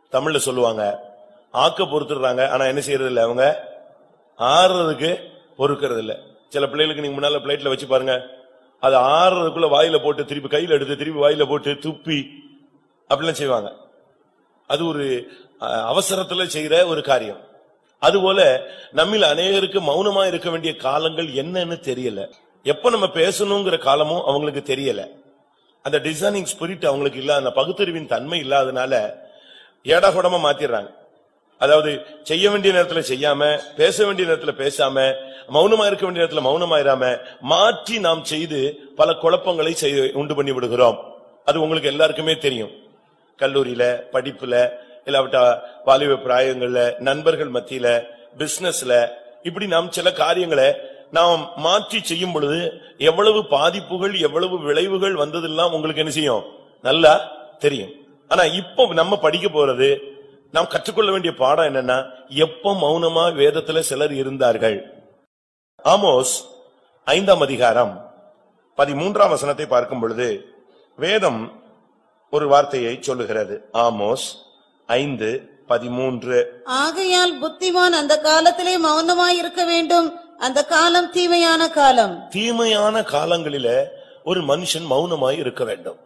தமிழ்ல சொல்லுவாங்க ஆக்க பொறுத்துடுறாங்க ஆனா என்ன செய்யறது இல்ல அவங்க ஆறுறதுக்கு பொறுக்கிறது இல்ல சில பிள்ளைகளுக்கு நீங்க முன்னால பிளேட்ல வச்சு பாருங்க அது ஆறுறதுக்குள்ள வாயில போட்டு திருப்பி கையில எடுத்து திருப்பி வாயில போட்டு துப்பி அப்படிலாம் செய்வாங்க அது ஒரு அஹ், அவசரத்துல செய்யற ஒரு காரியம் அதுபோல நம்மில் அநேகருக்கு மௌனமா இருக்க வேண்டிய காலங்கள் என்னன்னு தெரியல எப்ப நம்ம பேசணுங்கிற காலமும் அவங்களுக்கு தெரியல அந்த டிசைனிங் ஸ்பிரிட் அவங்களுக்கு இல்ல அந்த பகுத்தறிவின் தன்மை இல்லாதனால ஏடாகூடமா மாத்திடுறாங்க அதாவது செய்ய வேண்டிய நேரத்துல செய்யாம பேச வேண்டிய நேரத்துல பேசாம மௌனமா இருக்க வேண்டிய நேரத்துல மௌனமா இராம மாற்றி நாம் செய்து பல குழப்பங்களை செய்து உண்டு பண்ணி விடுகிறோம் அது உங்களுக்கு எல்லாருக்குமே தெரியும் கல்லூரியில படிப்புல இல்லாவிட்டா வாலிப பிராயங்கள்ல நண்பர்கள் மத்தியில பிசினஸ்ல இப்படி நாம் சில காரியங்களை நாம் மாற்றி செய்யும் பொழுது எவ்வளவு பாதிப்புகள் எவ்வளவு விளைவுகள் வந்ததெல்லாம் உங்களுக்கு என்ன செய்யும் நல்லா தெரியும் ஆனா இப்போ நம்ம படிக்க போறது நாம் கற்றுக்கொள்ள வேண்டிய பாடம் என்னன்னா எப்ப மௌனமா வேதத்துல சிலர் இருந்தார்கள் ஆமோஸ் ஐந்தாம் அதிகாரம் பதிமூன்றாம் வசனத்தை பார்க்கும் பொழுது வேதம் ஒரு வார்த்தையை சொல்லுகிறது ஆமோஸ் ஐந்து பதிமூன்று ஆகையால் புத்திமான் அந்த காலத்திலே மௌனமாய் இருக்க வேண்டும் அந்த காலம் தீமையான காலம் தீமையான காலங்களில ஒரு மனுஷன் மௌனமாய் இருக்க வேண்டும்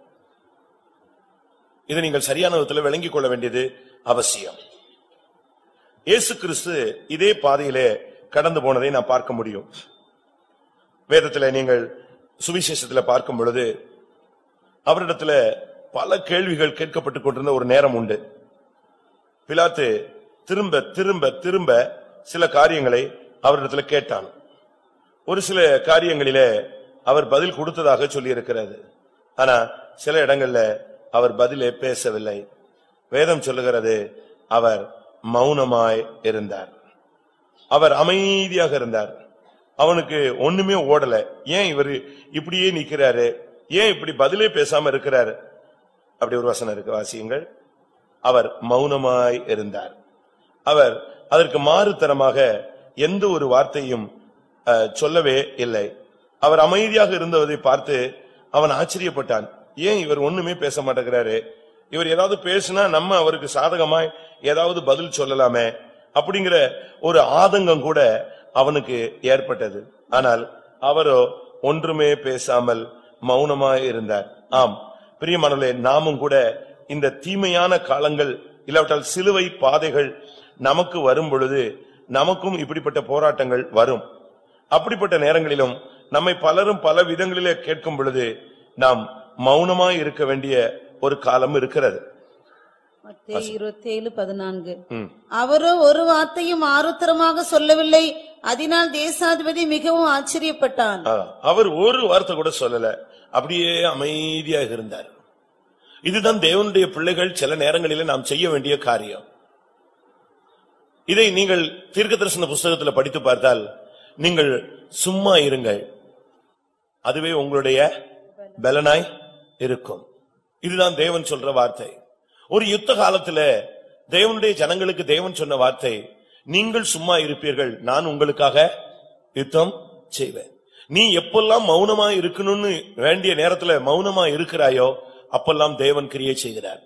இதை நீங்கள் சரியான விதத்தில் விளங்கிக் கொள்ள வேண்டியது அவசியம் இயேசு கிறிஸ்து இதே பாதையிலே கடந்து போனதை நான் பார்க்க முடியும் வேதத்துல நீங்கள் சுவிசேஷத்துல பார்க்கும் பொழுது அவரிடத்துல பல கேள்விகள் கேட்கப்பட்டுக் கொண்டிருந்த ஒரு நேரம் உண்டு பிலாத்து திரும்ப திரும்ப திரும்ப சில காரியங்களை அவரிடத்துல கேட்டான் ஒரு சில காரியங்களிலே அவர் பதில் கொடுத்ததாக சொல்லியிருக்கிறது ஆனா சில இடங்கள்ல அவர் பதிலே பேசவில்லை வேதம் சொல்லுகிறது அவர் மௌனமாய் இருந்தார் அவர் அமைதியாக இருந்தார் அவனுக்கு ஒண்ணுமே ஓடல ஏன் இவர் இப்படியே நிக்கிறாரு ஏன் இப்படி பதிலே பேசாம இருக்கிறாரு அப்படி ஒரு வசனம் இருக்கு வாசியுங்கள் அவர் மௌனமாய் இருந்தார் அவர் அதற்கு மாறுத்தரமாக எந்த ஒரு வார்த்தையும் அஹ், சொல்லவே இல்லை அவர் அமைதியாக இருந்ததை பார்த்து அவன் ஆச்சரியப்பட்டான் ஏன் இவர் ஒண்ணுமே பேச மாட்டேங்கிறாரு இவர் ஏதாவது பேசினா நம்ம அவருக்கு சாதகமாய் ஏதாவது பதில் சொல்லலாமே அப்படிங்கிற ஒரு ஆதங்கம் கூட அவனுக்கு ஏற்பட்டது ஆனால் அவரோ ஒன்றுமே பேசாமல் மௌனமாய் இருந்தார் ஆம் பிரியமானவர்களே நாமும் கூட இந்த தீமையான காலங்கள் இல்லாவிட்டால் சிலுவை பாதைகள் நமக்கு வரும் பொழுது நமக்கும் இப்படிப்பட்ட போராட்டங்கள் வரும் அப்படிப்பட்ட நேரங்களிலும் நம்மை பலரும் பல விதங்களிலே கேட்கும் பொழுது நாம் மௌனமாய் இருக்க வேண்டிய ஒரு காலம் இருக்கிறது மத்தேயு இருபத்தேழு பதினான்கு ம். அவரோ ஒரு வார்த்தையும் ஆருத்தரமாக சொல்லவில்லை அதனால் தேசாதிபதி மிகவும் ஆச்சரியப்பட்டான் ஆ, அவர் ஒரு வார்த்தை கூட சொல்லல அப்படியே அமைதியாக இருந்தார் இதுதான் தேவனுடைய பிள்ளைகள் சில நேரங்களிலே நாம் செய்ய வேண்டிய காரியம் இதை நீங்கள் தீர்க்க தரிசன புஸ்தகத்தில் படித்து பார்த்தால் நீங்கள் சும்மா இருங்கள் அதுவே உங்களுடைய பலனாய் இருக்கும் இதுதான் தேவன் சொல்ற வார்த்தை ஒரு யுத்த காலத்துல தேவனுடைய ஜனங்களுக்கு தேவன் சொன்ன வார்த்தை நீங்கள் சும்மா இருப்பீர்கள் நான் உங்களுக்காக யுத்தம் செய்வேன் நீ எப்பெல்லாம் மௌனமா இருக்கணும்னு வேண்டிய நேரத்துல மௌனமா இருக்கிறாயோ அப்பெல்லாம் தேவன் கிரியை செய்கிறார்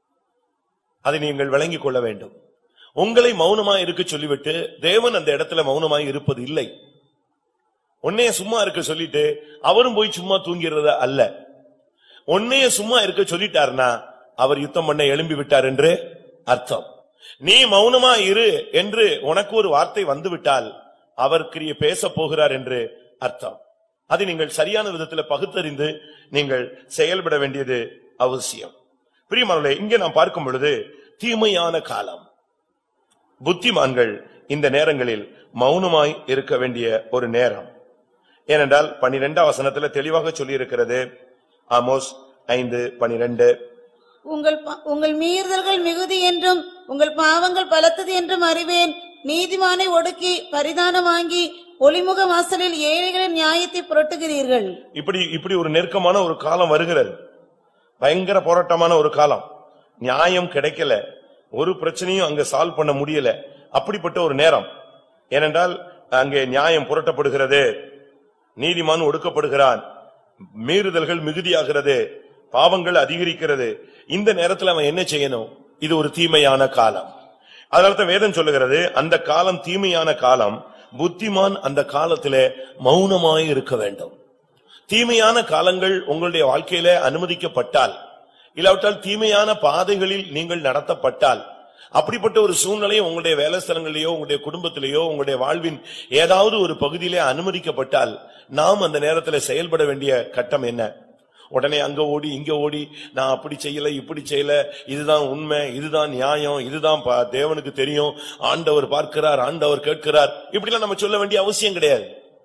அதை நீங்கள் விளங்கிக் கொள்ள வேண்டும் உங்களை மௌனமா இருக்க சொல்லிவிட்டு தேவன் அந்த இடத்துல மௌனமாய் இருப்பது இல்லை உன்னைய சும்மா இருக்க சொல்லிட்டு அவரும் போய் சும்மா தூங்கிறத அல்ல உன்னைய சும்மா இருக்க சொல்லிட்டாருன்னா அவர் யுத்தம் பண்ண எழும்பி விட்டார் என்று அர்த்தம் நீ மௌனமா இரு என்று உனக்கு ஒரு வார்த்தை வந்துவிட்டால் அவர் கிரிய பேச போகிறார் என்று அர்த்தம் அதை நீங்கள் சரியான விதத்துல பகுத்தறிந்து நீங்கள் செயல்பட வேண்டியது அவசியம் பிரியமானவர்களே இங்கே நாம் பார்க்கும் பொழுது தீமையான காலம் புத்திமான்கள் இந்த நேரங்களில் மௌனமாய் இருக்க வேண்டிய ஒரு நேரம் ஏனென்றால் பனிரெண்டாம் வசனத்துல தெளிவாக சொல்லியிருக்கிறது ஆமோஸ் ஐந்து பனிரெண்டு உங்கள் பா- உங்கள் மீறுதல்கள் மிகுதி என்றும் உங்கள் பாவங்கள் பலத்தது என்றும் அறிவேன் நீதிமானை ஒடுக்கி பரிதானம் வாங்கி ஒளிமுக வாசலில் ஏழைகளின் நியாயத்தை புரட்டுகிறீர்கள் இப்படி இப்படி ஒரு நெருக்கமான ஒரு காலம் வருகிறது பயங்கர போராட்டமான ஒரு காலம் நியாயம் கிடைக்கல ஒரு பிரச்சனையும் அங்க சால்வ் பண்ண முடியல அப்படிப்பட்ட ஒரு நேரம் ஏனென்றால் அங்கே நியாயம் புரட்டப்படுகிறது நீதிமான் ஒடுக்கப்படுகிறான் மீறுதல்கள் மிகுதியாகிறது பாவங்கள் அதிகரிக்கிறது இந்த நேரத்துல அவன் என்ன செய்யணும் இது ஒரு தீமையான காலம் அதனால்தான் வேதம் சொல்லுகிறது அந்த காலம் தீமையான காலம் புத்திமான் அந்த காலத்திலே மௌனமாய் இருக்க வேண்டும் தீமையான காலங்கள் உங்களுடைய வாழ்க்கையில அனுமதிக்கப்பட்டால் இல்லாவிட்டால் தீமையான பாதைகளில் நீங்கள் நடத்தப்பட்டால் அப்படிப்பட்ட ஒரு சூழ்நிலை உங்களுடைய வேலை ஸ்தலங்களிலேயோ உங்களுடைய குடும்பத்திலேயோ உங்களுடைய வாழ்வின் ஏதாவது ஒரு பகுதியிலே அனுமதிக்கப்பட்டால் நாம் அந்த நேரத்தில் செயல்பட வேண்டிய கட்டம் என்ன உடனே அங்க ஓடி இங்க ஓடி நான் அப்படி செய்யல இப்படி செய்யல இதுதான் உண்மை இதுதான் நியாயம் இதுதான் பா- தேவனுக்கு தெரியும் ஆண்டவர் பார்க்கிறார் ஆண்டவர் கேட்கிறார் இப்படிலாம் நம்ம சொல்ல வேண்டிய அவசியம் கிடையாது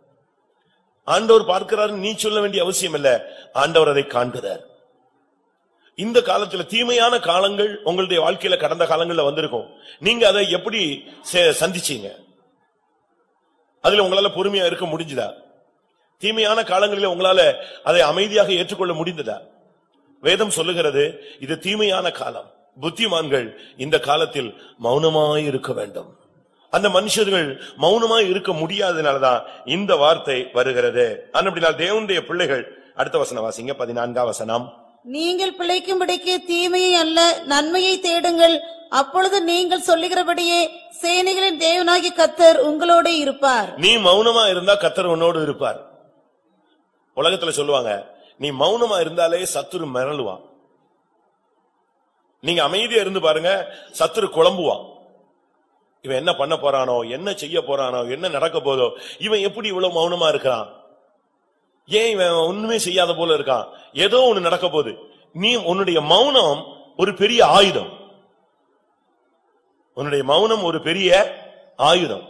ஆண்டவர் பார்க்கிறார் நீ சொல்ல வேண்டிய அவசியம் இல்ல ஆண்டவர் அதை காண்கிறார் இந்த காலத்துல தீமையான காலங்கள் உங்களுடைய வாழ்க்கையில கடந்த காலங்கள்ல வந்திருக்கும் நீங்க அதை எப்படி சே- சந்திச்சீங்க அதுல உங்களால பொறுமையா இருக்க முடிஞ்சுதா தீமையான காலங்களில உங்களால அதை அமைதியாக ஏற்றுக்கொள்ள முடிந்ததா வேதம் சொல்லுகிறது இது தீமையான காலம் புத்திமான்கள் இந்த காலத்தில் மௌனமாய் இருக்க வேண்டும் அந்த மனுஷர்கள் மௌனமாய் இருக்க முடியாதனாலதான் இந்த வார்த்தை வருகிறது அப்படினால் தேவனுடைய பிள்ளைகள் அடுத்த வசனம் வாசிங்க பதினான்காம் வசனம் நீங்கள் பிழைக்கும்படிக்கு தீமையை அல்ல நன்மையை தேடுங்கள் அப்பொழுது நீங்கள் சொல்லுகிறபடியே சேனைகளின் தேவனாகி கத்தர் உங்களோடு இருப்பார் நீ மௌனமா இருந்தா கத்தர் உன்னோடு இருப்பார் உலகத்துல சொல்லுவாங்க நீ மௌனமா இருந்தாலே சத்துரு மிரளுவான் நீங்க அமைதியா இருந்து பாருங்க சத்துரு குழம்புவான் இவன் என்ன பண்ண போறானோ என்ன செய்ய போறானோ என்ன நடக்க போதோ இவன் எப்படி இவ்வளவு மௌனமா இருக்கிறான் ஏன் இவன் ஒண்ணுமே செய்யாத போல இருக்கான் ஏதோ ஒண்ணு நடக்க போகுது நீ உன்னுடைய மௌனம் ஒரு பெரிய ஆயுதம் உன்னுடைய மௌனம் ஒரு பெரிய ஆயுதம்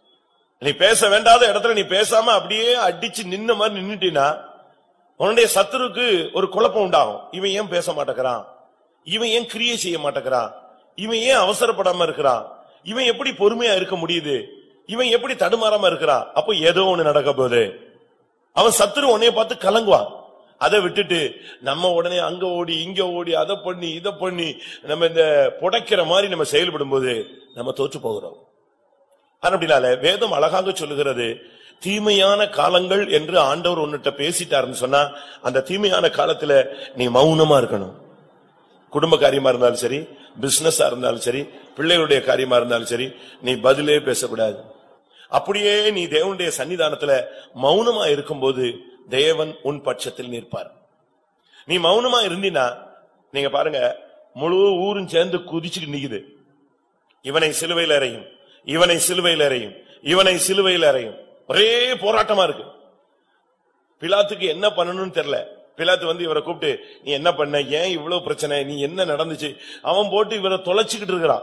நீ பேச வேண்டாத இடத்துல நீ பேசாம அப்படியே அடிச்சு நின்ன மாதிரி நின்னுட்டீனா உன்னுடைய சத்துருக்கு ஒரு குழப்பம் உண்டாகும் இவன் ஏன் பேச மாட்டேங்கிறான் இவன் ஏன் கிரியை செய்ய மாட்டேங்கிறான் இவன் ஏன் அவசரப்படாம இருக்கிறான் இவன் எப்படி பொறுமையா இருக்க முடியுது இவன் எப்படி தடுமாறாம இருக்கிறான் அப்போ ஏதோ ஒண்ணு நடக்க போகுது அவன் சத்துரு உன்னைய பார்த்து கலங்குவான் அதை விட்டுட்டு நம்ம உடனே அங்க ஓடி இங்க ஓடி அதை பண்ணி இதை பண்ணி நம்ம இந்த புடைக்கிற மாதிரி நம்ம செயல்படும் போது நம்ம தோற்று போகிறோம் அப்படினால வேதம் அழகாக சொல்லுகிறது தீமையான காலங்கள் என்று ஆண்டவர் உன்னிட்ட பேசிட்டாருன்னு சொன்னா அந்த தீமையான காலத்துல நீ மௌனமா இருக்கணும் குடும்ப காரியமா இருந்தாலும் சரி பிசினஸா இருந்தாலும் சரி பிள்ளைகளுடைய காரியமா இருந்தாலும் சரி நீ பதிலே பேசக்கூடாது அப்படியே நீ தேவனுடைய சன்னிதானத்துல மௌனமா இருக்கும்போது தேவன் உன் பட்சத்தில் நிற்பார் நீ மௌனமா இருந்தினா நீங்க பாருங்க முழு ஊரும் சேர்ந்து குதிச்சுட்டு நிக்குது இவனை சிலுவையில் அறையும் இவனை சிலுவையில் அறையும் இவனை சிலுவையில் அறையும் ஒரே போராட்டமா இருக்கு பிலாத்துக்கு என்ன பண்ணணும்னு தெரியல பிலாத்து வந்து இவரை கூப்பிட்டு நீ என்ன பண்ண ஏன் இவ்வளவு பிரச்சனை நீ என்ன நடந்துச்சு அவன் போட்டு இவரை தொலைச்சுக்கிட்டு இருக்கிறான்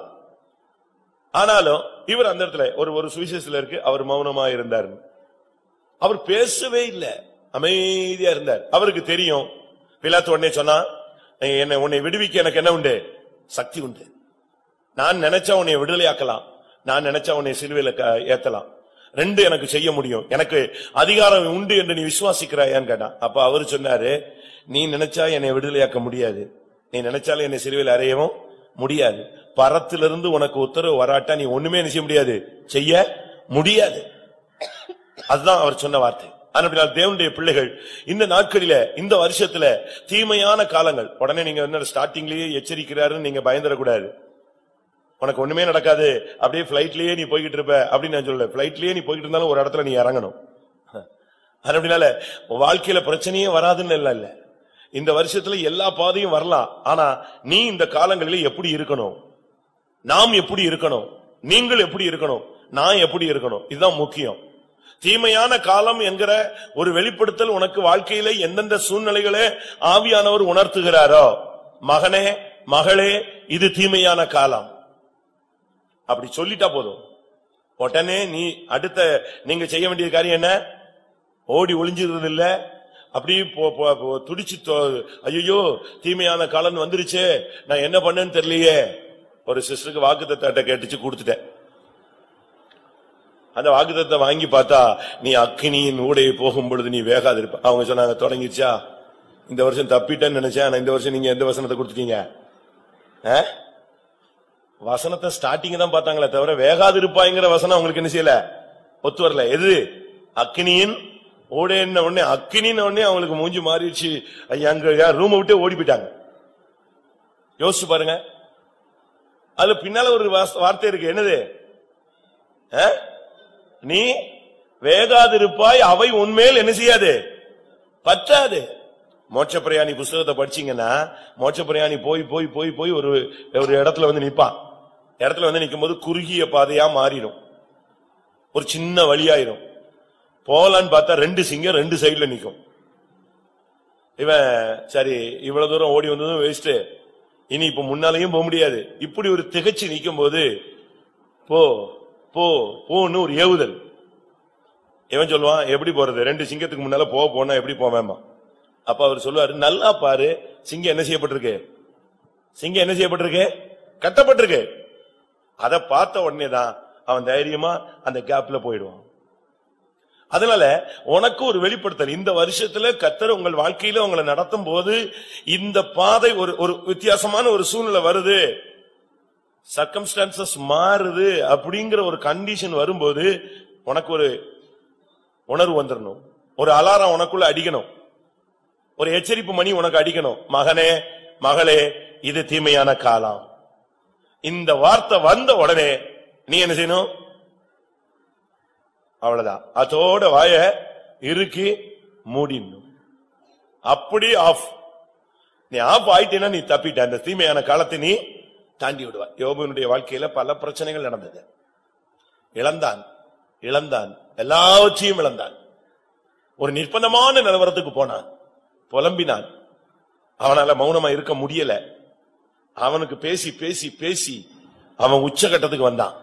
ஆனாலும் இவர் அந்த இடத்துல ஒரு ஒரு சுவிசேஷத்துல இருக்கு அவர் மௌனமா இருந்தார் அவர் பேசவே இல்லை அமைதியா இருந்தார் அவருக்கு தெரியும் பிலாத்து உடனே சொன்னா என்னை உன்னை விடுவிக்க எனக்கு என்ன உண்டு சக்தி உண்டு நான் நினைச்சா உன்னை விடுதலையாக்கலாம் நான் நினைச்சா உன்னை சிலுவையில க- ஏத்தலாம் ரெண்டு எனக்கு செய்ய முடியும் எனக்கு அதிகாரம் உண்டு என்று நீ விசுவாசிக்கிறாயான்னு கேட்டான் அப்ப அவர் சொன்னாரு நீ நினைச்சா என்னை விடுதலையாக்க முடியாது நீ நினைச்சாலும் என்னை சிலுவையில் அறையவும் முடியாது பரத்திலிருந்து உனக்கு உத்தரவு வராட்டா நீ ஒண்ணுமே என்ன செய்ய முடியாது செய்ய முடியாது அதுதான் அவர் சொன்ன வார்த்தை ஆனால் தேவனுடைய பிள்ளைகள் இந்த நாட்களில இந்த வருஷத்துல தீமையான காலங்கள் உடனே நீங்க என்ன ஸ்டார்டிங்லயே எச்சரிக்கிறாருன்னு நீங்க பயந்துடக்கூடாது உனக்கு ஒண்ணுமே நடக்காது அப்படியே பிளைட்லயே நீ போய்கிட்டு இருப்ப அப்படின்னு நான் சொல்லல பிளைட்லயே நீ போய்கிட்டு இருந்தாலும் ஒரு இடத்துல நீ இறங்கணும் அது அப்படினால உன் வாழ்க்கையில பிரச்சனையே வராதுன்னு இல்ல இல்ல இந்த வருஷத்துல எல்லா பாதையும் வரலாம் ஆனா நீ இந்த காலங்களில எப்படி இருக்கணும் நாம் எப்படி இருக்கணும் நீங்கள் எப்படி இருக்கணும் நான் எப்படி இருக்கணும் இதுதான் முக்கியம் தீமையான காலம் என்கிற ஒரு வெளிப்படுத்தல் உனக்கு வாழ்க்கையில எந்தெந்த சூழ்நிலைகளே ஆவியானவர் உணர்த்துகிறாரோ மகனே மகளே இது தீமையான காலம் அப்படி சொல்லிட்டா போதும் உடனே நீ அடுத்த நீங்க செய்ய வேண்டிய காரியம் என்ன ஓடி ஒளிஞ்சிருறது இல்ல அப்படியே போ- போ- போ- துடிச்சு ஐயோ தீமையான காலம் வந்துருச்சே நான் என்ன பண்ணேன்னு தெரியலையே ஒரு சிஸ்டருக்கு வாக்குத்தத்தை கேட்டுச்சு கொடுத்துட்டேன் அந்த வாக்குத்தத்தை வாங்கி பார்த்தா நீ அக்கினியின் ஊடையை போகும் பொழுது நீ வேகாது இருப்ப அவங்க சொன்னாங்க தொடங்கிச்சா இந்த வருஷம் தப்பிட்டேன்னு நினைச்சேன் ஆனா இந்த வருஷம் நீங்க எந்த வசனத்தை கொடுத்துட்டீங்க ஆ? வசனத்தை ஸ்டார்டிங் தான் பார்த்தாங்களே தவிர வேகாது இருப்பாங்கிற வசனம் அவங்களுக்கு என்ன செய்யல ஒத்து வரல எது அக்கினியின் ஓடேன்ன உடனே அக்கினின்னு உடனே அவங்களுக்கு மூஞ்சி மாறிடுச்சு ஐயா, அங்க ரூமை விட்டு ஓடி போயிட்டாங்க யோசிச்சு பாருங்க அதுல பின்னால ஒரு வாஸ்- வார்த்தை இருக்கு என்னது ஆ? நீ வேகாதிருப்பாய் அவை உன்மேல் என்ன செய்யாது பற்றாது மோட்ச பிரயாணி புஸ்தகத்தை படிச்சீங்கன்னா மோட்ச பிரயாணி போய் போய் போய் போய் ஒரு ஒரு இடத்துல வந்து நிப்பான் இடத்துல வந்து நிக்கும்போது குறுகிய பாதையா மாறிடும் ஒரு சின்ன வழியாயிரும் போலான்னு பார்த்தா ரெண்டு சிங்கம் ரெண்டு சைடுல நிக்கும் இவன் சரி இவ்வளவு தூரம் ஓடி வந்ததும் வேஸ்ட் இனி இப்ப முன்னாலேயும் போக முடியாது இப்படி ஒரு திகச்சு நிக்கும் போது போ போ போன்னு ஒரு ஏவுதல் இவன் சொல்லுவான் எப்படி போறது ரெண்டு சிங்கத்துக்கு முன்னால போக போனா எப்படி போவேமா அப்ப அவர் சொல்லுவாரு நல்லா பாரு சிங்கம் என்ன செய்யப்பட்டிருக்கு சிங்கம் என்ன செய்யப்பட்டிருக்கு கட்டப்பட்டிருக்கு அத பார்த்த உடனே தான் அவன் தைரியமா அந்த கேப்ல போயிடுவான் அதனால உனக்கு ஒரு வெளிப்படுத்தல் இந்த வருஷத்துல கத்தர் உங்கள் வாழ்க்கையில உங்களை நடத்தும் போது இந்த பாதை ஒரு ஒரு வித்தியாசமான ஒரு சூழ்நிலை வருது சர்க்கம்ஸ்டான்சஸ் மாறுது அப்படிங்கிற ஒரு கண்டிஷன் வரும்போது உனக்கு ஒரு உணர்வு வந்துடணும் ஒரு அலாரம் உனக்குள்ள அடிக்கணும் ஒரு எச்சரிப்பு மணி உனக்கு அடிக்கணும் மகனே மகளே இது தீமையான காலம் இந்த வார்த்தை வந்த உடனே நீ என்ன செய்யணும் அவ்வளவுதான் அதோட வாய இறுக்கி மூடிடணும் அப்படி ஆஃப் நீ ஆஃப் ஆயிட்டேன்னா நீ தப்பிட்ட அந்த தீமையான காலத்தை நீ தாண்டி விடுவா யோபுனுடைய வாழ்க்கையில பல பிரச்சனைகள் நடந்தது இழந்தான் இழந்தான் எல்லாவற்றையும் இழந்தான் ஒரு நிர்பந்தமான நிலவரத்துக்கு போனான் புலம்பினான் அவனால மௌனமா இருக்க முடியல அவனுக்கு பேசி பேசி பேசி அவன் உச்சகட்டத்துக்கு வந்தான்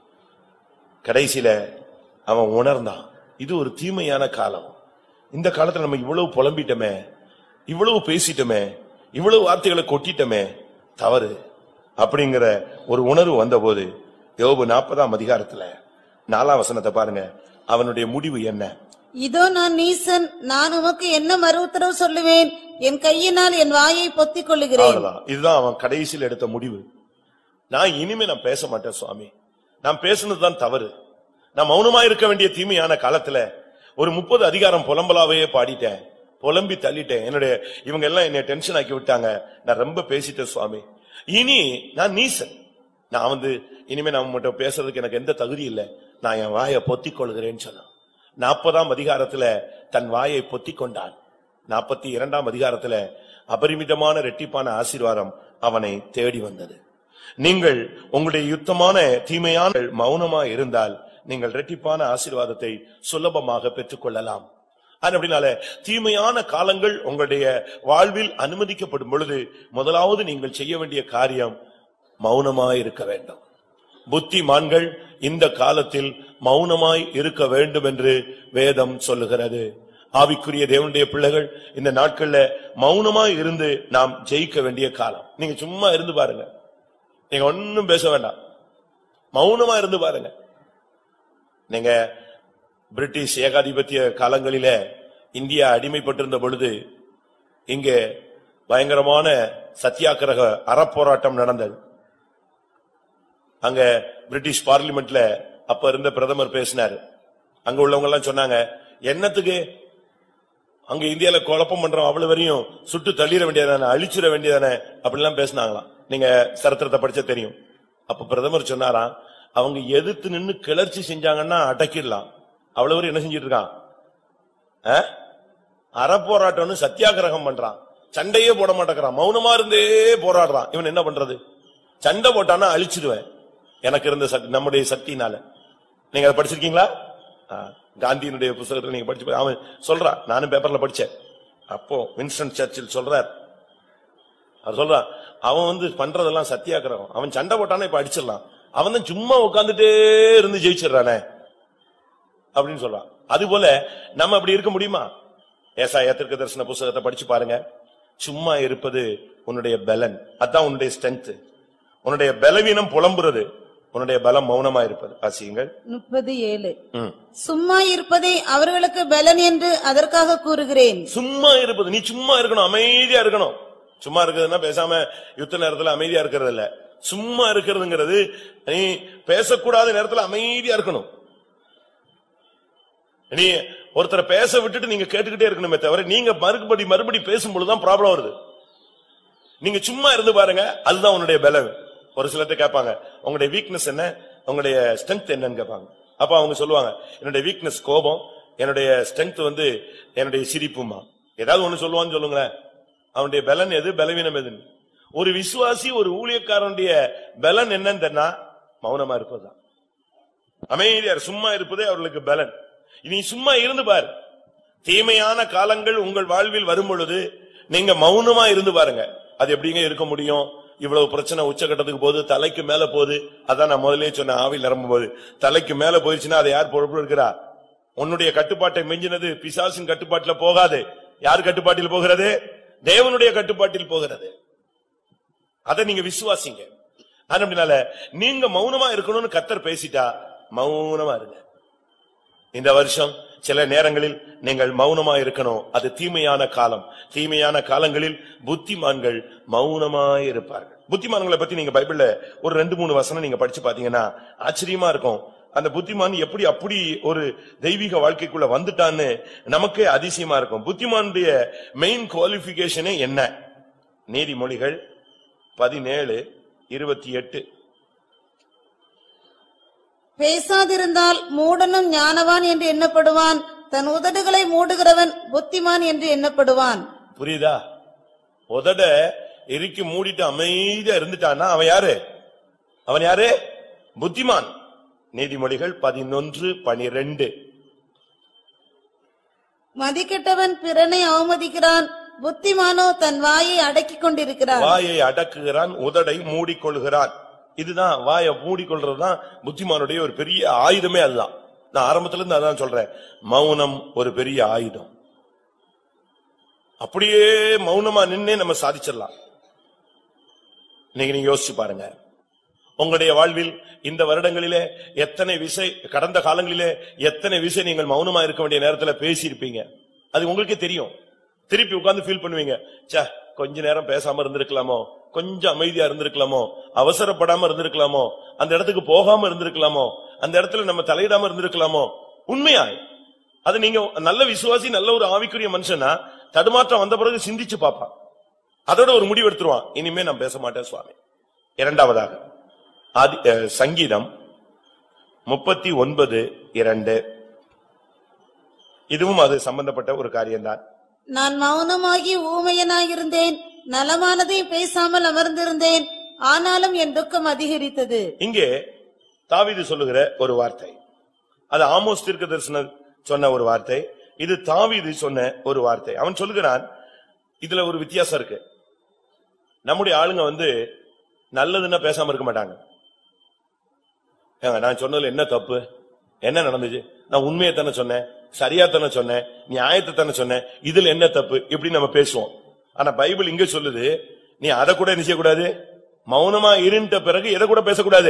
கடைசியில அவன் உணர்ந்தான் இது ஒரு தீமையான காலம் இந்த காலத்துல நம்ம இவ்வளவு புலம்பிட்டோமே இவ்வளவு பேசிட்டோமே இவ்வளவு வார்த்தைகளை கொட்டிட்டோமே தவறு அப்படிங்கிற ஒரு உணர்வு வந்தபோது யோபு நாற்பதாம் அதிகாரத்துல நாலாம் வசனத்தை பாருங்க அவனுடைய முடிவு என்ன இதோ நான் நீசன் நான் உமக்கு என்ன மறு உத்தரவு சொல்லுவேன் என் கையினால் என் வாயை பொத்திக் கொள்ளுகிறேன் அவ்வளவுதான் இதுதான் அவன் கடைசியில் எடுத்த முடிவு நான் இனிமே நான் பேச மாட்டேன் சுவாமி நான் பேசுனதுதான் தவறு நான் மௌனமா இருக்க வேண்டிய தீமையான காலத்துல ஒரு முப்பது அதிகாரம் புலம்பலாவையே பாடிட்டேன் புலம்பி தள்ளிட்டேன் என்னுடைய இவங்க எல்லாம் என்னை டென்ஷன் ஆக்கி விட்டாங்க நான் ரொம்ப பேசிட்டேன் சுவாமி இனி நான் நீசன் நான் வந்து இனிமே நான் மட்டும் பேசுறதுக்கு எனக்கு எந்த தகுதி இல்லை நான் என் வாயை பொத்திக் கொள்கிறேன்னு சொன்னான் நாற்பதாம் அதிகாரத்துல தன் வாயை பொத்திக் கொண்டான் நாற்பத்தி இரண்டாம் அதிகாரத்துல அபரிமிதமான ரெட்டிப்பான ஆசீர்வாதம் அவனை தேடி வந்தது நீங்கள் உங்களுடைய யுத்தமான தீமையான மௌனமா இருந்தால் நீங்கள் ரெட்டிப்பான ஆசீர்வாதத்தை சுலபமாக பெற்றுக்கொள்ளலாம் அது அப்படினால தீமையான காலங்கள் உங்களுடைய வாழ்வில் அனுமதிக்கப்படும் பொழுது முதலாவது நீங்கள் செய்ய வேண்டிய காரியம் மௌனமாய் இருக்க வேண்டும் புத்திமான்கள் இந்த காலத்தில் மௌனமாய் இருக்க வேண்டும் என்று வேதம் சொல்லுகிறது ஆவிக்குரிய தேவனுடைய பிள்ளைகள் இந்த நாட்கள்ல மௌனமாய் இருந்து நாம் ஜெயிக்க வேண்டிய காலம் நீங்க சும்மா இருந்து பாருங்க நீங்க ஒன்னும் பேச வேண்டாம் மௌனமா இருந்து பாருங்க நீங்க பிரிட்டிஷ் ஏகாதிபத்திய காலங்களில இந்தியா அடிமைப்பட்டிருந்த பொழுது இங்கே பயங்கரமான சத்தியாகிரக அறப்போராட்டம் நடந்தது அங்க பிரிட்டிஷ் பார்லிமெண்ட்ல அப்ப இருந்த பிரதமர் பேசினாரு அங்க உள்ளவங்க எல்லாம் சொன்னாங்க என்னத்துக்கு அங்க இந்தியால குழப்பம் பண்றோம் அவ்வளவு வரையும் சுட்டு தள்ளிட வேண்டியதானே அழிச்சிட வேண்டியதானே அப்படிலாம் பேசினாங்களாம் நீங்க சரித்திரத்தை படிச்சா தெரியும் அப்ப பிரதமர் சொன்னாராம் அவங்க எதிர்த்து நின்னு கிளர்ச்சி செஞ்சாங்கன்னா அடக்கிடலாம் அவ்வளவு வரையும் என்ன செஞ்சிட்டு இருக்கான் ஆ? அறப்போராட்டம்னு சத்தியாகிரகம் பண்றான் சண்டையே போட மாட்டேங்கிறான் மௌனமா இருந்தே போராடுறான் இவன் என்ன பண்றது சண்டை போட்டானா அழிச்சிடுவேன் எனக்கு இருந்த சக்தி நம்முடைய சக்தினால நீங்க அதை படிச்சிருக்கீங்களா ஆ, காந்தியினுடைய புத்தகத்துல நீங்க படிச்சு பா- அவன் சொல்றான் நானும் பேப்பர்ல படிச்சேன் அப்போ வின்ஸ்டன் சர்ச்சில் சொல்றார் அவர் சொல்றான் அவன் வந்து பண்றதெல்லாம் சத்தியாகிரகம் அவன் சண்டை போட்டானா இப்ப அடிச்சிடலாம் அவன் தான் சும்மா உட்கார்ந்துட்டே இருந்து ஜெயிச்சிடுறானே அப்படின்னு சொல்றான் அது போல நம்ம அப்படி இருக்க முடியுமா ஏசாயா தீர்க்க தரிசன புஸ்தகத்தை படிச்சு பாருங்க சும்மா இருப்பது உன்னுடைய பலன் அதான் உன்னுடைய ஸ்ட்ரென்த் உன்னுடைய பலவீனம் புலம்புறது உன்னுடைய பலம் மௌனமா இருப்பது ஆசியுங்கள் முப்பது ஏழு ம். சும்மா இருப்பதே அவர்களுக்கு பலன் என்று அதற்காக கூறுகிறேன் சும்மா இருப்பது நீ சும்மா இருக்கணும் அமைதியா இருக்கணும் சும்மா இருக்கிறதுனா பேசாம யுத்த நேரத்துல அமைதியா இருக்கிறது இல்ல சும்மா இருக்கிறதுங்கிறது நீ பேசக்கூடாத நேரத்துல அமைதியா இருக்கணும் நீ ஒருத்தரை பேச விட்டுட்டு நீங்க கேட்டுக்கிட்டே இருக்கணுமே தவிர நீங்க மறுபடி மறுபடி பேசும்பொழுதுதான் ப்ராப்ளம் வருது நீங்க சும்மா இருந்து பாருங்க அதுதான் உன்னுடைய பலம் ஒரு சிலர்ட்ட கேட்பாங்க உங்களுடைய வீக்னஸ் என்ன உங்களுடைய ஸ்ட்ரென்த் என்னன்னு கேட்பாங்க அப்ப அவங்க சொல்லுவாங்க என்னுடைய வீக்னஸ் கோபம் என்னுடைய ஸ்ட்ரென்த் வந்து என்னுடைய சிரிப்புமா ஏதாவது ஒண்ணு சொல்லுவான்னு சொல்லுங்களேன் அவனுடைய பலன் எது பலவீனம் எதுன்னு ஒரு விசுவாசி ஒரு ஊழியக்காரனுடைய பலன் என்னன்னு தெரினா மௌனமா இருப்பதுதான் அமைதியார் சும்மா இருப்பதே அவர்களுக்கு பலன் நீ சும்மா இருந்து பார் தீமையான காலங்கள் உங்கள் வாழ்வில் வரும் பொழுது நீங்க மௌனமா இருந்து பாருங்க அது எப்படிங்க இருக்க முடியும் இவ்வளவு பிரச்சனை உச்சகட்டத்துக்கு போகுது தலைக்கு மேல போகுது அதான் நான் முதல்லயே சொன்ன ஆவில் நிரம்பும் போது தலைக்கு மேல போயிருச்சுன்னா அதை யார் பொறுப்பு இருக்கிறா உன்னுடைய கட்டுப்பாட்டை மிஞ்சினது பிசாசின் கட்டுப்பாட்டுல போகாது யார் கட்டுப்பாட்டில் போகிறது தேவனுடைய கட்டுப்பாட்டில் போகிறது அதை நீங்க விசுவாசிங்க அதனால நீங்க மௌனமா இருக்கணும்னு கத்தர் பேசிட்டா மௌனமா இருங்க இந்த வருஷம் சில நேரங்களில் நீங்கள் மௌனமா இருக்கணும் அது தீமையான காலம் தீமையான காலங்களில் புத்திமான்கள் மௌனமாய் இருப்பார்கள் புத்திமான்களை பத்தி நீங்க பைபிள்ல ஒரு ரெண்டு மூணு வசனம் நீங்க படிச்சு பாத்தீங்கன்னா ஆச்சரியமா இருக்கும் அந்த புத்திமான் எப்படி அப்படி ஒரு தெய்வீக வாழ்க்கைக்குள்ள வந்துட்டான்னு நமக்கே அதிசயமா இருக்கும் புத்திமானுடைய மெயின் குவாலிபிகேஷனே என்ன நீதிமொழிகள் பதினேழு இருபத்தி எட்டு பேசாதிருந்தால் மூடனும் ஞானவான் என்று எண்ணப்படுவான் தன் உதடுகளை மூடுகிறவன் புத்திமான் என்று எண்ணப்படுவான் புரியுதா உதட இறுக்கி மூடிட்டு அமைதியா இருந்துட்டான்னா அவன் யாரு அவன் யாரு புத்திமான் நீதிமொழிகள் பதினொன்று பனிரெண்டு மதிக்கெட்டவன் பிறனை அவமதிக்கிறான் புத்திமானோ தன் வாயை அடக்கிக் கொண்டிருக்கிறான் வாயை அடக்குகிறான் உதடை மூடிக்கொள்கிறான் இதுதான் வாயை மூடிக்கொள்றதுதான் புத்திமானுடைய ஒரு பெரிய ஆயுதமே அதுதான் நான் ஆரம்பத்துல இருந்து அதான் சொல்றேன் மௌனம் ஒரு பெரிய ஆயுதம் அப்படியே மௌனமா நின்னே நம்ம சாதிச்சிடலாம் இன்னைக்கு நீங்க யோசிச்சு பாருங்க உங்களுடைய வாழ்வில் இந்த வருடங்களிலே எத்தனை விசை கடந்த காலங்களிலே எத்தனை விசை நீங்கள் மௌனமா இருக்க வேண்டிய நேரத்துல பேசியிருப்பீங்க அது உங்களுக்கே தெரியும் திருப்பி உட்கார்ந்து ஃபீல் பண்ணுவீங்க ச்சே கொஞ்ச நேரம் பேசாம இருந்திருக்கலாமோ கொஞ்சம் அமைதியா இருந்திருக்கலாமோ அவசரப்படாம இருந்திருக்கலாமோ அந்த இடத்துக்கு போகாம இருந்திருக்கலாமோ அந்த இடத்துல நம்ம தலையிடாம இருந்திருக்கலாமோ உண்மையாய் அது நீங்க நல்ல விசுவாசி நல்ல ஒரு ஆவிக்குரிய மனுஷனா தடுமாற்றம் வந்த பிறகு சிந்திச்சு பாப்பான் அதோட ஒரு முடிவு எடுத்துருவான் இனிமே நான் பேச மாட்டேன் சுவாமி இரண்டாவதாக ஆதி அஹ், சங்கீதம் முப்பத்தி ஒன்பது இரண்டு இதுவும் அது சம்பந்தப்பட்ட ஒரு காரியம்தான் நான் மௌனமாகி ஊமையனாயிருந்தேன் நலமானதையும் பேசாமல் அமர்ந்திருந்தேன் ஆனாலும் என் துக்கம் அதிகரித்தது இங்கே தாவீது சொல்லுகிற ஒரு வார்த்தை அது ஆமோஸ் தீர்க்க தரிசனம் சொன்ன ஒரு வார்த்தை இது தாவீது சொன்ன ஒரு வார்த்தை அவன் சொல்லுகிறான் இதுல ஒரு வித்தியாசம் இருக்கு நம்முடைய ஆளுங்க வந்து நல்லதுன்னா பேசாம இருக்க மாட்டாங்க ஏங்க நான் சொன்னதுல என்ன தப்பு என்ன நடந்துச்சு நான் உண்மையை தானே சொன்னேன் சரியா தானே சொன்னேன் நியாயத்தை தானே சொன்னேன் இதுல என்ன தப்பு இப்படி நம்ம பேசுவோம் ஆனா பைபிள் இங்க சொல்லுது நீ அதை கூட என்ன செய்யக்கூடாது மௌனமா இருந்த பிறகு எதை கூட பேசக்கூடாது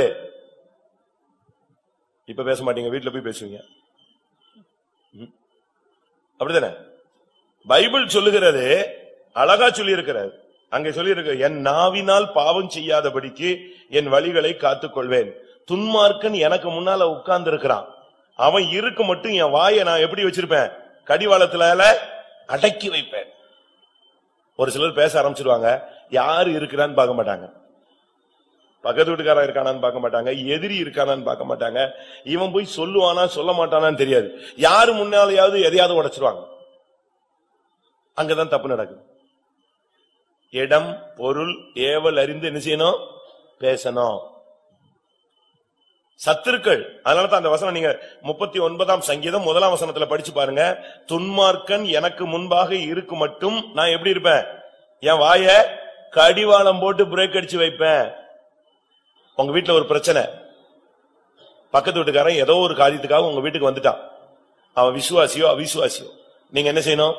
இப்ப பேச மாட்டீங்க வீட்டுல போய் பேசுவீங்க ம். அப்படிதானே பைபிள் சொல்லுகிறது அழகா சொல்லி இருக்கிறார் அங்கே சொல்லி என் நாவினால் பாவம் செய்யாதபடிக்கு என் வழிகளை காத்துக் கொள்வேன் துன்மார்க்கன் எனக்கு முன்னால உட்கார்ந்து இருக்கிறான் அவன் இருக்கு மட்டும் என் வாயை நான் எப்படி வச்சிருப்பேன் கடிவாளத்துல அடக்கி வைப்பேன் ஒரு சிலர் பேச ஆரம்பிச்சிருவாங்க யாரு இருக்கிறான்னு பார்க்க மாட்டாங்க பக்கத்து வீட்டுக்காரன் இருக்கானான்னு பார்க்க மாட்டாங்க எதிரி இருக்கானான்னு பார்க்க மாட்டாங்க இவன் போய் சொல்லுவானா சொல்ல மாட்டானான்னு தெரியாது யாரு முன்னாலேயாவது எதையாவது உடைச்சிருவாங்க அங்கதான் தப்பு நடக்குது இடம் பொருள் ஏவல் அறிந்து என்ன செய்யணும் பேசணும் சத்துருக்கள் அதனாலதான் அந்த வசனம் நீங்க முப்பத்தி ஒன்பதாம் சங்கீதம் முதலாம் வசனத்துல படிச்சு பாருங்க துன்மார்க்கன் எனக்கு முன்பாக இருக்கு மட்டும் நான் எப்படி இருப்பேன் என் வாய கடிவாளம் போட்டு பிரேக் அடிச்சு வைப்பேன் உங்க வீட்டுல ஒரு பிரச்சனை பக்கத்து வீட்டுக்காரன் ஏதோ ஒரு காரியத்துக்காக உங்க வீட்டுக்கு வந்துட்டான் அவன் விசுவாசியோ அவிசுவாசியோ நீங்க என்ன செய்யணும்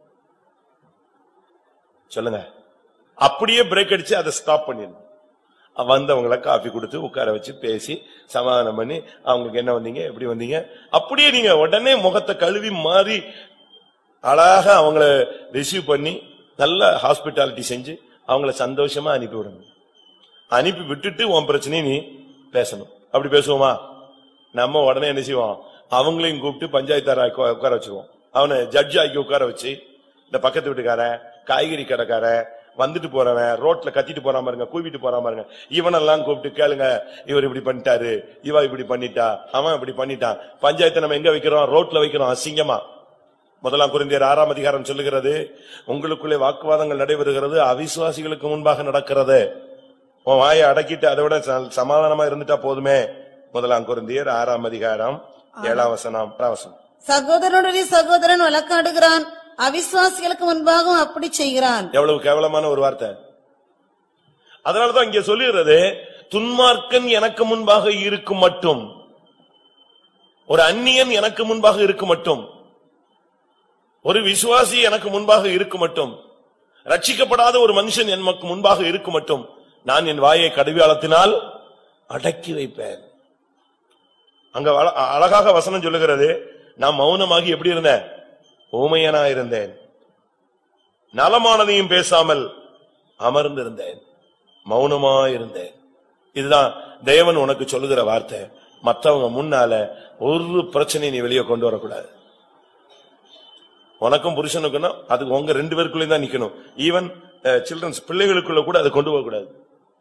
சொல்லுங்க அப்படியே பிரேக் அடிச்சு அதை ஸ்டாப் பண்ணிடணும் வந்தவங்கள காபி கொடுத்து உட்கார வச்சு பேசி சமாதானம் பண்ணி அவங்களுக்கு என்ன வந்தீங்க எப்படி வந்தீங்க அப்படியே நீங்க உடனே முகத்தை கழுவி மாறி அழகா அவங்கள ரிசீவ் பண்ணி நல்ல ஹாஸ்பிட்டாலிட்டி செஞ்சு அவங்கள சந்தோஷமா அனுப்பி விடணும் அனுப்பி விட்டுட்டு உன் பிரச்சனையை நீ பேசணும் அப்படி பேசுவோமா நம்ம உடனே என்ன செய்வோம் அவங்களையும் கூப்பிட்டு பஞ்சாயத்தார உட்கார வச்சிருவோம் அவனை ஜட்ஜ் ஆக்கி உட்கார வச்சு இந்த பக்கத்து வீட்டுக்காரன் காய்கறி கடைக்காரன் வந்துட்டு போறவன் ரோட்ல கத்திட்டு போறாம இருங்க கூவிட்டு போறாம இருங்க இவனெல்லாம் கூப்பிட்டு கேளுங்க இவர் இப்படி பண்ணிட்டாரு இவ இப்படி பண்ணிட்டா அவன் இப்படி பண்ணிட்டான் பஞ்சாயத்தை நம்ம எங்க வைக்கிறோம் ரோட்ல வைக்கிறோம் அசிங்கமா முதலாம் குருந்தியர் ஆறாம் அதிகாரம் சொல்லுகிறது உங்களுக்குள்ளே வாக்குவாதங்கள் நடைபெறுகிறது அவிசுவாசிகளுக்கு முன்பாக நடக்கிறது உன் வாயை அடக்கிட்டு அதை விட ச- சமாதானமா இருந்துட்டா போதுமே முதலாம் குருந்தியர் ஆறாம் அதிகாரம் ஏழாம் வசனம் ஆறாம் வசனம் சகோதரனுடைய சகோதரன் வழக்காடுகிறான் அவிசுவாசிகளுக்கு முன்பாகவும் அப்படி செய்கிறான் எவ்வளவு கேவலமான ஒரு வார்த்தை அதனாலதான் இங்க சொல்லுகிறது துன்மார்க்கன் எனக்கு முன்பாக இருக்கும் மட்டும் ஒரு அந்நியன் எனக்கு முன்பாக இருக்கும் மட்டும் ஒரு விசுவாசி எனக்கு முன்பாக இருக்கும் மட்டும் ரட்சிக்கப்படாத ஒரு மனுஷன் எனக்கு முன்பாக இருக்கும் மட்டும் நான் என் வாயை கடுவியாளத்தினால் அடக்கி வைப்பேன் அங்க அழ- அழகாக வசனம் சொல்லுகிறது நான் மௌனமாகி எப்படி இருந்தேன் ஊமையனா இருந்தேன் நலமானதையும் பேசாமல் அமர்ந்திருந்தேன் மௌனமா இருந்தேன் இதுதான் தேவன் உனக்கு சொல்லுகிற வார்த்தை மத்தவங்க முன்னால ஒரு பிரச்சனை நீ வெளியே கொண்டு வரக்கூடாது உனக்கும் புருஷனுக்குன்னா அது உங்க ரெண்டு பேருக்குள்ளேயும் தான் நிக்கணும் ஈவன் சில்ட்ரன்ஸ் பிள்ளைகளுக்குள்ள கூட அதை கொண்டு போக கூடாது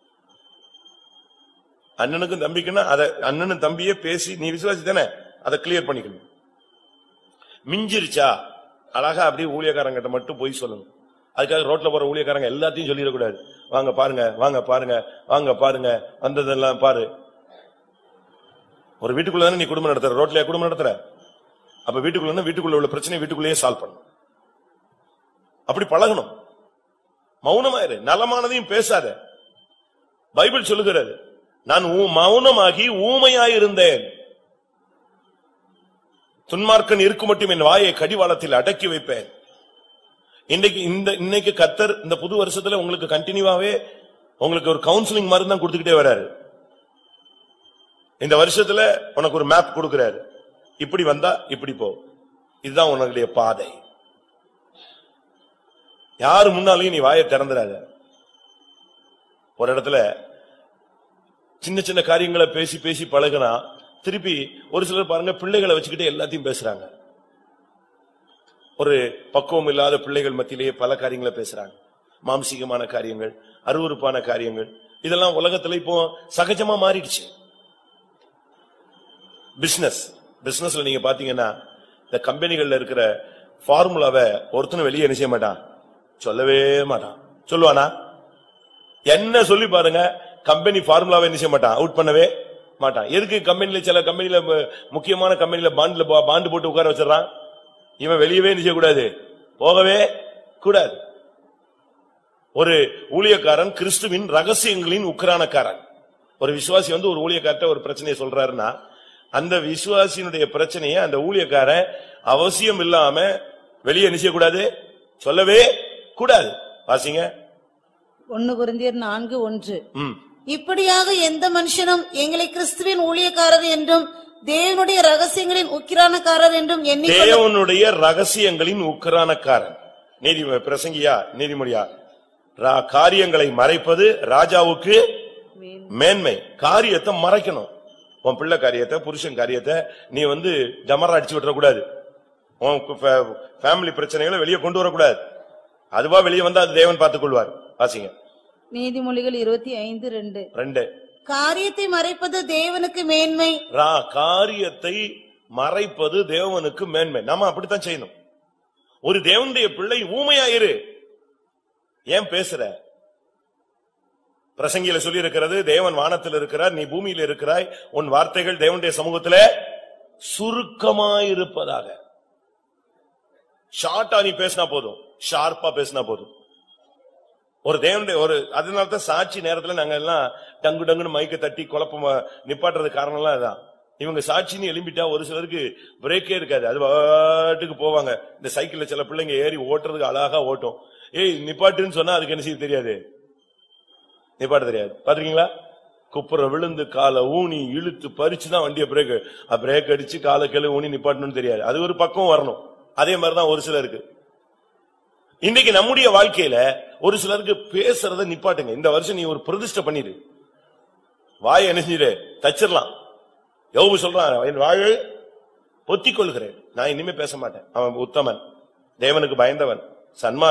அண்ணனுக்கும் தம்பிக்குன்னா அதை அண்ணனும் தம்பியே பேசி நீ விசுவாசி தானே அதை கிளியர் பண்ணிக்கணும் மிஞ்சிருச்சா அழகா அப்படியே ஊழியக்காரங்கிட்ட மட்டும் போய் சொல்லணும் அதுக்காக ரோட்ல போற ஊழியக்காரங்க எல்லாத்தையும் சொல்லிடக்கூடாது வாங்க பாருங்க வாங்க பாருங்க வாங்க பாருங்க வந்ததெல்லாம் பாரு ஒரு வீட்டுக்குள்ள தானே நீ குடும்பம் நடத்துற ரோட்லயா குடும்பம் நடத்துற அப்ப வீட்டுக்குள்ள வீட்டுக்குள்ள உள்ள பிரச்சனை வீட்டுக்குள்ளேயே சால்வ் பண்ணும் அப்படி பழகணும் மௌனமா இரு நலமானதையும் பேசாத பைபிள் சொல்லுகிறது நான் ஊ- மௌனமாகி ஊமையாயிருந்தேன் துன்மார்க்கன் இருக்கும் மட்டும் என் வாயை கடிவாளத்தில் அடக்கி வைப்பேன் இன்னைக்கு இந்த இன்னைக்கு கத்தர் இந்த புது வருஷத்துல உங்களுக்கு கண்டினியூவாவே உங்களுக்கு ஒரு கவுன்சிலிங் மாதிரி தான் கொடுத்துக்கிட்டே வராரு இந்த வருஷத்துல உனக்கு ஒரு மேப் கொடுக்கிறாரு இப்படி வந்தா இப்படி போ இதுதான் உன்னுடைய பாதை யாரு முன்னாலையும் நீ வாயை திறந்துடாத ஒரு இடத்துல சின்ன சின்ன காரியங்களை பேசி பேசி பழகுனா திருப்பி ஒரு சிலர் பாருங்க பிள்ளைகளை வச்சுக்கிட்டு எல்லாத்தையும் பேசுறாங்க ஒரு பக்குவம் இல்லாத பிள்ளைகள் மத்தியிலேயே பல காரியங்களை பேசுறாங்க மாம்சீகமான காரியங்கள் அருவருப்பான காரியங்கள் இதெல்லாம் உலகத்துல இப்போ சகஜமா மாறிடுச்சு பிசினஸ் பிசினஸ்ல நீங்க பாத்தீங்கன்னா இந்த கம்பெனிகள்ல இருக்கிற ஃபார்முலாவை ஒருத்தனும் வெளியே என்ன செய்ய மாட்டான் சொல்லவே மாட்டான் சொல்லுவானா என்ன சொல்லி பாருங்க கம்பெனி ஃபார்முலாவை என்ன செய்ய மாட்டான் அவுட் பண்ணவே மாட்டான் எதுக்கு கம்பெனில சில கம்பெனில மு- முக்கியமான கம்பெனில பாண்ட்ல பாண்டு போட்டு உட்கார வச்சிடறான் இவன் வெளியவே என்ன செய்யக்கூடாது போகவே கூடாது ஒரு ஊழியக்காரன் கிறிஸ்துவின் ரகசியங்களின் உக்கிரானக்காரன் ஒரு விசுவாசி வந்து ஒரு ஊழியக்கார்ட்ட ஒரு பிரச்சனையை சொல்றாருன்னா அந்த விசுவாசியினுடைய பிரச்சனையை அந்த ஊழியக்காரன் அவசியம் இல்லாம வெளியே என்ன செய்யக்கூடாது சொல்லவே கூடாது வாசிங்க ஒன்னு குருந்தியர் நான்கு ஒன்று ம் இப்படியாக எந்த மனுஷனும் எங்களை கிறிஸ்துவின் ஊழியக்காரர் என்றும் தேவனுடைய ரகசியங்களின் உக்கிரானக்காரர் என்றும் எண்ணிக்கொள்ள தேவனுடைய ரகசியங்களின் உக்கரானக்காரன் நீதி பிரசங்கியா நீதிமொழியா ரா- காரியங்களை மறைப்பது ராஜாவுக்கு மேன்மை காரியத்தை மறைக்கணும் உன் பிள்ளை காரியத்தை புருஷன் காரியத்தை நீ வந்து டமரா அடிச்சு விட்டுற கூடாது உன் ஃபேமிலி பிரச்சனைகளை வெளியே கொண்டு வரக்கூடாது அதுவா வெளியே வந்தா அது தேவன் பார்த்துக் கொள்வார் வாசிங்க நீதிமொழிகள் இருபத்தி ஐந்து ரெண்டு ரெண்டு காரியத்தை மறைப்பது தேவனுக்கு மேன்மை ரா காரியத்தை மறைப்பது தேவனுக்கு மேன்மை நாம அப்படித்தான் செய்யணும் ஒரு தேவனுடைய பிள்ளை ஊமையாயிரு ஏன் பேசுற பிரசங்கியில சொல்லி இருக்கிறது தேவன் வானத்தில் இருக்கிறார் நீ பூமியில இருக்கிறாய் உன் வார்த்தைகள் தேவனுடைய சமூகத்துல சுருக்கமாயிருப்பதாக ஷார்ட்டா நீ பேசினா போதும் ஷார்ப்பா பேசினா போதும் ஒரு தேவனுடைய ஒரு அதனாலதான் சாட்சி நேரத்துல நாங்க எல்லாம் டங்கு டங்குன்னு மைக்க தட்டி குழப்பமா நிப்பாட்டுறது காரணம் எல்லாம் அதான் இவங்க சாட்சின்னு எழும்பிட்டா ஒரு சிலருக்கு பிரேக்கே இருக்காது அது பாட்டுக்கு போவாங்க இந்த சைக்கிள்ல சில பிள்ளைங்க ஏறி ஓட்டுறதுக்கு அழகா ஓட்டும் ஏய் நிப்பாட்டுன்னு சொன்னா அதுக்கு என்ன செய்ய தெரியாது நிப்பாட்ட தெரியாது பாத்திருக்கீங்களா குப்புற விழுந்து காலை ஊனி இழுத்து பறிச்சுதான் வண்டியை பிரேக் பிரேக் அடிச்சு காலை கீழே ஊனி நிப்பாட்டணும்னு தெரியாது அது ஒரு பக்கம் வரணும் அதே மாதிரிதான் ஒரு சிலருக்கு இன்னைக்கு நம்முடைய வாழ்க்கையில ஒரு சிலருக்கு பேசுறத நிப்பாட்டுங்க இந்த வருஷம் நீ ஒரு பிரதிஷ்டை பண்ணிடு வாயை என்ன செஞ்சிரு தச்சிரலாம் யோபு சொல்றான் என் வாயை பொத்திக் கொள்கிறேன் நான் இனிமே பேச மாட்டேன் அவன் உத்தமன் தேவனுக்கு பயந்தவன் சன்மார்க்கன்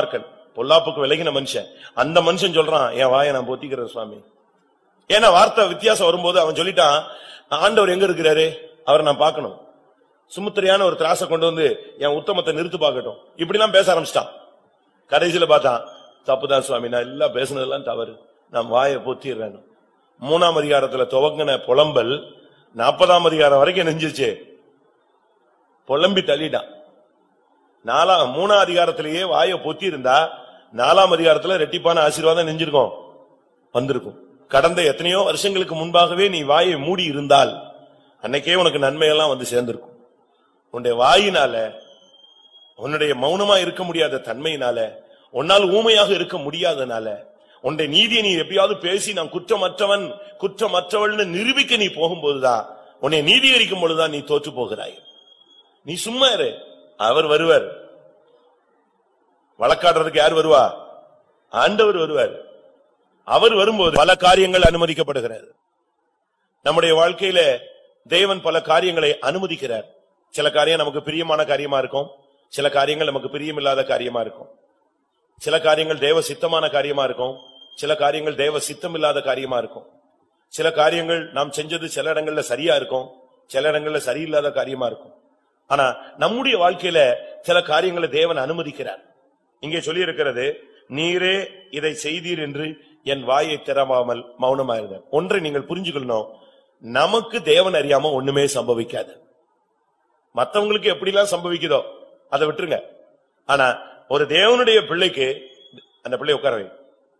பொல்லாப்புக்கு விலகின மனுஷன் அந்த மனுஷன் சொல்றான் என் வாயை நான் பொத்திக்கிறேன் சுவாமி ஏன்னா வார்த்தை வித்தியாசம் வரும்போது அவன் சொல்லிட்டான் ஆண்டவர் எங்க இருக்கிறாரு அவரை நான் பார்க்கணும் சுமுத்திரையான ஒரு திராசை கொண்டு வந்து என் உத்தமத்தை நிறுத்து பார்க்கட்டும் இப்படிலாம் பேச ஆரம்பிச்சிட்டான் கடைசியில பார்த்தான் தப்புதான் சுவாமி நான் எல்லாம் பேசுனதெல்லாம் தவறு நான் வாயை பொத்திடுறேன் மூணாம் அதிகாரத்துல துவங்கின புலம்பல் நாற்பதாம் அதிகாரம் வரைக்கும் நெஞ்சிருச்சு புலம்பி தள்ளிட்டான் நாலாம் மூணாம் அதிகாரத்திலேயே வாயை பொத்தி இருந்தா நாலாம் அதிகாரத்துல ரெட்டிப்பான ஆசீர்வாதம் நெஞ்சிருக்கும் வந்திருக்கும் கடந்த எத்தனையோ வருஷங்களுக்கு முன்பாகவே நீ வாயை மூடி இருந்தால் அன்னைக்கே உனக்கு நன்மையெல்லாம் வந்து சேர்ந்திருக்கும் உன்னுடைய வாயினால உன்னுடைய மௌனமா இருக்க முடியாத தன்மையினால உன்னால் ஊமையாக இருக்க முடியாதனால உன்னுடைய நீதியை நீ எப்படியாவது பேசி நான் குற்றமற்றவன் குற்றமற்றவள்னு நிரூபிக்க நீ போகும்போதுதான் உன்னை நீதீகரிக்கும் பொழுதுதான் நீ தோற்று போகிறாய் நீ சும்மா இரு அவர் வருவார் வழக்காடுறதுக்கு யார் வருவா ஆண்டவர் வருவார் அவர் வரும்போது பல காரியங்கள் அனுமதிக்கப்படுகிறது நம்முடைய வாழ்க்கையில தேவன் பல காரியங்களை அனுமதிக்கிறார் சில காரியம் நமக்கு பிரியமான காரியமா இருக்கும் சில காரியங்கள் நமக்கு பிரியமில்லாத காரியமா இருக்கும் சில காரியங்கள் தேவ சித்தமான காரியமா இருக்கும் சில காரியங்கள் தேவ சித்தம் இல்லாத காரியமா இருக்கும் சில காரியங்கள் நாம் செஞ்சது சில இடங்கள்ல சரியா இருக்கும் சில இடங்கள்ல சரியில்லாத காரியமா இருக்கும் ஆனா நம்முடைய வாழ்க்கையில சில காரியங்களை தேவன் அனுமதிக்கிறார் இங்கே சொல்லி இருக்கிறது நீரே இதை செய்தீர் என்று என் வாயை திறமாமல் மௌனமாயிருந்த ஒன்றை நீங்கள் புரிஞ்சுக்கணும் நமக்கு தேவன் அறியாம ஒண்ணுமே சம்பவிக்காது மத்தவங்களுக்கு எப்படிலாம் சம்பவிக்குதோ அதை விட்டுருங்க ஆனா ஒரு தேவனுடைய பிள்ளைக்கு அந்த பிள்ளை உட்கார வை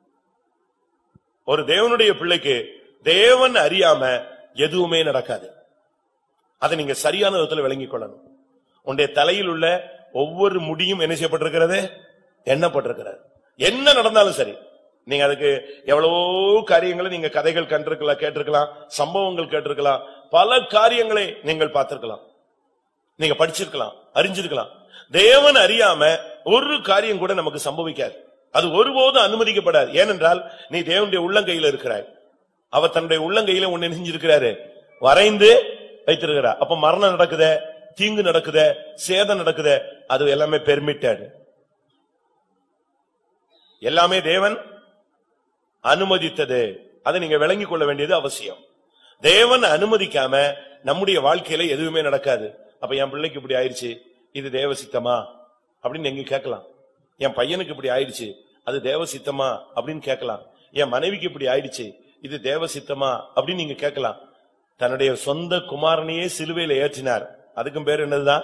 ஒரு தேவனுடைய பிள்ளைக்கு தேவன் அறியாம எதுவுமே நடக்காது அதை நீங்க சரியான விதத்துல விளங்கிக் கொள்ளணும் உன்னுடைய தலையில் உள்ள ஒவ்வொரு முடியும் என்ன செய்யப்பட்டிருக்கிறது எண்ணப்பட்டிருக்கிறது என்ன நடந்தாலும் சரி நீங்க அதுக்கு எவ்வளவோ காரியங்களை நீங்க கதைகள் கண்டிருக்கலாம் கேட்டிருக்கலாம் சம்பவங்கள் கேட்டிருக்கலாம் பல காரியங்களை நீங்கள் பார்த்திருக்கலாம் நீங்க படிச்சிருக்கலாம் அறிஞ்சிருக்கலாம் தேவன் அறியாம ஒரு காரியம் கூட நமக்கு சம்பவிக்காது அது ஒருபோதும் அனுமதிக்கப்படாது ஏனென்றால் நீ தேவனுடைய உள்ளங்கையில இருக்கிறாய் அவர் தன்னுடைய உள்ளங்கையில ஒன்னு நெஞ்சிருக்கிறாரு வரைந்து வைத்திருக்கிறார் அப்ப மரணம் நடக்குதே தீங்கு நடக்குதே சேதம் நடக்குதே அது எல்லாமே பெர்மிட்டட் எல்லாமே தேவன் அனுமதித்தது அதை நீங்க விளங்கிக் கொள்ள வேண்டியது அவசியம் தேவன் அனுமதிக்காம நம்முடைய வாழ்க்கையில எதுவுமே நடக்காது அப்ப என் பிள்ளைக்கு இப்படி ஆயிருச்சு இது தேவ சித்தமா அப்படின்னு நீங்க கேட்கலாம் என் பையனுக்கு இப்படி ஆயிடுச்சு அது தேவ சித்தமா அப்படின்னு கேட்கலாம் என் மனைவிக்கு இப்படி ஆயிடுச்சு இது தேவ சித்தமா அப்படின்னு நீங்க கேட்கலாம் தன்னுடைய சொந்த குமாரனையே சிலுவையில ஏற்றினார் அதுக்கும் பேர் என்னதுதான்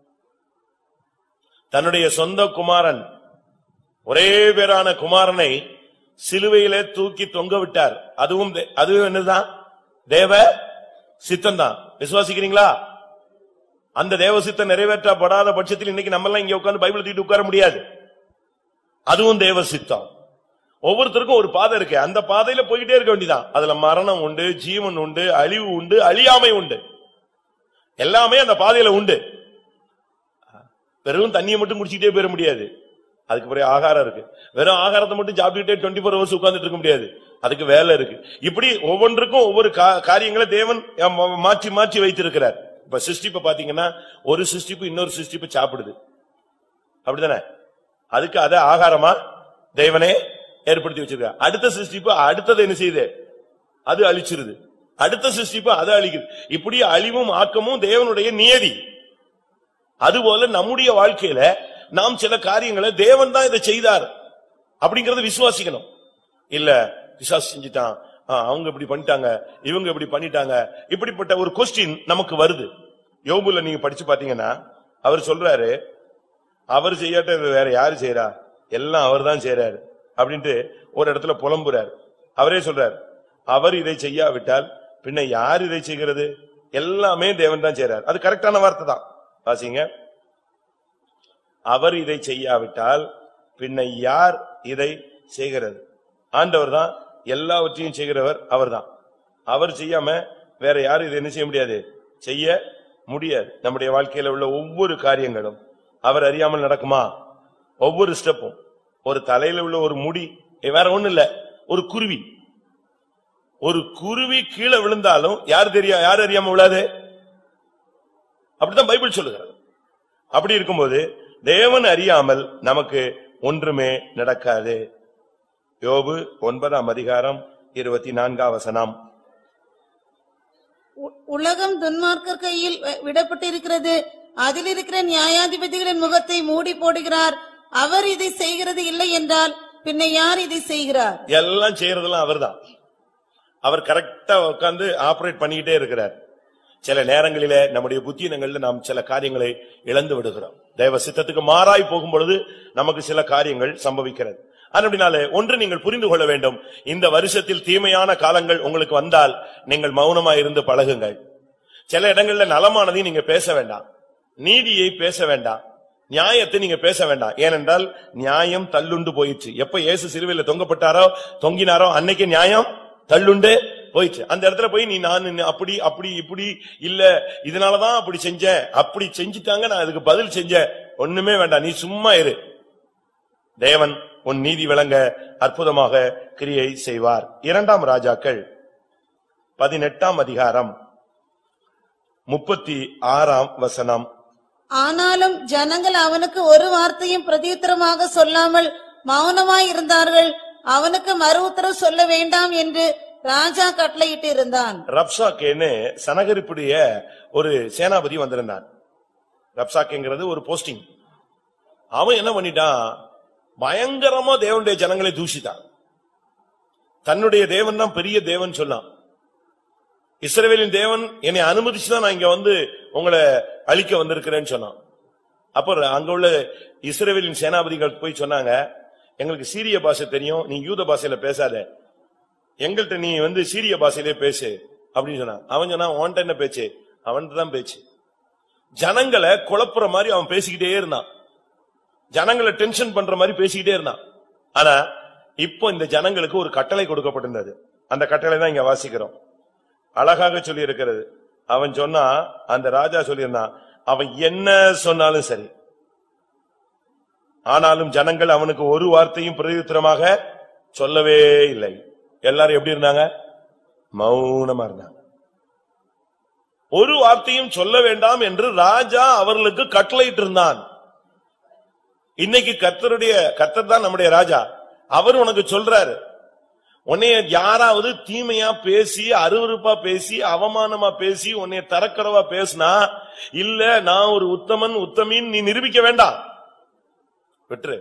தன்னுடைய சொந்த குமாரன் ஒரே பேரான குமாரனை சிலுவையிலே தூக்கி தொங்க விட்டார் அதுவும் தே- அதுவும் என்னதுதான் தேவ சித்தம்தான் விசுவாசிக்கிறீங்களா அந்த தேவ சித்தம் நிறைவேற்றப்படாத பட்சத்தில் இன்னைக்கு நம்ம எல்லாம் இங்க உட்கார்ந்து பைபிள் தூக்கிட்டு உட்கார முடியாது அதுவும் தேவ சித்தம் ஒவ்வொருத்தருக்கும் ஒரு பாதை இருக்கு அந்த பாதையில போய்கிட்டே இருக்க வேண்டியதான் அதுல மரணம் உண்டு ஜீவன் உண்டு அழிவு உண்டு அழியாமை உண்டு எல்லாமே அந்த பாதையில உண்டு வெறும் தண்ணியை மட்டும் குடிச்சிட்டே போயிட முடியாது அதுக்கு பிறகு ஆகாரம் இருக்கு வெறும் ஆகாரத்தை மட்டும் சாப்பிட்டுட்டே டுவெண்ட்டி ஃபோர் ஹவர்ஸ் உட்கார்ந்துட்டு இருக்க முடியாது அதுக்கு வேலை இருக்கு இப்படி ஒவ்வொன்றுக்கும் ஒவ்வொரு கா- காரியங்களை தேவன் அஹ், மா- மாற்றி மாற்றி வைத்திருக்கிறார் இப்ப சிருஷ்டிப்பை பாத்தீங்கன்னா ஒரு சிருஷ்டிப்பு இன்னொரு சிருஷ்டிப்பு சாப்பிடுது அப்படிதானே அதுக்கு அத ஆகாரமா தேவனே ஏற்படுத்தி வச்சிருக்கார் அடுத்த சிருஷ்டிப்பு அடுத்தது என்ன செய்யுது அது அழிச்சிருது அடுத்த சிருஷ்டிப்பு அதை அழிக்குது இப்படி அழிவும் ஆக்கமும் தேவனுடைய நியதி அதுபோல நம்முடைய வாழ்க்கையில நாம் சில காரியங்களை தேவன் தான் இதை செய்தார் அப்படிங்கறத விசுவாசிக்கணும் இல்ல விசுவாசி செஞ்சுட்டான் ஆ, அவங்க இப்படி பண்ணிட்டாங்க இவங்க இப்படி பண்ணிட்டாங்க இப்படிப்பட்ட ஒரு கொஸ்டின் நமக்கு வருது யோபுல நீங்க படிச்சு பாத்தீங்கன்னா அவர் சொல்றாரு அவர் செய்யாட்ட இது வேற யாரு செய்யறா எல்லாம் அவர் தான் செய்யறாரு அப்படின்ட்டு ஒரு இடத்துல புலம்புறார் அவரே சொல்றார் அவர் இதை செய்யாவிட்டால் பின்ன யார் இதை செய்கிறது எல்லாமே தேவன் தான் செய்யறார் அது கரெக்டான வார்த்தை தான் வாசிங்க அவர் இதை செய்யாவிட்டால் பின்ன யார் இதை செய்கிறது ஆண்டவர் தான் எல்லாவற்றையும் செய்கிறவர் அவர்தான் அவர் செய்யாம வேற யாரும் இதை என்ன செய்ய முடியாது செய்ய முடியாது நம்முடைய வாழ்க்கையில உள்ள ஒவ்வொரு காரியங்களும் அவர் அறியாமல் நடக்குமா ஒவ்வொரு ஸ்டெப்பும் ஒரு தலையில உள்ள ஒரு முடி ஏ, வேற ஒண்ணு இல்ல ஒரு குருவி ஒரு குருவி கீழே விழுந்தாலும் யார் தெரியா யார் அறியாம விழாது அப்படிதான் பைபிள் சொல்லுகிறது அப்படி இருக்கும்போது தேவன் அறியாமல் நமக்கு ஒன்றுமே நடக்காது யோபு ஒன்பதாம் அதிகாரம் இருபத்தி நான்காம் வசனம் உ- உலகம் துன்மார்க்கர் கையில் வ- விடப்பட்டிருக்கிறது அதில் இருக்கிற நியாயாதிபதிகளின் முகத்தை மூடி போடுகிறார் அவர் இதை செய்கிறது இல்லை என்றால் பின்ன யார் இதை செய்கிறார் எல்லாம் செய்யறதெல்லாம் அவர்தான் அவர் கரெக்டா உட்கார்ந்து ஆபரேட் பண்ணிக்கிட்டே இருக்கிறார் சில நேரங்களிலே நம்முடைய புத்தியினங்கள்ல நாம் சில காரியங்களை இழந்து விடுகிறோம் தேவ சித்தத்துக்கு மாறாய் போகும் பொழுது நமக்கு சில காரியங்கள் சம்பவிக்கிறது அப்படினாலே ஒன்று நீங்கள் புரிந்து கொள்ள வேண்டும் இந்த வருஷத்தில் தீமையான காலங்கள் உங்களுக்கு வந்தால் நீங்கள் மௌனமா இருந்து பழகுங்கள் சில இடங்கள்ல நலமானதை நீங்க பேச வேண்டாம் நீதியை பேச வேண்டாம் நியாயத்தை நீங்க பேச வேண்டாம் ஏனென்றால் நியாயம் தள்ளுண்டு போயிற்று எப்ப இயேசு சிலுவையில தொங்கப்பட்டாரோ தொங்கினாரோ அன்னைக்கு நியாயம் தள்ளுண்டு போயிற்று அந்த இடத்துல போய் நீ நான் நின்னு அப்படி அப்படி இப்படி இல்ல இதனாலதான் அப்படி செஞ்சேன் அப்படி செஞ்சுட்டாங்க நான் அதுக்கு பதில் செஞ்சேன் ஒண்ணுமே வேண்டாம் நீ சும்மா இரு தேவன் உன் நீதி விளங்க அற்புதமாக கிரியை செய்வார் இரண்டாம் ராஜாக்கள் பதினெட்டாம் அதிகாரம் முப்பத்தி ஆறாம் வசனம் ஆனாலும் ஜனங்கள் அவனுக்கு ஒரு வார்த்தையும் பிரதியுத்தரமாக சொல்லாமல் மௌனமாய் இருந்தார்கள் அவனுக்கு மறு உத்தரவு சொல்ல வேண்டாம் என்று ராஜா கட்டளையிட்டு இருந்தான் ரப்சாக்கேன்னு சனகரிப்புடைய ஒரு சேனாபதி வந்திருந்தான் ரப்சாக்கேங்கிறது ஒரு போஸ்டிங் அவன் என்ன பண்ணிட்டான் பயங்கரமா தேவனுடைய ஜனங்களை தூஷித்தான் தன்னுடைய தேவன் தான் பெரிய தேவன் சொன்னான் இஸ்ரவேலின் தேவன் என்னை அனுமதிச்சுதான் நான் இங்க வந்து உங்களை அழிக்க வந்திருக்கிறேன்னு சொன்னான் அப்ப அங்க உள்ள இஸ்ரவேலின் சேனாபதிகள் போய் சொன்னாங்க எங்களுக்கு சீரிய பாஷை தெரியும் நீ யூத பாஷையில பேசாத எங்கள்கிட்ட நீ வந்து சீரிய பாஷையிலே பேசு அப்படின்னு சொன்னான் அவன் சொன்னான் உன்கிட்ட என்ன பேச்சு அவன்கிட்ட தான் பேச்சு ஜனங்களை குழப்புற மாதிரி அவன் பேசிக்கிட்டே இருந்தான் ஜனங்களை டென்ஷன் பண்ற மாதிரி பேசிக்கிட்டே இருந்தான் ஆனா இப்போ இந்த ஜனங்களுக்கு ஒரு கட்டளை கொடுக்கப்பட்டிருந்தது அந்த கட்டளை தான் இங்க வாசிக்கிறோம் அழகாக சொல்லி இருக்கிறது அவன் சொன்னா அந்த ராஜா சொல்லியிருந்தான் அவன் என்ன சொன்னாலும் சரி ஆனாலும் ஜனங்கள் அவனுக்கு ஒரு வார்த்தையும் பிரதியுத்தரமாக சொல்லவே இல்லை எல்லாரும் எப்படி இருந்தாங்க மௌனமா இருந்தாங்க ஒரு வார்த்தையும் சொல்ல வேண்டாம் என்று ராஜா அவர்களுக்கு கட்டளையிட்டு இருந்தான் இன்னைக்கு கர்த்தருடைய கர்த்தர் தான் நம்முடைய ராஜா அவர் உனக்கு சொல்றாரு உன்னைய யாராவது தீமையா பேசி அருவருப்பா பேசி அவமானமா பேசி உன்னைய தரக்குறவா பேசினா இல்ல நான் ஒரு உத்தமன் உத்தமின் நீ நிரூபிக்க வேண்டாம் விட்டுரு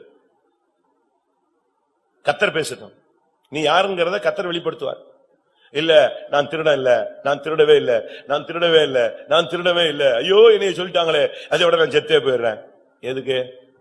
கத்தர் பேசட்டும் நீ யாருங்கிறத கத்தர் வெளிப்படுத்துவார் இல்ல நான் திருடன் இல்ல நான் திருடவே இல்ல நான் திருடவே இல்ல நான் திருடவே இல்ல ஐயோ என்னைய சொல்லிட்டாங்களே அதை விட நான் செத்தே போயிடுறேன் எதுக்கு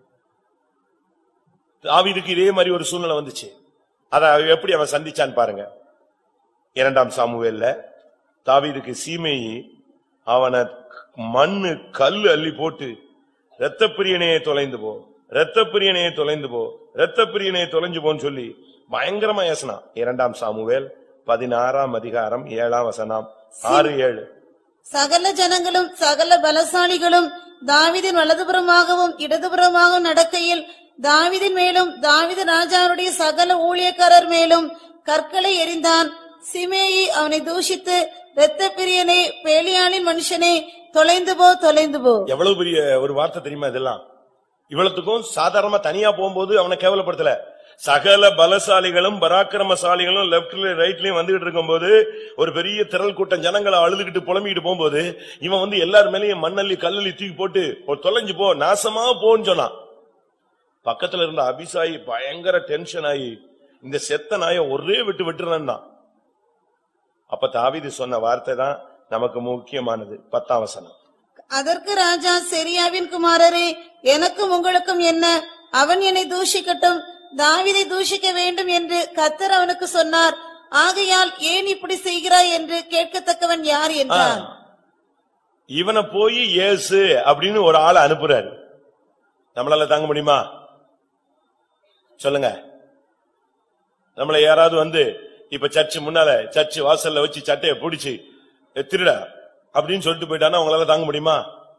தாவீதுக்கு இதே மாதிரி ஒரு சூழ்நிலை வந்துச்சு அத அவன் எப்படி அவன் சந்திச்சான்னு பாருங்க இரண்டாம் சாமுவேல்ல தாவீதுக்கு சீமையி அவனை மண்ணு கல்லு அள்ளி போட்டு இரத்தப்பிரியனையே தொலைந்து போ இரத்தப்பிரியனையே தொலைந்து போ இரத்தப்பிரியனையே தொலைஞ்சு போன்னு சொல்லி பயங்கரமா ஏசினான் இரண்டாம் சாமுவேல் பதினாறாம் அதிகாரம் ஏழாம் வசனம் ஆறு ஏழு சகல ஜனங்களும் சகல பலசாலிகளும் தாவீதின் வலதுபுறமாகவும் இடதுபுறமாகவும் நடக்கையில் தாவீதின் மேலும் தாவீது ராஜாவுடைய சகல ஊழியக்காரர் மேலும் கற்களை எறிந்தான் சிமேயி அவனை தூஷித்து இரத்த பிரியனே பேலியாளின் மனுஷனே தொலைந்து போ தொலைந்து போ எவ்வளவு பெரிய ஒரு வார்த்தை தெரியுமா இதெல்லாம் இவ்வளவுக்கும் சாதாரணமா தனியா போகும்போது அவனை கேவலப்படுத்தல சகல பலசாலிகளும் பராக்கிரமசாலிகளும் லெப்ட்லயும் ரைட்லயும் வந்துகிட்டு இருக்கும்போது ஒரு பெரிய திரள் கூட்டம் ஜனங்களை அழுதுகிட்டு புலம்பிக்கிட்டு போகும்போது இவன் வந்து எல்லார் மேலயும் மண்ணள்ளி கல்லள்ளி தூக்கி போட்டு ஒரு தொலைஞ்சு போ நாசமா போன்னு சொன்னான் பக்கத்துல இருந்த அபிசாயி பயங்கர டென்ஷன் ஆகி இந்த செத்த நாயை ஒரே விட்டு விட்டுறான்னா அப்ப தாவீது சொன்ன வார்த்தை தான் நமக்கு முக்கியமானது பத்தாம் வசனம் அதற்கு ராஜா செரியாவின் குமாரரே எனக்கும் உங்களுக்கும் என்ன அவன் என்னை தூஷிக்கட்டும் தாவீதை தூஷிக்க வேண்டும் என்று கத்தர் அவனுக்கு சொன்னார் ஆகையால் ஏன் இப்படி செய்கிறாய் என்று கேட்கத்தக்கவன் யார் என்றான் இவனை போய் இயேசு அப்படின்னு ஒரு ஆளை அனுப்புறாரு நம்மளால தாங்க முடியுமா சொல்லுங்க நம்மள யாராவது வந்து இப்ப சர்ச்சு முன்னால சர்ச்சு வாசல்ல வச்சு சட்டைய பிடிச்சு "ஏ, திருடா அப்படின்னு சொல்லிட்டு போயிட்டானா உங்களால தாங்க முடியுமா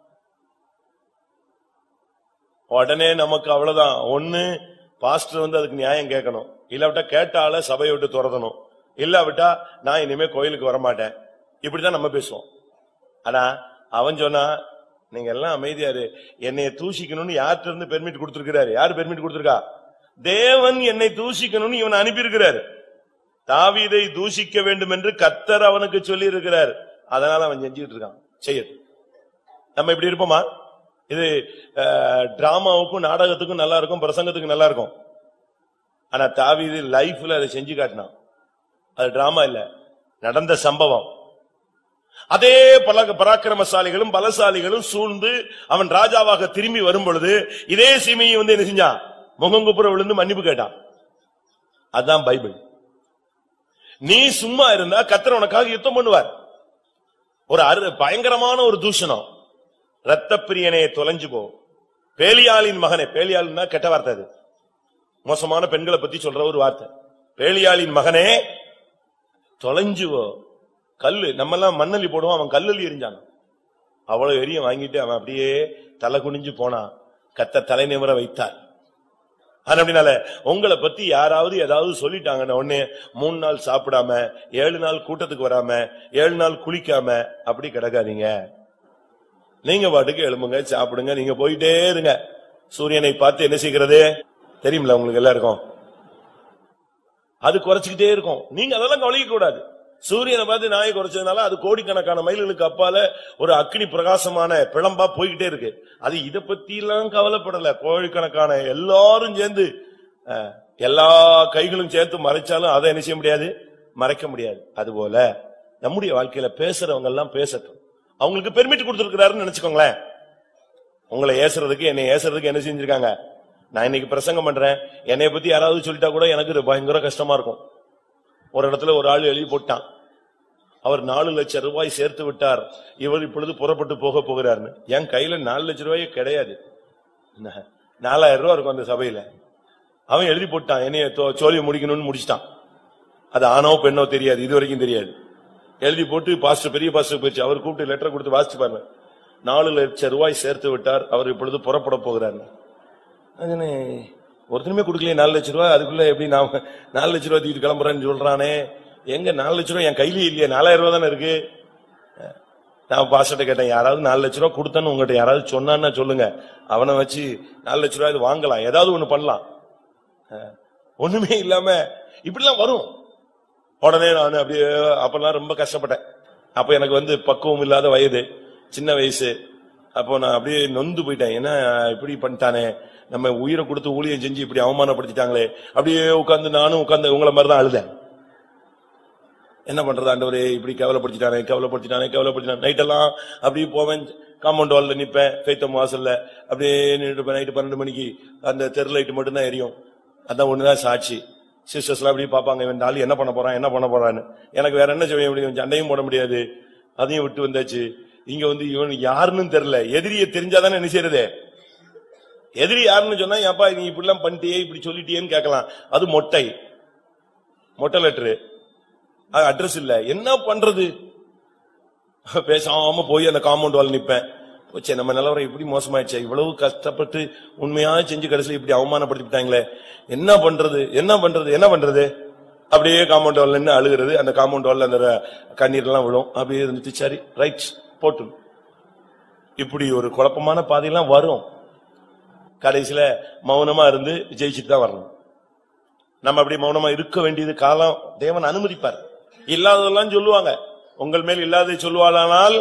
உடனே நமக்கு அவ்வளவுதான் ஒண்ணு பாஸ்டர் வந்து அதுக்கு நியாயம் கேட்கணும் இல்லாவிட்டா கேட்ட ஆள சபையை விட்டு துரத்தணும் இல்லாவிட்டா நான் இனிமே கோயிலுக்கு வரமாட்டேன் இப்படிதான் நம்ம பேசுவோம் ஆனா அவன் சொன்னா நீங்க எல்லாம் அமைதியாரு என்னைய தூஷிக்கணும்னு யார்கிட்ட இருந்து பெர்மிட் கொடுத்திருக்கிறாரு யாரு பெர்மிட் கொடுத்திருக்கா தேவன் என்னை தூஷிக்கணும்னு இவன் அனுப்பியிருக்கிறார் தாவீதை தூஷிக்க வேண்டும் என்று கத்தர் அவனுக்கு சொல்லி இருக்கிறார் அதனால அவன் செஞ்சுட்டு இருக்கான் செய்யட்டும் நம்ம இப்படி இருப்போமா இது அஹ், டிராமாவுக்கும் நாடகத்துக்கும் நல்லா இருக்கும் பிரசங்கத்துக்கும் நல்லா இருக்கும் ஆனா தாவீது லைஃப்ல அதை செஞ்சு காட்டினான் அது டிராமா இல்ல நடந்த சம்பவம் அதே பல பராக்கிரமசாலிகளும் பலசாலிகளும் சூழ்ந்து அவன் ராஜாவாக திரும்பி வரும் பொழுது இதே சீமையை வந்து என்ன செஞ்சான் முகங்குப்புற விழுந்து மன்னிப்பு கேட்டான் அதான் பைபிள் நீ சும்மா இருந்தா கத்தர் உனக்காக யுத்தம் பண்ணுவார் ஒரு அரு பயங்கரமான ஒரு தூஷணம் ரத்த பிரியனே தொலைஞ்சு போ பேலியாளின் மகனே பேலியாள்னா கெட்ட வார்த்தை அது மோசமான பெண்களை பத்தி சொல்ற ஒரு வார்த்தை பேலியாளின் மகனே தொலைஞ்சு போ கல்லு நம்ம எல்லாம் மண்ணலி போடுவோம் அவன் கல்லலி எரிஞ்சான் அவ்வளவு எரிய வாங்கிட்டு அவன் அப்படியே தலை குனிஞ்சு போனான் கத்த தலை நிமிர வைத்தார் ஆனா அப்படினால உங்களை பத்தி யாராவது ஏதாவது சொல்லிட்டாங்கன்னு உடனே மூணு நாள் சாப்பிடாம ஏழு நாள் கூட்டத்துக்கு வராம ஏழு நாள் குளிக்காம அப்படி கிடக்காதீங்க நீங்க பாட்டுக்கு எழும்புங்க சாப்பிடுங்க நீங்க போயிட்டே இருங்க சூரியனை பார்த்து என்ன செய்கிறது தெரியுமில்ல உங்களுக்கு எல்லாருக்கும் அது குறைச்சுக்கிட்டே இருக்கும் நீங்க அதெல்லாம் கவனிக்க கூடாது சூரியனை பார்த்து நாயை குறைச்சதுனால அது கோடிக்கணக்கான மைல்களுக்கு அப்பால ஒரு அக்னி பிரகாசமான பிளம்பா போய்கிட்டே இருக்கு அது இத பத்தி எல்லாம் கவலைப்படல கோடிக்கணக்கான எல்லாரும் சேர்ந்து அஹ், எல்லா கைகளும் சேர்த்து மறைச்சாலும் அதை என்ன செய்ய முடியாது மறைக்க முடியாது அதுபோல நம்முடைய வாழ்க்கையில பேசுறவங்க எல்லாம் பேசட்டும் அவங்களுக்கு பெர்மிட் கொடுத்திருக்கிறாருன்னு நினைச்சுக்கோங்களேன் உங்களை ஏசுறதுக்கு என்னை ஏசுறதுக்கு என்ன செஞ்சிருக்காங்க நான் இன்னைக்கு பிரசங்கம் பண்றேன் என்னைய பத்தி யாராவது சொல்லிட்டா கூட எனக்கு இது பயங்கர கஷ்டமா இருக்கும் ஒரு இடத்துல ஒரு ஆள் எழுதி போட்டான் அவர் நாலு லட்சம் ரூபாய் சேர்த்து விட்டார் இவர் இப்பொழுது புறப்பட்டு போக போகிறார்னு என் கையில நாலு லட்சம் ரூபாயே கிடையாது நா- நாலாயிரம் ரூபாய் இருக்கும் அந்த சபையில அவன் எழுதி போட்டான் என்னைய தோ- சோழியை முடிக்கணும்னு முடிச்சிட்டான் அது ஆணோ பெண்ணோ தெரியாது இது வரைக்கும் தெரியாது எழுதி போட்டு பாஸ்டர் பெரிய பாஸ்டர் போயிடுச்சு அவர் கூப்பிட்டு லெட்டர் கொடுத்து வாசிச்சு பாருங்க நாலு லட்சம் ரூபாய் சேர்த்து விட்டார் அவர் இப்பொழுது புறப்பட போகிறார் ஒருத்தருமே கொடுக்கலையே நாலு லட்சம் ரூபாய் அதுக்குள்ள எப்படி நான் நாலு லட்சம் ரூபாய் தூக்கிட்டு கிளம்புறேன்னு சொல்றானே எங்க நாலு லட்சம் ரூபாய் என் கையிலே இல்லையே நாலாயிரம் ரூபாய் தானே இருக்கு நான் பாஸ்டர்ட்ட கேட்டேன் யாராவது நாலு லட்சம் ரூபாய் கொடுத்தேன்னு உங்ககிட்ட யாராவது சொன்னான்னா சொல்லுங்க அவனை வச்சு நாலு லட்சம் ரூபாய் இது வாங்கலாம் ஏதாவது ஒண்ணு பண்ணலாம் அஹ், ஒண்ணுமே இல்லாம இப்படிலாம் வரும் உடனே நான் அப்படியே அப்பெல்லாம் ரொம்ப கஷ்டப்பட்டேன் அப்ப எனக்கு வந்து பக்குவம் இல்லாத வயது சின்ன வயசு அப்போ நான் அப்படியே நொந்து போயிட்டேன் என்ன இப்படி பண்ணிட்டானே நம்ம உயிரை கொடுத்து ஊழியம் செஞ்சு இப்படி அவமானப்படுத்திட்டாங்களே அப்படியே உட்கார்ந்து நானும் உட்கார்ந்து உங்களை மாதிரி தான் அழுதேன் என்ன பண்றது ஆண்டவரே இப்படி கேவலப்படுத்திட்டானே கேவலப்படுத்திட்டானே கேவலப்படுத்திட்டானே நைட்டெல்லாம் அப்படியே போவேன் காம்பவுண்ட் வால்ல நிப்பேன் ஃபேத்தம் வாசல்ல அப்படியே நின்றுட்டு நைட்டு பன்னெண்டு மணிக்கு அந்த தெரு லைட் மட்டும் தான் எரியும் அதான் ஒண்ணுதான் சாட்சி சிஸ்டர்ஸ்லாம் அப்படியே பார்ப்பாங்க இவன் நாள் என்ன பண்ண போறான் என்ன பண்ண போறான்னு எனக்கு வேற என்ன செய்ய முடியும் சண்டையும் போட முடியாது அதையும் விட்டு வந்தாச்சு இங்க வந்து இவன் யாருன்னு தெரியல எதிரிய தெரிஞ்சாதானே என்ன செய்யறது எதிரி யாருன்னு சொன்னா ஏப்பா நீ இப்படி எல்லாம் பண்ணிட்டியே இப்படி சொல்லிட்டியேன்னு கேட்கலாம் அது மொட்டை மொட்டை லெட்டரு அட்ரஸ் இல்ல என்ன பண்றது பேசாம போய் அந்த காம்பவுண்ட் வால் நிப்பேன் போச்சே நம்ம நிலவரம் இப்படி மோசமாயிடுச்சே இவ்வளவு கஷ்டப்பட்டு உண்மையா செஞ்சு கடைசியில இப்படி அவமானப்படுத்திட்டாங்களே என்ன பண்றது என்ன பண்றது என்ன பண்றது அப்படியே காம்பவுண்ட் வால் நின்னு அழுகிறது அந்த காம்பவுண்ட் வால்ல அந்த ர- கண்ணீர் எல்லாம் விழும் அப்படியே இருந்துச்சு சரி ரைட் போட்டு இப்படி ஒரு குழப்பமான பாதையெல்லாம் வரும் கடைசியில மௌனமா இருந்து ஜெயிச்சுட்டு தான் வரணும் நம்ம அப்படி மௌனமா இருக்க வேண்டியது காலம் தேவன் அனுமதிப்பார் இல்லாததெல்லாம் சொல்லுவாங்க உங்கள் மேல் இல்லாததை சொல்லுவாளானால்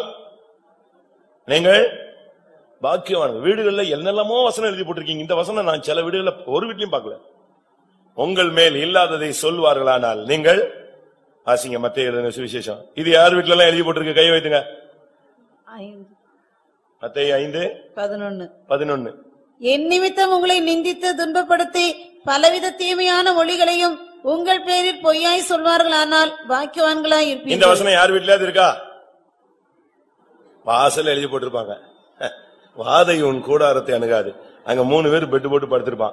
நீங்கள் பாக்கியவான்கள் வீடுகள்ல என்னெல்லாமோ வசனம் எழுதி போட்டிருக்கீங்க இந்த வசனம் நான் சில வீடுகள்ல ஒரு வீட்லயும் பார்க்கல உங்கள் மேல் இல்லாததை சொல்வார்களானால் நீங்கள் ஆசிங்க மத்திய எழுதின சுவிசேஷம் இது யார் வீட்ல எல்லாம் எழுதி போட்டிருக்கு கை வைத்துங்க ஐந்து மத்திய ஐந்து பதினொன்னு பதினொன்னு என் நிமித்தம் உங்களை நிந்தித்து துன்பப்படுத்தி பலவித தீமையான மொழிகளையும் உங்கள் பேரில் பொய்யாய் சொல்வார்களானால் பாக்கியவான்களாய் இந்த இருப்பீர்கள் வசனம் யார் வீட்லயாவது இருக்கா வாசல் எழுதி போட்டிருப்பாங்க வாதை உன் கூடாரத்தை அணுகாது அங்க மூணு பேர் பெட்டு போட்டு படுத்திருப்பான்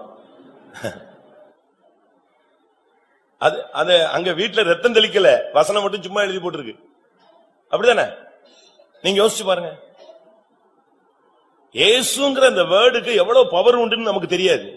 அது அது அங்க வீட்டுல ரத்தம் தெளிக்கல வசனம் மட்டும் சும்மா எழுதி போட்டிருக்கு அப்படிதானே நீங்க யோசிச்சு பாருங்க இயேசுங்கிற அந்த வேர்டுக்கு எவ்வளவு பவர் உண்டுன்னு நமக்கு தெரியாது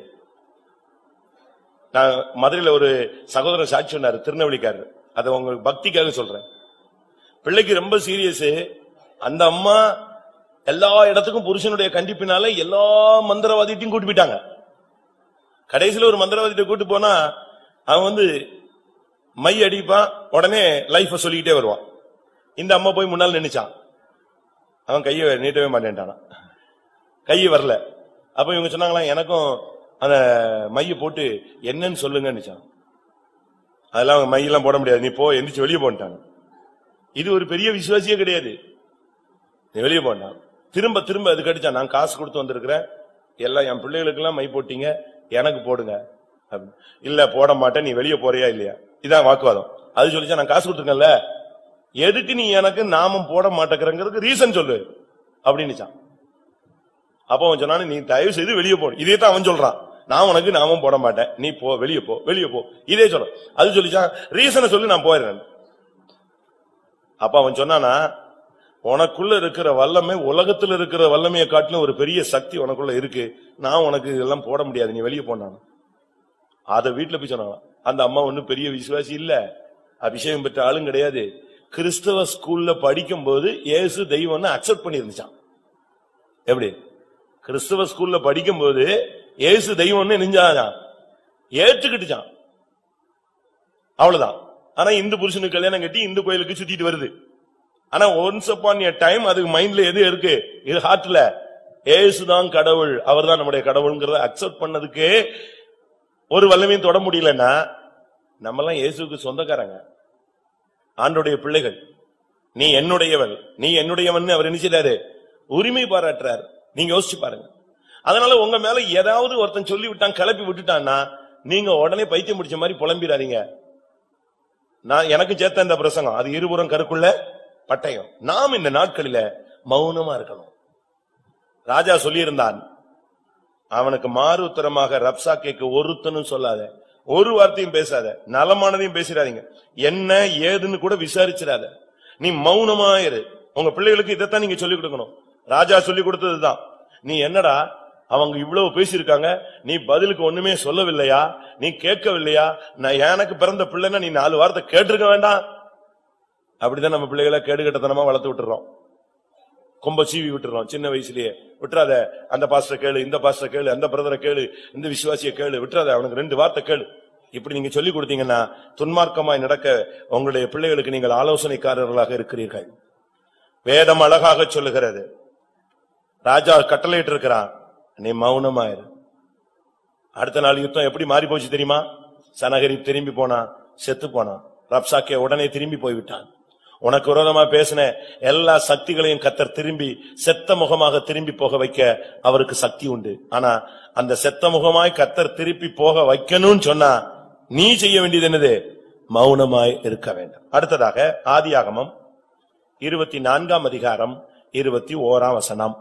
நான் மதுரையில ஒரு சகோதரர் சாட்சி சொன்னாரு திருநெல்வேலிக்காரர் அதை உங்களுக்கு பக்திக்காக சொல்றேன் பிள்ளைக்கு ரொம்ப சீரியஸ் அந்த அம்மா எல்லா இடத்துக்கும் புருஷனுடைய கண்டிப்பினால எல்லா மந்திரவாதிட்டையும் கூட்டி போயிட்டாங்க கடைசில ஒரு மந்திரவாதிட்ட கூட்டு போனா அவன் வந்து மை அடிப்பான் உடனே லைஃப சொல்லிக்கிட்டே வருவான் இந்த அம்மா போய் முன்னால் நின்னுச்சான் அவன் கையை நீட்டவே மாட்டேன்ட்டானா கை வரல அப்ப இவங்க சொன்னாங்களா எனக்கும் அந்த மைய போட்டு என்னன்னு சொல்லுங்கன்னுச்சான் அதெல்லாம் அவங்க மையெல்லாம் போட முடியாது நீ போ எந்திரிச்சு வெளியே போன்ட்டாங்க இது ஒரு பெரிய விசுவாசியே கிடையாது நீ வெளியே போண்டான் திரும்ப திரும்ப அது கடிச்சா நான் காசு கொடுத்து வந்திருக்கிறேன் எல்லாம் என் பிள்ளைகளுக்கு எல்லாம் மை போட்டீங்க எனக்கு போடுங்க அப்படின்னு. இல்ல போட மாட்டேன் நீ வெளியே போறியா இல்லையா இதான் வாக்குவாதம் அது சொல்லிச்சா நான் காசு கொடுத்துருக்கேன்ல எதுக்கு நீ எனக்கு நாமம் போட மாட்டேங்கிறதுக்கு ரீசன் சொல்லு அப்படின்னுச்சான் அப்ப அவன் சொன்னானு நீ தயவு செய்து வெளியே போ இதே தான் அவன் சொல்றான் நான் உனக்கு நாமம் போட மாட்டேன் நீ போ வெளியே போ வெளியே போ இதே சொல்ற அது சொல்லிச்சான் ரீசனை சொல்லி நான் போயிடுறேன் அப்ப அவன் சொன்னானா உனக்குள்ள இருக்கிற வல்லமை உலகத்துல இருக்கிற வல்லமையை காட்டிலும் ஒரு பெரிய சக்தி உனக்குள்ள இருக்கு நான் உனக்கு இதெல்லாம் போட முடியாது நீ வெளியே போனான் அத வீட்டுல போய் சொன்னாங்க அந்த அம்மா ஒண்ணும் பெரிய விசுவாசி இல்ல அபிஷேகம் பெற்ற ஆளும் கிடையாது கிறிஸ்தவ ஸ்கூல்ல படிக்கும் போது இயேசு தெய்வம்னு அக்செப்ட் பண்ணிருந்துச்சான் எப்படி கிறிஸ்தவ ஸ்கூல்ல படிக்கும் போது இயேசு தெய்வம்னு நெஞ்சாதான் ஏற்றுக்கிட்டுச்சான் அவ்வளவுதான் ஆனா இந்து புருஷனுக்கு கல்யாணம் கட்டி இந்து கோயிலுக்கு சுத்திட்டு வருது ஆனா ஒன்ஸ் அப்பான் எ டைம் அதுக்கு மைண்ட்ல எது இருக்கு இது ஹார்ட்ல ஏசுதான் கடவுள் அவர்தான் நம்முடைய கடவுள்ங்கிறத அக்செப்ட் பண்ணதுக்கு ஒரு வல்லமையும் தொட முடியலன்னா நம்மலாம் இயேசுக்கு சொந்தக்காரங்க ஆண்டுடைய பிள்ளைகள் நீ என்னுடையவள் நீ என்னுடையவன் அவர் நினைச்சிட்டாரு உரிமை பாராட்டுறாரு நீங்க யோசிச்சு பாருங்க அதனால உங்க மேல ஏதாவது ஒருத்தன் சொல்லி விட்டான் கிளப்பி விட்டுட்டான்னா நீங்க உடனே பைத்தியம் பிடிச்ச மாதிரி புலம்பிடாதீங்க நான் எனக்கு சேர்த்த இந்த பிரசங்கம் அது இருபுறம் கருக்குள்ள பட்டயம் நாம் இந்த நாட்களில மௌனமா இருக்கணும் ராஜா சொல்லியிருந்தான் அவனுக்கு மாறு உத்தரமாக ரப்சாக்கேக்கு ஒருத்தனும் சொல்லாத ஒரு வார்த்தையும் பேசாத நலமானதையும் பேசிடாதீங்க என்ன ஏதுன்னு கூட விசாரிச்சிடாத நீ மௌனமா இரு உங்க பிள்ளைகளுக்கு இதைத்தான் நீங்க சொல்லிக் கொடுக்கணும் ராஜா சொல்லி கொடுத்ததுதான் நீ என்னடா அவங்க இவ்வளவு பேசியிருக்காங்க நீ பதிலுக்கு ஒண்ணுமே சொல்லவில்லையா நீ கேட்கவில்லையா நான் எனக்கு பிறந்த பிள்ளைன்னா நீ நாலு வார்த்தை கேட்டிருக்க வேண்டாம் அப்படிதான் நம்ம பிள்ளைகளை கேடுகட்டத்தனமா வளர்த்து விட்டுறோம் கொம்ப சீவி விட்டுறோம் சின்ன வயசுலயே விட்டுறாத அந்த பாஸ்டர் கேளு இந்த பாஸ்டர் கேளு அந்த பிரதரை கேளு இந்த விசுவாசிய கேளு விட்டுறாத அவனுக்கு ரெண்டு வார்த்தை கேளு இப்படி நீங்க சொல்லி கொடுத்தீங்கன்னா துன்மார்க்கமாய் நடக்க உங்களுடைய பிள்ளைகளுக்கு நீங்கள் ஆலோசனைக்காரர்களாக இருக்கிறீர்கள் வேதம் அழகாக சொல்லுகிறது ராஜா கட்டளையிட்டு இருக்கிறான் நீ மௌனமாயிரு அடுத்த நாள் யுத்தம் எப்படி மாறி போச்சு தெரியுமா சனகரி திரும்பி போனான் செத்து போனான் ரப்சாக்கே உடனே திரும்பி போய்விட்டான் உனக்கு விரோதமா பேசின எல்லா சக்திகளையும் கத்தர் திரும்பி செத்த முகமாக திரும்பி போக வைக்க அவருக்கு சக்தி உண்டு ஆனா அந்த செத்த முகமாய் கத்தர் திருப்பி போக வைக்கணும்னு சொன்னா நீ செய்ய வேண்டியது என்னது மௌனமாய் இருக்க வேண்டும் அடுத்ததாக ஆதியாகமம் இருபத்தி நான்காம் அதிகாரம் இருபத்தி ஓராம் வசனம்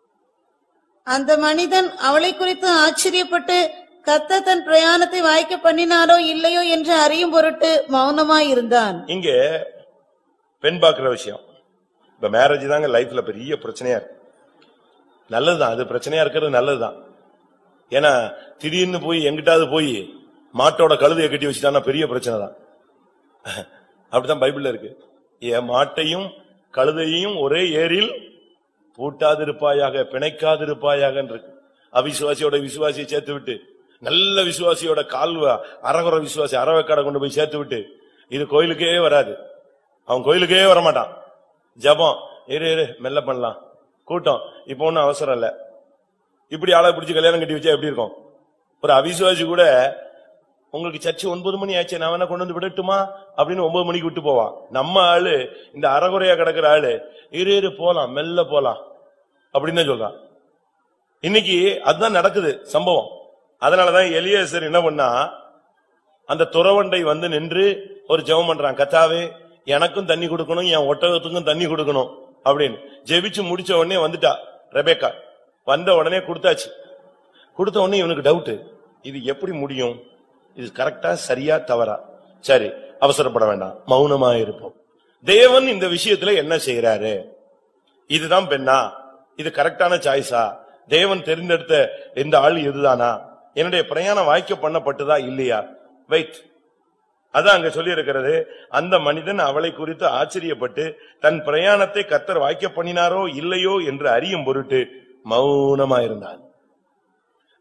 அந்த மனிதன் அவளை குறித்து ஆச்சரியப்பட்டு கத்த தன் பிரயாணத்தை வாய்க்க பண்ணினாரோ இல்லையோ என்று அறியும் பொருட்டு மௌனமாயிருந்தான் இங்க பெண் பார்க்கிற விஷயம் இப்ப மேரேஜ் தாங்க லைஃப்ல பெரிய பிரச்சனையா இருக்கு நல்லதுதான் அது பிரச்சனையா இருக்கிறது நல்லதுதான் ஏன்னா திடீர்னு போய் எங்கிட்டாவது போய் மாட்டோட கழுதையை கட்டி வச்சுட்டான்னா பெரிய பிரச்சனை தான் அப்படிதான் பைபிள்ல இருக்கு என் மாட்டையும் கழுதையையும் ஒரே ஏரில் பூட்டாதிருப்பாயாக பிணைக்காதிருப்பாயாக இருக்கு அவிசுவாசியோட விசுவாசியை சேர்த்து விட்டு நல்ல விசுவாசியோட கால்வ அரகுற விசுவாசி அரவக்காடை கொண்டு போய் சேர்த்து விட்டு இது கோயிலுக்கே வராது அவன் கோயிலுக்கே வரமாட்டான் ஜெபம் இரு இரு மெல்ல பண்ணலாம் கூட்டம் இப்போ ஒண்ணும் அவசரம் இல்ல இப்படி ஆளை பிடிச்சு கல்யாணம் கட்டி வச்சா எப்படி இருக்கும் ஒரு அவிசுவாசி கூட உங்களுக்கு சர்ச்சு ஒன்பது மணி ஆச்சு நான் வேணா கொண்டு வந்து விடட்டுமா அப்படின்னு ஒன்பது மணிக்கு விட்டு போவான் நம்ம ஆளு இந்த அறகுறையா கிடக்குற ஆளு இரு இரு போலாம் மெல்ல போலாம் அப்படின்னு தான் சொல்றான் இன்னைக்கு அதுதான் நடக்குது சம்பவம் அதனாலதான் எலியேசர் என்ன பண்ணா அந்த துறவண்டை வந்து நின்று ஒரு ஜெபம் பண்றான் கத்தாவே எனக்கும் தண்ணி கொடுக்கணும் என் ஒட்டகத்துக்கும் தண்ணி கொடுக்கணும் அப்படின்னு ஜெபிச்சு முடிச்ச உடனே வந்துட்டா ரெபேக்கா வந்த உடனே கொடுத்தாச்சு கொடுத்த உடனே இவனுக்கு டவுட் இது எப்படி முடியும் இது கரெக்டா சரியா தவறா சரி அவசரப்பட வேண்டாம் மௌனமா இருப்போம் தேவன் இந்த விஷயத்துல என்ன செய்யறாரு இதுதான் பெண்ணா இது கரெக்டான சாய்ஸா தேவன் தெரிந்தெடுத்த இந்த ஆள் இதுதானா என்னுடைய பிரயாணம் வாய்க்க பண்ணப்பட்டதா இல்லையா வெயிட் அதான் அங்க சொல்லி இருக்கிறது அந்த மனிதன் அவளை குறித்து ஆச்சரியப்பட்டு தன் பிரயாணத்தை கத்தர் வாய்க்க பண்ணினாரோ இல்லையோ என்று அறியும் பொருட்டு மௌனமாயிருந்தான்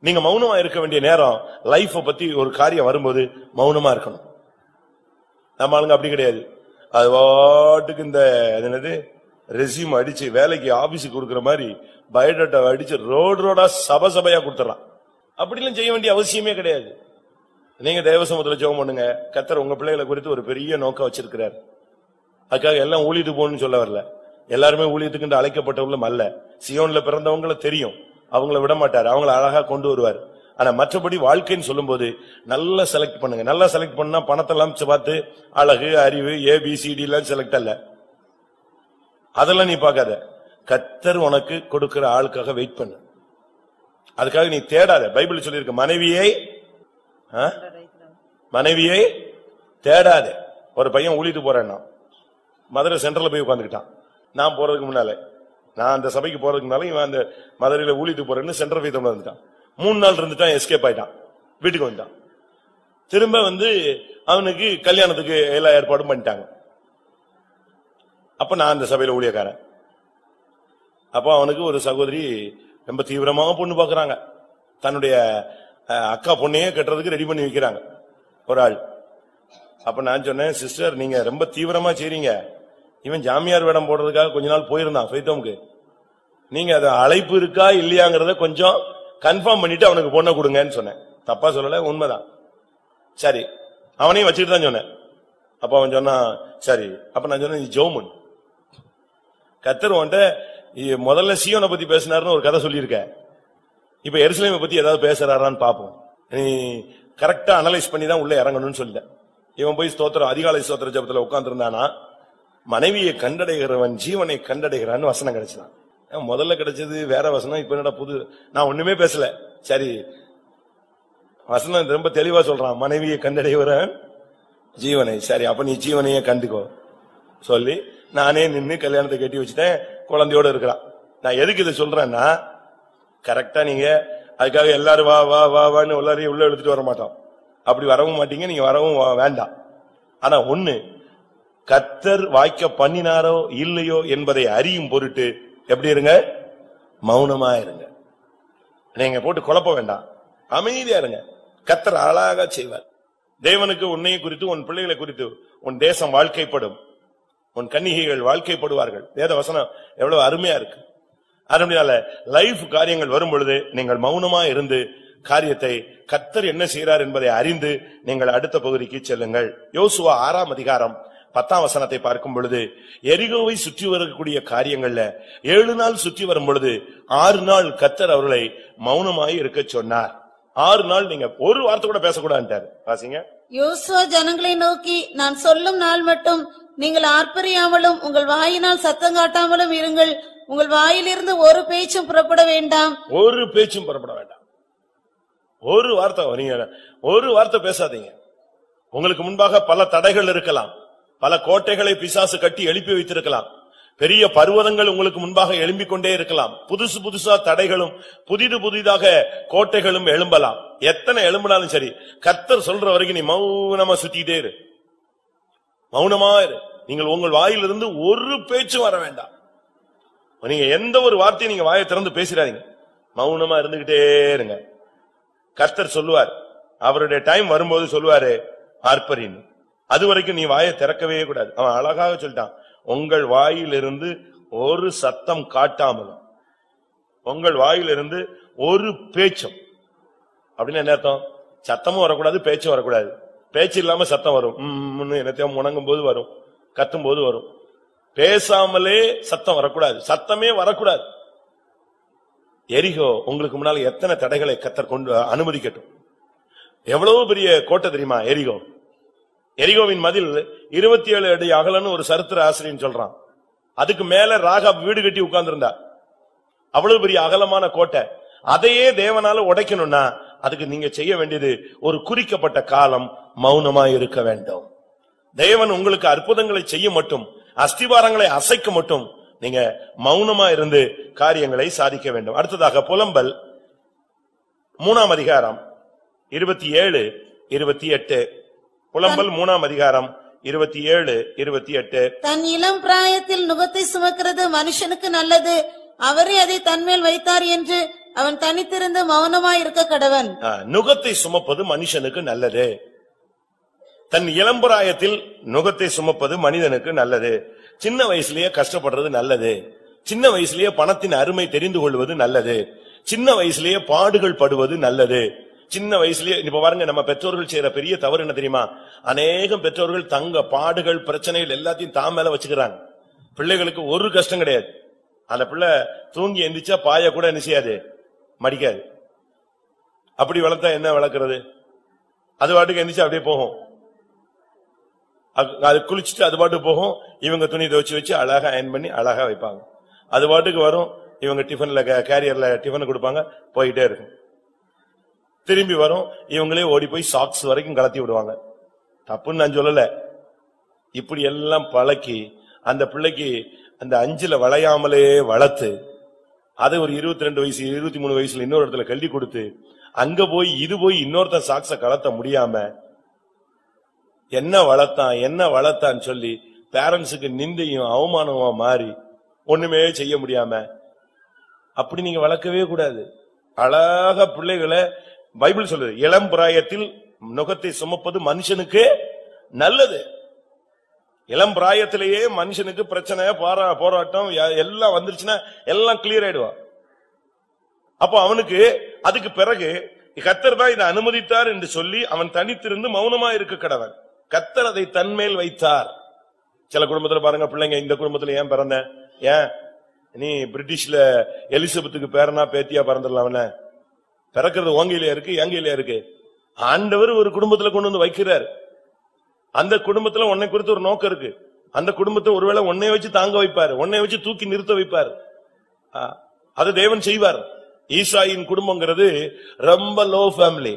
நீங்க மௌனமா இருக்க வேண்டிய நேரம் லைஃப பத்தி ஒரு காரியம் வரும்போது மௌனமா இருக்கணும் நம்ம ஆளுங்க அப்படி கிடையாது அது வாட்டுக்கு இந்த அது என்னது ரெசியூம் அடிச்சு வேலைக்கு ஆபீஸுக்கு கொடுக்கிற மாதிரி பயோடேட்டா அடிச்சு ரோடு ரோடா சப சபையா கொடுத்துறான் அப்படிலாம் செய்ய வேண்டிய அவசியமே கிடையாது நீங்க தேவசமத்துல ஜெபம் பண்ணுங்க கத்தர் உங்க பிள்ளைகளை குறித்து ஒரு பெரிய நோக்கம் வச்சிருக்கிறார் அதுக்காக எல்லாம் ஊழியத்துக்கு போகணும்னு சொல்ல வரல எல்லாருமே ஊழியத்துக்கு அழைக்கப்பட்டவங்களும் அல்ல சியோன்ல பிறந்தவங்கள தெரியும் அவங்கள விட மாட்டார் அவங்கள அழகா கொண்டு வருவார் ஆனா மற்றபடி வாழ்க்கைன்னு சொல்லும்போது நல்லா செலக்ட் பண்ணுங்க நல்லா செலக்ட் பண்ணா பணத்தெல்லாம் பார்த்து அழகு அறிவு ஏபிசிடி எல்லாம் செலக்ட் அல்ல அதெல்லாம் நீ பார்க்காத கத்தர் உனக்கு கொடுக்கிற ஆளுக்காக வெயிட் பண்ணு அதுக்காக நீ தேடாத பைபிள் சொல்லியிருக்க மனைவியை ஆ? மனைவியை தேடாத ஒரு பையன் ஊழிட்டு போறேன்னா மதுரை சென்ட்ரல்ல போய் உட்காந்துக்கிட்டான் நான் போறதுக்கு முன்னால நான் அந்த சபைக்கு போறதுக்கு முன்னால இவன் அந்த மதுரையில ஊழிட்டு போறேன்னு சென்ட்ரல் போய் தமிழ் வந்துட்டான் மூணு நாள் இருந்துட்டான் எஸ்கேப் ஆயிட்டான் வீட்டுக்கு வந்துட்டான் திரும்ப வந்து அவனுக்கு கல்யாணத்துக்கு எல்லா ஏற்பாடும் பண்ணிட்டாங்க அப்ப நான் அந்த சபையில ஊழியக்காரன் அப்ப அவனுக்கு ஒரு சகோதரி ரொம்ப தீவிரமாக பொண்ணு பாக்குறாங்க தன்னுடைய அஹ், அக்கா பொண்ணையே கட்டுறதுக்கு ரெடி பண்ணி வைக்கிறாங்க ஒரு ஆள் அப்ப நான் சொன்னேன் சிஸ்டர் நீங்க ரொம்ப தீவிரமா செய்றீங்க இவன் ஜாமியார் வேடம் போடுறதுக்காக கொஞ்ச நாள் போயிருந்தான் ஃபைத்தோமுக்கு நீங்க அது அழைப்பு இருக்கா இல்லையாங்கிறத கொஞ்சம் கன்ஃபார்ம் பண்ணிட்டு அவனுக்கு பொண்ணை கொடுங்கன்னு சொன்னேன் தப்பா சொல்லல உண்மைதான் சரி அவனையும் வச்சுட்டு தான் சொன்னேன் அப்ப அவன் சொன்னான் சரி அப்ப நான் சொன்னேன் நீ ஜோமன் கத்தர் உன்ட்ட இ- முதல்ல சியோனை பத்தி பேசினாருன்னு ஒரு கதை சொல்லியிருக்க இப்ப எருசலேமை பத்தி ஏதாவது பேசுறாரான்னு பாப்போம் நீ கரெக்டா அனலைஸ் பண்ணி தான் உள்ள இறங்கணும்னு சொல்லிட்டேன் இவன் போய் ஸ்தோத்திரம் அதிகாலை ஸ்தோத்திர ஜபத்துல உட்கார்ந்திருந்தானா மனைவியை கண்டடைகிறவன் ஜீவனை கண்டடைகிறான்னு வசனம் கிடைச்சான் ஏன் முதல்ல கிடைச்சது வேற வசனம் இப்ப என்னடா புது நான் ஒண்ணுமே பேசல சரி வசனம் ரொம்ப தெளிவா சொல்றான் மனைவியை கண்டடைகிறவன் ஜீவனை சரி அப்ப நீ ஜீவனையே கண்டுக்கோ சொல்லி நானே நின்னு கல்யாணத்தை கட்டி வச்சுட்டேன் குழந்தையோட இருக்கிறான் நான் எதுக்கு இதை சொல்றேன்னா கரெக்டா நீங்க அதுக்காக எல்லாரும் வா வா வா வான்னு எல்லாரையும் உள்ள எடுத்துட்டு வர மாட்டோம் அப்படி வரவும் மாட்டீங்க நீங்க வரவும் வா- வேண்டாம் ஆனா ஒண்ணு கத்தர் வாய்க்க பண்ணினாரோ இல்லையோ என்பதை அறியும் பொருட்டு எப்படி இருங்க மௌனமா இருங்க நீங்க போட்டு குழப்ப வேண்டாம் அமைதியா இருங்க கத்தர் அழகா செய்வார் தேவனுக்கு உன்னை குறித்து உன் பிள்ளைகளை குறித்து உன் தேசம் வாழ்க்கைப்படும் உன் கன்னிகைகள் வாழ்க்கைப்படுவார்கள் வேத வசனம் எவ்வளவு அருமையா இருக்கு அருமையால லைஃப் காரியங்கள் வரும் பொழுது நீங்கள் மௌனமா இருந்து காரியத்தை கத்தர் என்ன செய்கிறார் என்பதை அறிந்து நீங்கள் அடுத்த பகுதிக்கு செல்லுங்கள் யோசுவா ஆறாம் அதிகாரம் பத்தாம் வசனத்தை பார்க்கும் பொழுது எரிகோவை சுற்றி வரக்கூடிய காரியங்கள்ல ஏழு நாள் சுற்றி வரும் பொழுது ஆறு நாள் கத்தர் அவர்களை மௌனமாய் இருக்க சொன்னார் ஆறு நாள் நீங்க ஒரு வார்த்தை கூட பேசக்கூடாதுட்டாரு வாசிங்க யோசுவா ஜனங்களை நோக்கி நான் சொல்லும் நாள் மட்டும் நீங்கள் ஆர்ப்பரியாமலும் உங்கள் வாயினால் சத்தம் காட்டாமலும் இருங்கள் உங்கள் வாயிலிருந்து ஒரு பேச்சும் புறப்பட வேண்டாம் ஒரு பேச்சும் புறப்பட வேண்டாம் ஒரு வார்த்தை நீங்க ஒரு வார்த்தை பேசாதீங்க உங்களுக்கு முன்பாக பல தடைகள் இருக்கலாம் பல கோட்டைகளை பிசாசு கட்டி எழுப்பி வைத்திருக்கலாம் பெரிய பர்வதங்கள் உங்களுக்கு முன்பாக எழும்பிக் கொண்டே இருக்கலாம் புதுசு புதுசா தடைகளும் புதிது புதிதாக கோட்டைகளும் எழும்பலாம் எத்தனை எழும்பினாலும் சரி கர்த்தர் சொல்ற வரைக்கும் நீ மௌனமா சுத்திட்டே இரு மௌனமா இரு நீங்கள் உங்கள் வாயிலிருந்து ஒரு பேச்சும் வர வேண்டாம் நீங்க எந்த ஒரு வார்த்தையும் நீங்க வாயை திறந்து பேசிடாதீங்க மௌனமா இருந்துகிட்டே இருங்க கர்த்தர் சொல்லுவார் அவருடைய டைம் வரும்போது சொல்லுவாரு ஆர்ப்பரின் அது வரைக்கும் நீ வாயை திறக்கவே கூடாது அவன் அழகாக சொல்லிட்டான் உங்கள் வாயிலிருந்து ஒரு சத்தம் காட்டாமலும் உங்கள் வாயிலிருந்து ஒரு பேச்சும் அப்படின்னு என்ன அர்த்தம் சத்தமும் வரக்கூடாது பேச்சும் வரக்கூடாது பேச்சு இல்லாம சத்தம் வரும் உம்னு என்னத்தையும் முணங்கும் போது வரும் கத்தும் போது வரும் பேசாமலே சத்தம் வரக்கூடாது சத்தமே வரக்கூடாது எரிகோ உங்களுக்கு முன்னால எத்தனை தடைகளை கத்தர் கொண்டு அனுமதிக்கட்டும் எவ்வளவு பெரிய கோட்டை தெரியுமா எரிகோ எரிகோவின் மதில் இருபத்தி ஏழு அடி அகலன்னு ஒரு சரித்திர ஆசிரியன் சொல்றான் அதுக்கு மேல ராகாப் வீடு கட்டி உட்கார்ந்திருந்தா அவ்வளவு பெரிய அகலமான கோட்டை அதையே தேவனால உடைக்கணும்னா அதுக்கு நீங்க செய்ய வேண்டியது ஒரு குறிக்கப்பட்ட காலம் மௌனமா இருக்க வேண்டும் தேவன் உங்களுக்கு அற்புதங்களை செய்ய மட்டும் அஸ்திவாரங்களை அசைக்க மட்டும் நீங்க மௌனமா இருந்து காரியங்களை சாதிக்க வேண்டும் அடுத்ததாக புலம்பல் மூணாம் அதிகாரம் இருபத்தி ஏழு இருபத்தி எட்டு புலம்பல் மூணாம் அதிகாரம் இருபத்தி ஏழு இருபத்தி எட்டு தன் இளம் பிராயத்தில் நுகத்தை சுமக்கிறது மனுஷனுக்கு நல்லது அவரே அதை தன்மேல் வைத்தார் என்று அவன் தனித்திருந்து மௌனமாய் இருக்க கடவன் ஆ, நுகத்தை சுமப்பது மனுஷனுக்கு நல்லது தன் இளம்பராயத்தில் நுகத்தை சுமப்பது மனிதனுக்கு நல்லது சின்ன வயசுலயே கஷ்டப்படுறது நல்லது சின்ன வயசுலயே பணத்தின் அருமை தெரிந்து கொள்வது நல்லது சின்ன வயசுலயே பாடுகள் படுவது நல்லது சின்ன வயசுலயே இப்ப பாருங்க நம்ம பெற்றோர்கள் செய்யற பெரிய தவறு என்ன தெரியுமா அநேகம் பெற்றோர்கள் தங்க பாடுகள் பிரச்சனைகள் எல்லாத்தையும் தாம் மேல வச்சுக்கிறாங்க பிள்ளைகளுக்கு ஒரு கஷ்டம் கிடையாது அந்த பிள்ளை தூங்கி எந்திரிச்சா பாய கூட என்ன செய்யாது மடிக்காது அப்படி வளர்த்தா என்ன வளர்க்கறது அது பாட்டுக்கு எந்திரிச்சு அப்படியே போகும் அது- அது குளிச்சுட்டு அது பாட்டுக்கு போகும் இவங்க துணி துவச்சு வச்சு அழகா அயன் பண்ணி அழகா வைப்பாங்க அது பாட்டுக்கு வரும் இவங்க டிஃபன்ல கேரியர்ல டிஃபன் கொடுப்பாங்க போயிட்டே இருக்கும் திரும்பி வரும் இவங்களே ஓடி போய் சாக்ஸ் வரைக்கும் கலத்தி விடுவாங்க தப்புன்னு நான் சொல்லல இப்படி எல்லாம் பழக்கி அந்த பிள்ளைக்கு அந்த அஞ்சுல வளையாமலே வளர்த்து அதை ஒரு இருபத்தி ரெண்டு வயசு இருபத்தி மூணு வயசுல இன்னொரு இடத்துல கல்வி கொடுத்து அங்க போய் இது போய் இன்னொருத்தன் சாக்ஸ கலத்த முடியாம என்ன வளர்த்தான் என்ன வளர்த்தான்னு சொல்லி பேரண்ட்ஸுக்கு நிந்தையும் அவமானமா மாறி ஒண்ணுமே செய்ய முடியாம அப்படி நீங்க வளர்க்கவே கூடாது அழகா பிள்ளைகளை பைபிள் சொல்லுது இளம் பிராயத்தில் நுகத்தை சுமப்பது மனுஷனுக்கு நல்லது இளம் பிராயத்திலேயே மனுஷனுக்கு பிரச்சனை பாரா போராட்டம் எ- எல்லாம் வந்துருச்சுன்னா எல்லாம் கிளியர் ஆயிடுவான் அப்போ அவனுக்கு அதுக்கு பிறகு கத்தர் தான் இதை அனுமதித்தார் என்று சொல்லி அவன் தனித்திருந்து மௌனமா இருக்க கடவன் கத்தர் அதை தன்மேல் வைத்தார் சில குடும்பத்துல பாருங்க பிள்ளைங்க இந்த குடும்பத்துல ஏன் பிறந்த ஏன் நீ பிரிட்டிஷ்ல எலிசபெத்துக்கு பேரனா பேத்தியா பிறந்துடலாம் அவன பிறக்கிறது ஓங்கையில இருக்கு எங்கையில இருக்கு ஆண்டவர் ஒரு குடும்பத்துல கொண்டு வந்து வைக்கிறார் அந்த குடும்பத்துல உன்னை குறித்து ஒரு நோக்கம் இருக்கு அந்த குடும்பத்தை ஒருவேளை உன்னை வச்சு தாங்க வைப்பார் உன்னை வச்சு தூக்கி நிறுத்த வைப்பார் ஆ, அது தேவன் செய்வார் ஈசாயின் குடும்பங்கிறது ரொம்ப லோ ஃபேமிலி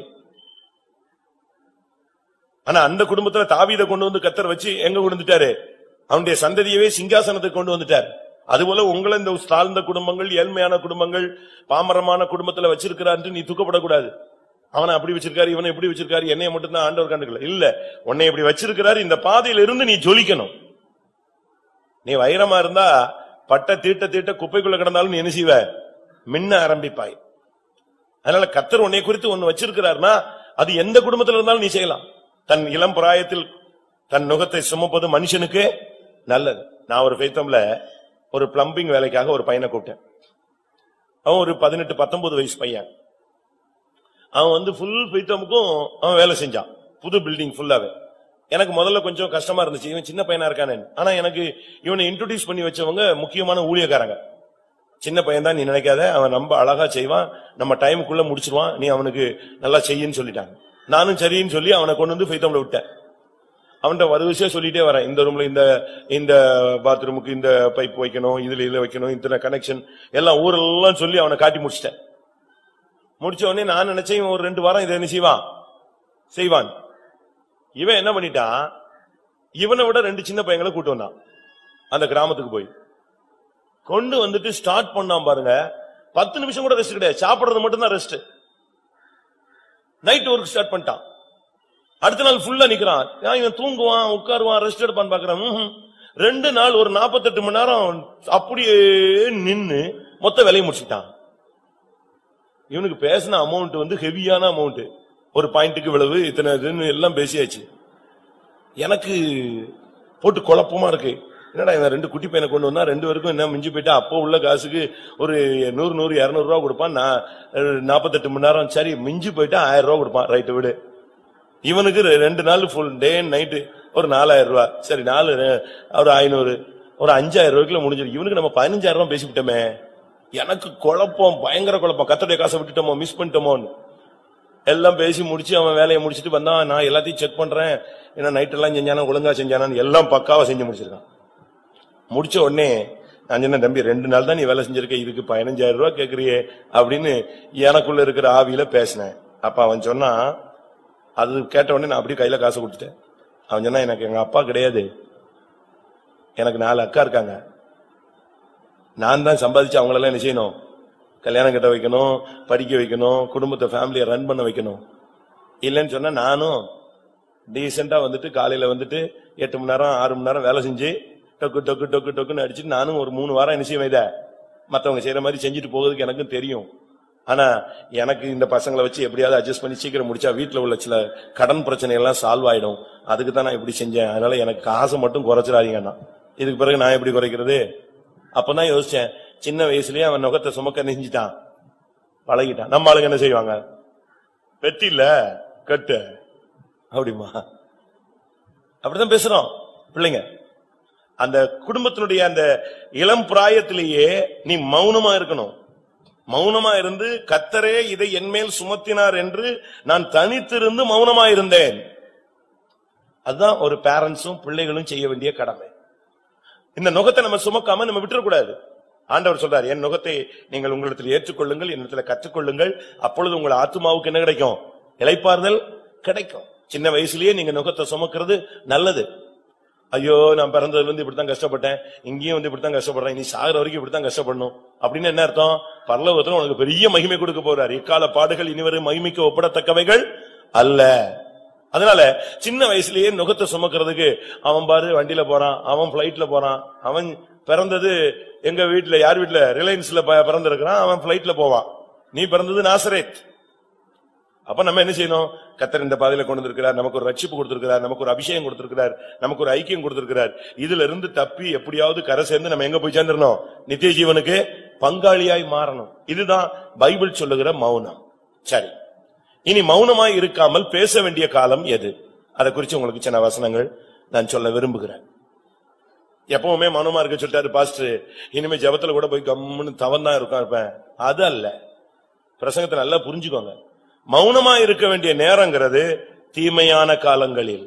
ஆனா அந்த குடும்பத்துல தாவீதை கொண்டு வந்து கத்தர் வச்சு எங்க கொண்டு வந்துட்டாரு அவனுடைய சந்ததியவே சிங்காசனத்துக்கு கொண்டு வந்துட்டார் அதுபோல உங்களை இந்த தாழ்ந்த குடும்பங்கள் ஏழ்மையான குடும்பங்கள் பாமரமான குடும்பத்துல வச்சிருக்கிறான்ட்டு நீ துக்கப்படக்கூடாது அவனை அப்படி வச்சிருக்காரு இவனை இப்படி வச்சிருக்காரு என்னைய மட்டும் தான் ஆண்டவர் கண்டுக்கல இல்ல உன்னை இப்படி வச்சிருக்கிறாரு இந்த பாதையில இருந்து நீ ஜொலிக்கணும் நீ வைரமா இருந்தா பட்ட தீட்ட தீட்ட குப்பைக்குள்ள கிடந்தாலும் நீ என்ன செய்வ மின்ன ஆரம்பிப்பாய் அதனால கத்தர் உன்னை குறித்து ஒன்னு வச்சிருக்கிறார்னா அது எந்த குடும்பத்துல இருந்தாலும் நீ செய்யலாம் தன் இளம் பிராயத்தில் தன் நுகத்தை சுமப்பது மனுஷனுக்கு நல்லது நான் ஒரு ஃபைத்தம்ல ஒரு பிளம்பிங் வேலைக்காக ஒரு பையனை கூப்பிட்டேன் அவன் ஒரு பதினெட்டு பத்தொன்பது வயசு பையன் அவன் வந்து ஃபுல் ஃபைத்தமுக்கும் அவன் வேலை செஞ்சான் புது பில்டிங் ஃபுல்லாவே எனக்கு முதல்ல கொஞ்சம் கஷ்டமா இருந்துச்சு இவன் சின்ன பையனா இருக்கானே ஆனா எனக்கு இவனை இன்ட்ரோடியூஸ் பண்ணி வச்சவங்க முக்கியமான ஊழியக்காரங்க சின்ன பையன் தான் நீ நினைக்காத அவன் ரொம்ப அழகா செய்வான் நம்ம டைமுக்குள்ள முடிச்சிருவான் நீ அவனுக்கு நல்லா செய்யின்னு சொல்லிட்டாங்க நானும் சரின்னு சொல்லி அவனை கொண்டு வந்து ஃபைத்தம்ல விட்டேன் அவன்கிட்ட வரிசையா சொல்லிட்டே வரேன் இந்த ரூம்ல இந்த இந்த பாத்ரூமுக்கு இந்த பைப் வைக்கணும் இதுல இதுல வைக்கணும் இத்தனை கனெக்ஷன் எல்லாம் ஊரெல்லாம் சொல்லி அவனை காட்டி முடிச்சிட்டேன் முடிச்ச உடனே நான் நினைச்சேன் இவன் ஒரு ரெண்டு வாரம் இதை என்ன செய்வான் செய்வான் இவன் என்ன பண்ணிட்டான் இவனை விட ரெண்டு சின்ன பையங்களை கூட்டு வந்தான் அந்த கிராமத்துக்கு போய் கொண்டு வந்துட்டு ஸ்டார்ட் பண்ணான் பாருங்க பத்து நிமிஷம் கூட ரெஸ்ட் கிடையாது சாப்பிடுறது மட்டும் தான் ரெஸ்ட் நைட் ஒர்க் ஸ்டார்ட் பண்ணிட்டான் அடுத்த நாள் ஃபுல்லா நிக்கிறான் நான் இவன் தூங்குவான் உட்காருவான் ரெஸ்ட் எடுப்பான்னு பாக்குறான் ம்ஹும். ரெண்டு நாள் ஒரு நாற்பத்தெட்டு மணி நேரம் அப்படியே நின்னு மொத்த வேலையை முடிச்சுட்டான் இவனுக்கு பேசின அமௌண்ட் வந்து ஹெவியான அமௌண்ட் ஒரு பாயிண்ட்டுக்கு விளைவு இத்தனை இதுன்னு எல்லாம் பேசியாச்சு எனக்கு போட்டு குழப்பமா இருக்கு என்னடா இவன் ரெண்டு குட்டி பையனை கொண்டு வந்தா ரெண்டு பேருக்கும் என்ன மிஞ்சி போயிட்டா அப்போ உள்ள காசுக்கு ஒரு நூறு நூறு இருநூறு ரூபா கொடுப்பான் நான் நாற்பத்தெட்டு மணி நேரம் சரி மிஞ்சி போயிட்டா ஆயிரம் ரூபா கொடுப்பான் ரைட்டு விடு இவனுக்கு ரெ- ரெண்டு நாள் ஃபுல் டே நைட்டு ஒரு நாலாயிரம் ரூபாய் சரி நாலு ரெ- ஒரு ஐநூறு ஒரு அஞ்சாயிரம் ரூபாய்க்குள்ள முடிஞ்சிருக்கு இவனுக்கு நம்ம பதினஞ்சாயிரம் ரூபாய் பேசிவிட்டோமே எனக்கு குழப்பம் பயங்கர குழப்பம் கத்தடைய காசை விட்டுட்டோமோ மிஸ் பண்ணிட்டோமோன்னு எல்லாம் பேசி முடிச்சு அவன் வேலையை முடிச்சிட்டு வந்தான் நான் எல்லாத்தையும் செக் பண்றேன் என்ன நைட் எல்லாம் செஞ்சானா ஒழுங்கா செஞ்சானான்னு எல்லாம் பக்காவா செஞ்சு முடிச்சிருக்கான் முடிச்ச உடனே நான் சொன்னேன் தம்பி ரெண்டு நாள் தான் நீ வேலை செஞ்சிருக்க இதுக்கு பதினஞ்சாயிரம் ரூபாய் கேக்குறியே அப்படின்னு எனக்குள்ள இருக்கிற ஆவியில பேசினேன் அப்ப அவன் சொன்னான் அது கேட்ட உடனே நான் அப்படியே கையில காசு கொடுத்துட்டேன் அவன் சொன்னா எனக்கு எங்க அப்பா கிடையாது எனக்கு நாலு அக்கா இருக்காங்க நான் தான் சம்பாதிச்சு அவங்களெல்லாம் என்ன செய்யணும் கல்யாணம் கட்ட வைக்கணும் படிக்க வைக்கணும் குடும்பத்தை ஃபேமிலியை ரன் பண்ண வைக்கணும் இல்லைன்னு சொன்னா நானும் டீசெண்டா வந்துட்டு காலையில வந்துட்டு எட்டு மணி நேரம் ஆறு மணி நேரம் வேலை செஞ்சு டொக்கு டொக்கு டொக்கு டொக்குன்னு அடிச்சுட்டு நானும் ஒரு மூணு வாரம் என்ன செய்வேன் இதை மத்தவங்க செய்யற மாதிரி செஞ்சுட்டு போகிறதுக்கு எனக்கும் தெரியும் ஆனா எனக்கு இந்த பசங்களை வச்சு எப்படியாவது அட்ஜஸ்ட் பண்ணி சீக்கிரம் முடிச்சா வீட்டுல உள்ள சில கடன் பிரச்சனை எல்லாம் சால்வ் ஆயிடும் அதுக்கு தான் நான் இப்படி செஞ்சேன் அதனால எனக்கு காசை மட்டும் குறைச்சிடாதீங்கண்ணா இதுக்கு பிறகு நான் எப்படி குறைக்கிறது அப்பதான் யோசிச்சேன் சின்ன வயசுலயே அவன் நுகத்தை சுமக்க நெஞ்சிட்டான் பழகிட்டான் நம்ம ஆளுங்க என்ன செய்வாங்க பெத்தி இல்ல கட்டு அப்படிமா அப்படிதான் பேசுறோம் பிள்ளைங்க அந்த குடும்பத்தினுடைய அந்த இளம் பிராயத்திலேயே நீ மௌனமா இருக்கணும் மௌனமா இருந்து கத்தரே இதை என்மேல் சுமத்தினார் என்று நான் தனித்திருந்து மௌனமா இருந்தேன் அதுதான் ஒரு பேரண்ட்ஸும் பிள்ளைகளும் செய்ய வேண்டிய கடமை இந்த நுகத்தை நம்ம சுமக்காம நம்ம விட்டுறக்கூடாது ஆண்டவர் சொல்றார் என் நுகத்தை நீங்கள் உங்களிடத்தில் ஏற்றுக்கொள்ளுங்கள் என்னிடத்தில் கற்றுக்கொள்ளுங்கள் அப்பொழுது உங்கள் ஆத்துமாவுக்கு என்ன கிடைக்கும் இளைப்பாறுதல் கிடைக்கும் சின்ன வயசுலயே நீங்க நுகத்தை சுமக்கிறது நல்லது ஐயோ நான் பிறந்ததுல இருந்து இப்படித்தான் கஷ்டப்பட்டேன் இங்கேயும் வந்து இப்படித்தான் கஷ்டப்படுறேன் இனி சாகுற வரைக்கும் இப்படித்தான் கஷ்டப்படணும் அப்படின்னு என்ன அர்த்தம் பரலோகத்துல உனக்கு பெரிய மகிமை கொடுக்க போறார் இக்கால பாடுகள் இனிவரும் மகிமைக்கு ஒப்பிடத்தக்கவைகள் அல்ல அதனால சின்ன வயசுலயே நுகத்தை சுமக்கிறதுக்கு அவன் பாரு வண்டியில போறான் அவன் பிளைட்ல போறான் அவன் பிறந்தது எங்க வீட்டுல யார் வீட்டுல ரிலையன்ஸ்ல பிறந்திருக்கிறான் அவன் பிளைட்ல போவான் நீ பிறந்தது நாசரேத் அப்ப நம்ம என்ன செய்யணும் கத்தர் இந்த பாதையில கொண்டு வந்திருக்கிறார் நமக்கு ஒரு ரட்சிப்பு கொடுத்திருக்கிறார் நமக்கு ஒரு அபிஷேகம் கொடுத்திருக்கிறார் நமக்கு ஒரு ஐக்கியம் கொடுத்திருக்கிறார் இதுல இருந்து தப்பி எப்படியாவது கரை சேர்ந்து நம்ம எங்க போய் சேர்ந்துடணும் நித்திய ஜீவனுக்கு பங்காளியாய் மாறணும் இதுதான் பைபிள் சொல்லுகிற மௌனம் சரி இனி மௌனமாய் இருக்காமல் பேச வேண்டிய காலம் எது அதை குறிச்சு உங்களுக்கு சின்ன வசனங்கள் நான் சொல்ல விரும்புகிறேன் எப்பவுமே மௌனமா இருக்க சொல்லிட்டாரு பாஸ்டர் இனிமே ஜெபத்துல கூட போய் கம்முன்னு தவன் தான் இருக்கும் இருப்பேன் அது அல்ல பிரசங்கத்தை நல்லா புரிஞ்சுக்கோங்க மௌனமா இருக்க வேண்டிய நேரங்கிறது தீமையான காலங்களில்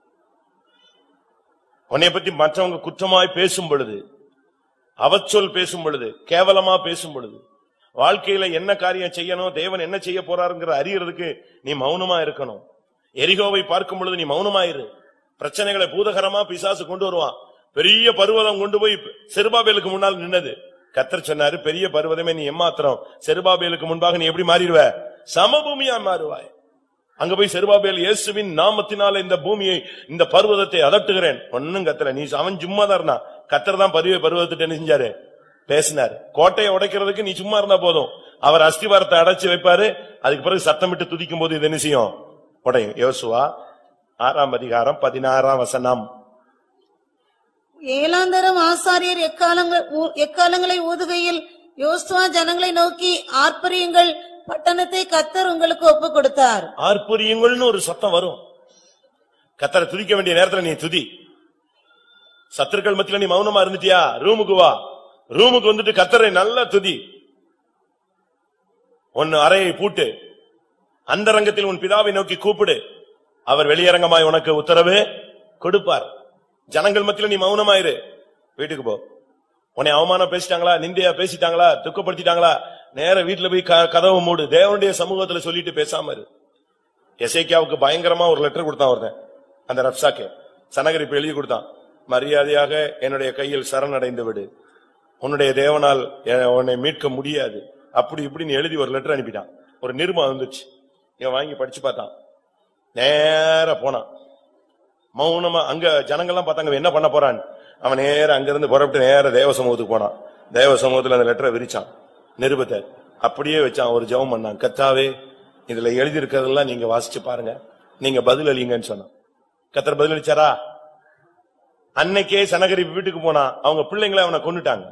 உன்னை பத்தி மற்றவங்க குற்றமாய் பேசும் பொழுது அவச்சொல் பேசும் பொழுது கேவலமா பேசும் பொழுது வாழ்க்கையில என்ன காரியம் செய்யணும் தேவன் என்ன செய்ய போறாருங்கிற அறியறதுக்கு நீ மௌனமா இருக்கணும் எரிகோவை பார்க்கும் பொழுது நீ மௌனமா இரு பிரச்சனைகளை பூதகரமா பிசாசு கொண்டு வருவான் பெரிய பர்வதம் கொண்டு போய் செருபாபேலுக்கு முன்னால் நின்னது கத்தர் சொன்னாரு பெரிய பர்வதமே நீ எம்மாத்திரம் செருபாபேலுக்கு முன்பாக நீ எப்படி மாறிடுவ சமபூமியா மாறுவாய் அங்க போய் செருபாபேல் இயேசுவின் நாமத்தினால இந்த பூமியை இந்த பர்வதத்தை அதட்டுகிறேன் ஒன்னும் கத்தல நீ அவன் சும்மா தான் இருந்தான் கத்தர் தான் பதிவை பர்வதத்தை என்ன செஞ்சாரு பேசினாரு கோட்டையை உடைக்கிறதுக்கு நீ சும்மா இருந்தா போதும் அவர் அஸ்திவாரத்தை அடைச்சு வைப்பாரு அதுக்கு பிறகு சத்தமிட்டு துதிக்கும் போது இது என்ன செய்யும் உடையும் யோசுவா ஆறாம் அதிகாரம் பதினாறாம் வசனம் ஏலாந்தரம் ஆசாரியர் எக்காலங்கள் ஊ- எக்காலங்களை ஊதுகையில் யோசுவா ஜனங்களை நோக்கி ஆர்ப்பரியுங்கள் பட்டணத்தை கத்தர் உங்களுக்கு ஒப்புக் கொடுத்தார் ஆர்ப்பரியுங்கள்னு ஒரு சத்தம் வரும் கத்தரை துதிக்க வேண்டிய நேரத்துல நீ துதி சத்துருக்கள் மத்தியில நீ மௌனமா இருந்துட்டியா ரூமுக்கு வா ரூமுக்கு வந்துட்டு கத்தரை நல்லா துதி உன் அறையை பூட்டு அந்த ரங்கத்தில் உன் பிதாவை நோக்கி கூப்பிடு அவர் வெளியரங்கமாய் உனக்கு உத்தரவு கொடுப்பார் ஜனங்கள் மத்தியில நீ மௌனமாயிரு வீட்டுக்கு போ உன்னை அவமானம் பேசிட்டாங்களா நிந்தையா பேசிட்டாங்களா துக்கப்படுத்திட்டாங்களா நேர வீட்டுல போய் க- கதவை மூடு தேவனுடைய சமூகத்துல சொல்லிட்டு பேசாம இரு எசேக்கியாவுக்கு பயங்கரமா ஒரு லெட்டர் கொடுத்தான் ஒருத்தன் அந்த ரப்சாக்கு சனகரிப்பு எழுதி கொடுத்தான் மரியாதையாக என்னுடைய கையில் சரணடைந்து விடு உன்னுடைய தேவனால் எ- உன்னை மீட்க முடியாது அப்படி இப்படின்னு எழுதி ஒரு லெட்டர் அனுப்பிட்டான் ஒரு நிருபம் வந்துச்சு இவன் வாங்கி படிச்சு பார்த்தான் நேரா போனான் மௌனமா அங்க ஜனங்கள்லாம் பார்த்தாங்க இவன் என்ன பண்ண போறான் அவன் நேரா அங்கிருந்து புறப்பட்டு நேரா தேவ சமூகத்துக்கு போனான் தேவ சமூகத்துல அந்த லெட்டரை விரிச்சான் நிருபத்தை அப்படியே வச்சான் ஒரு ஜெபம் பண்ணான் கத்தாவே இதுல எழுதி இருக்கிறதெல்லாம் நீங்க வாசிச்சு பாருங்க நீங்க பதில் அளிங்கன்னு சொன்னான் கத்தர் பதில் அளிச்சாரா அன்னைக்கே சனகரி வீட்டுக்கு போனா அவங்க பிள்ளைங்களை அவனை கொன்னுட்டாங்க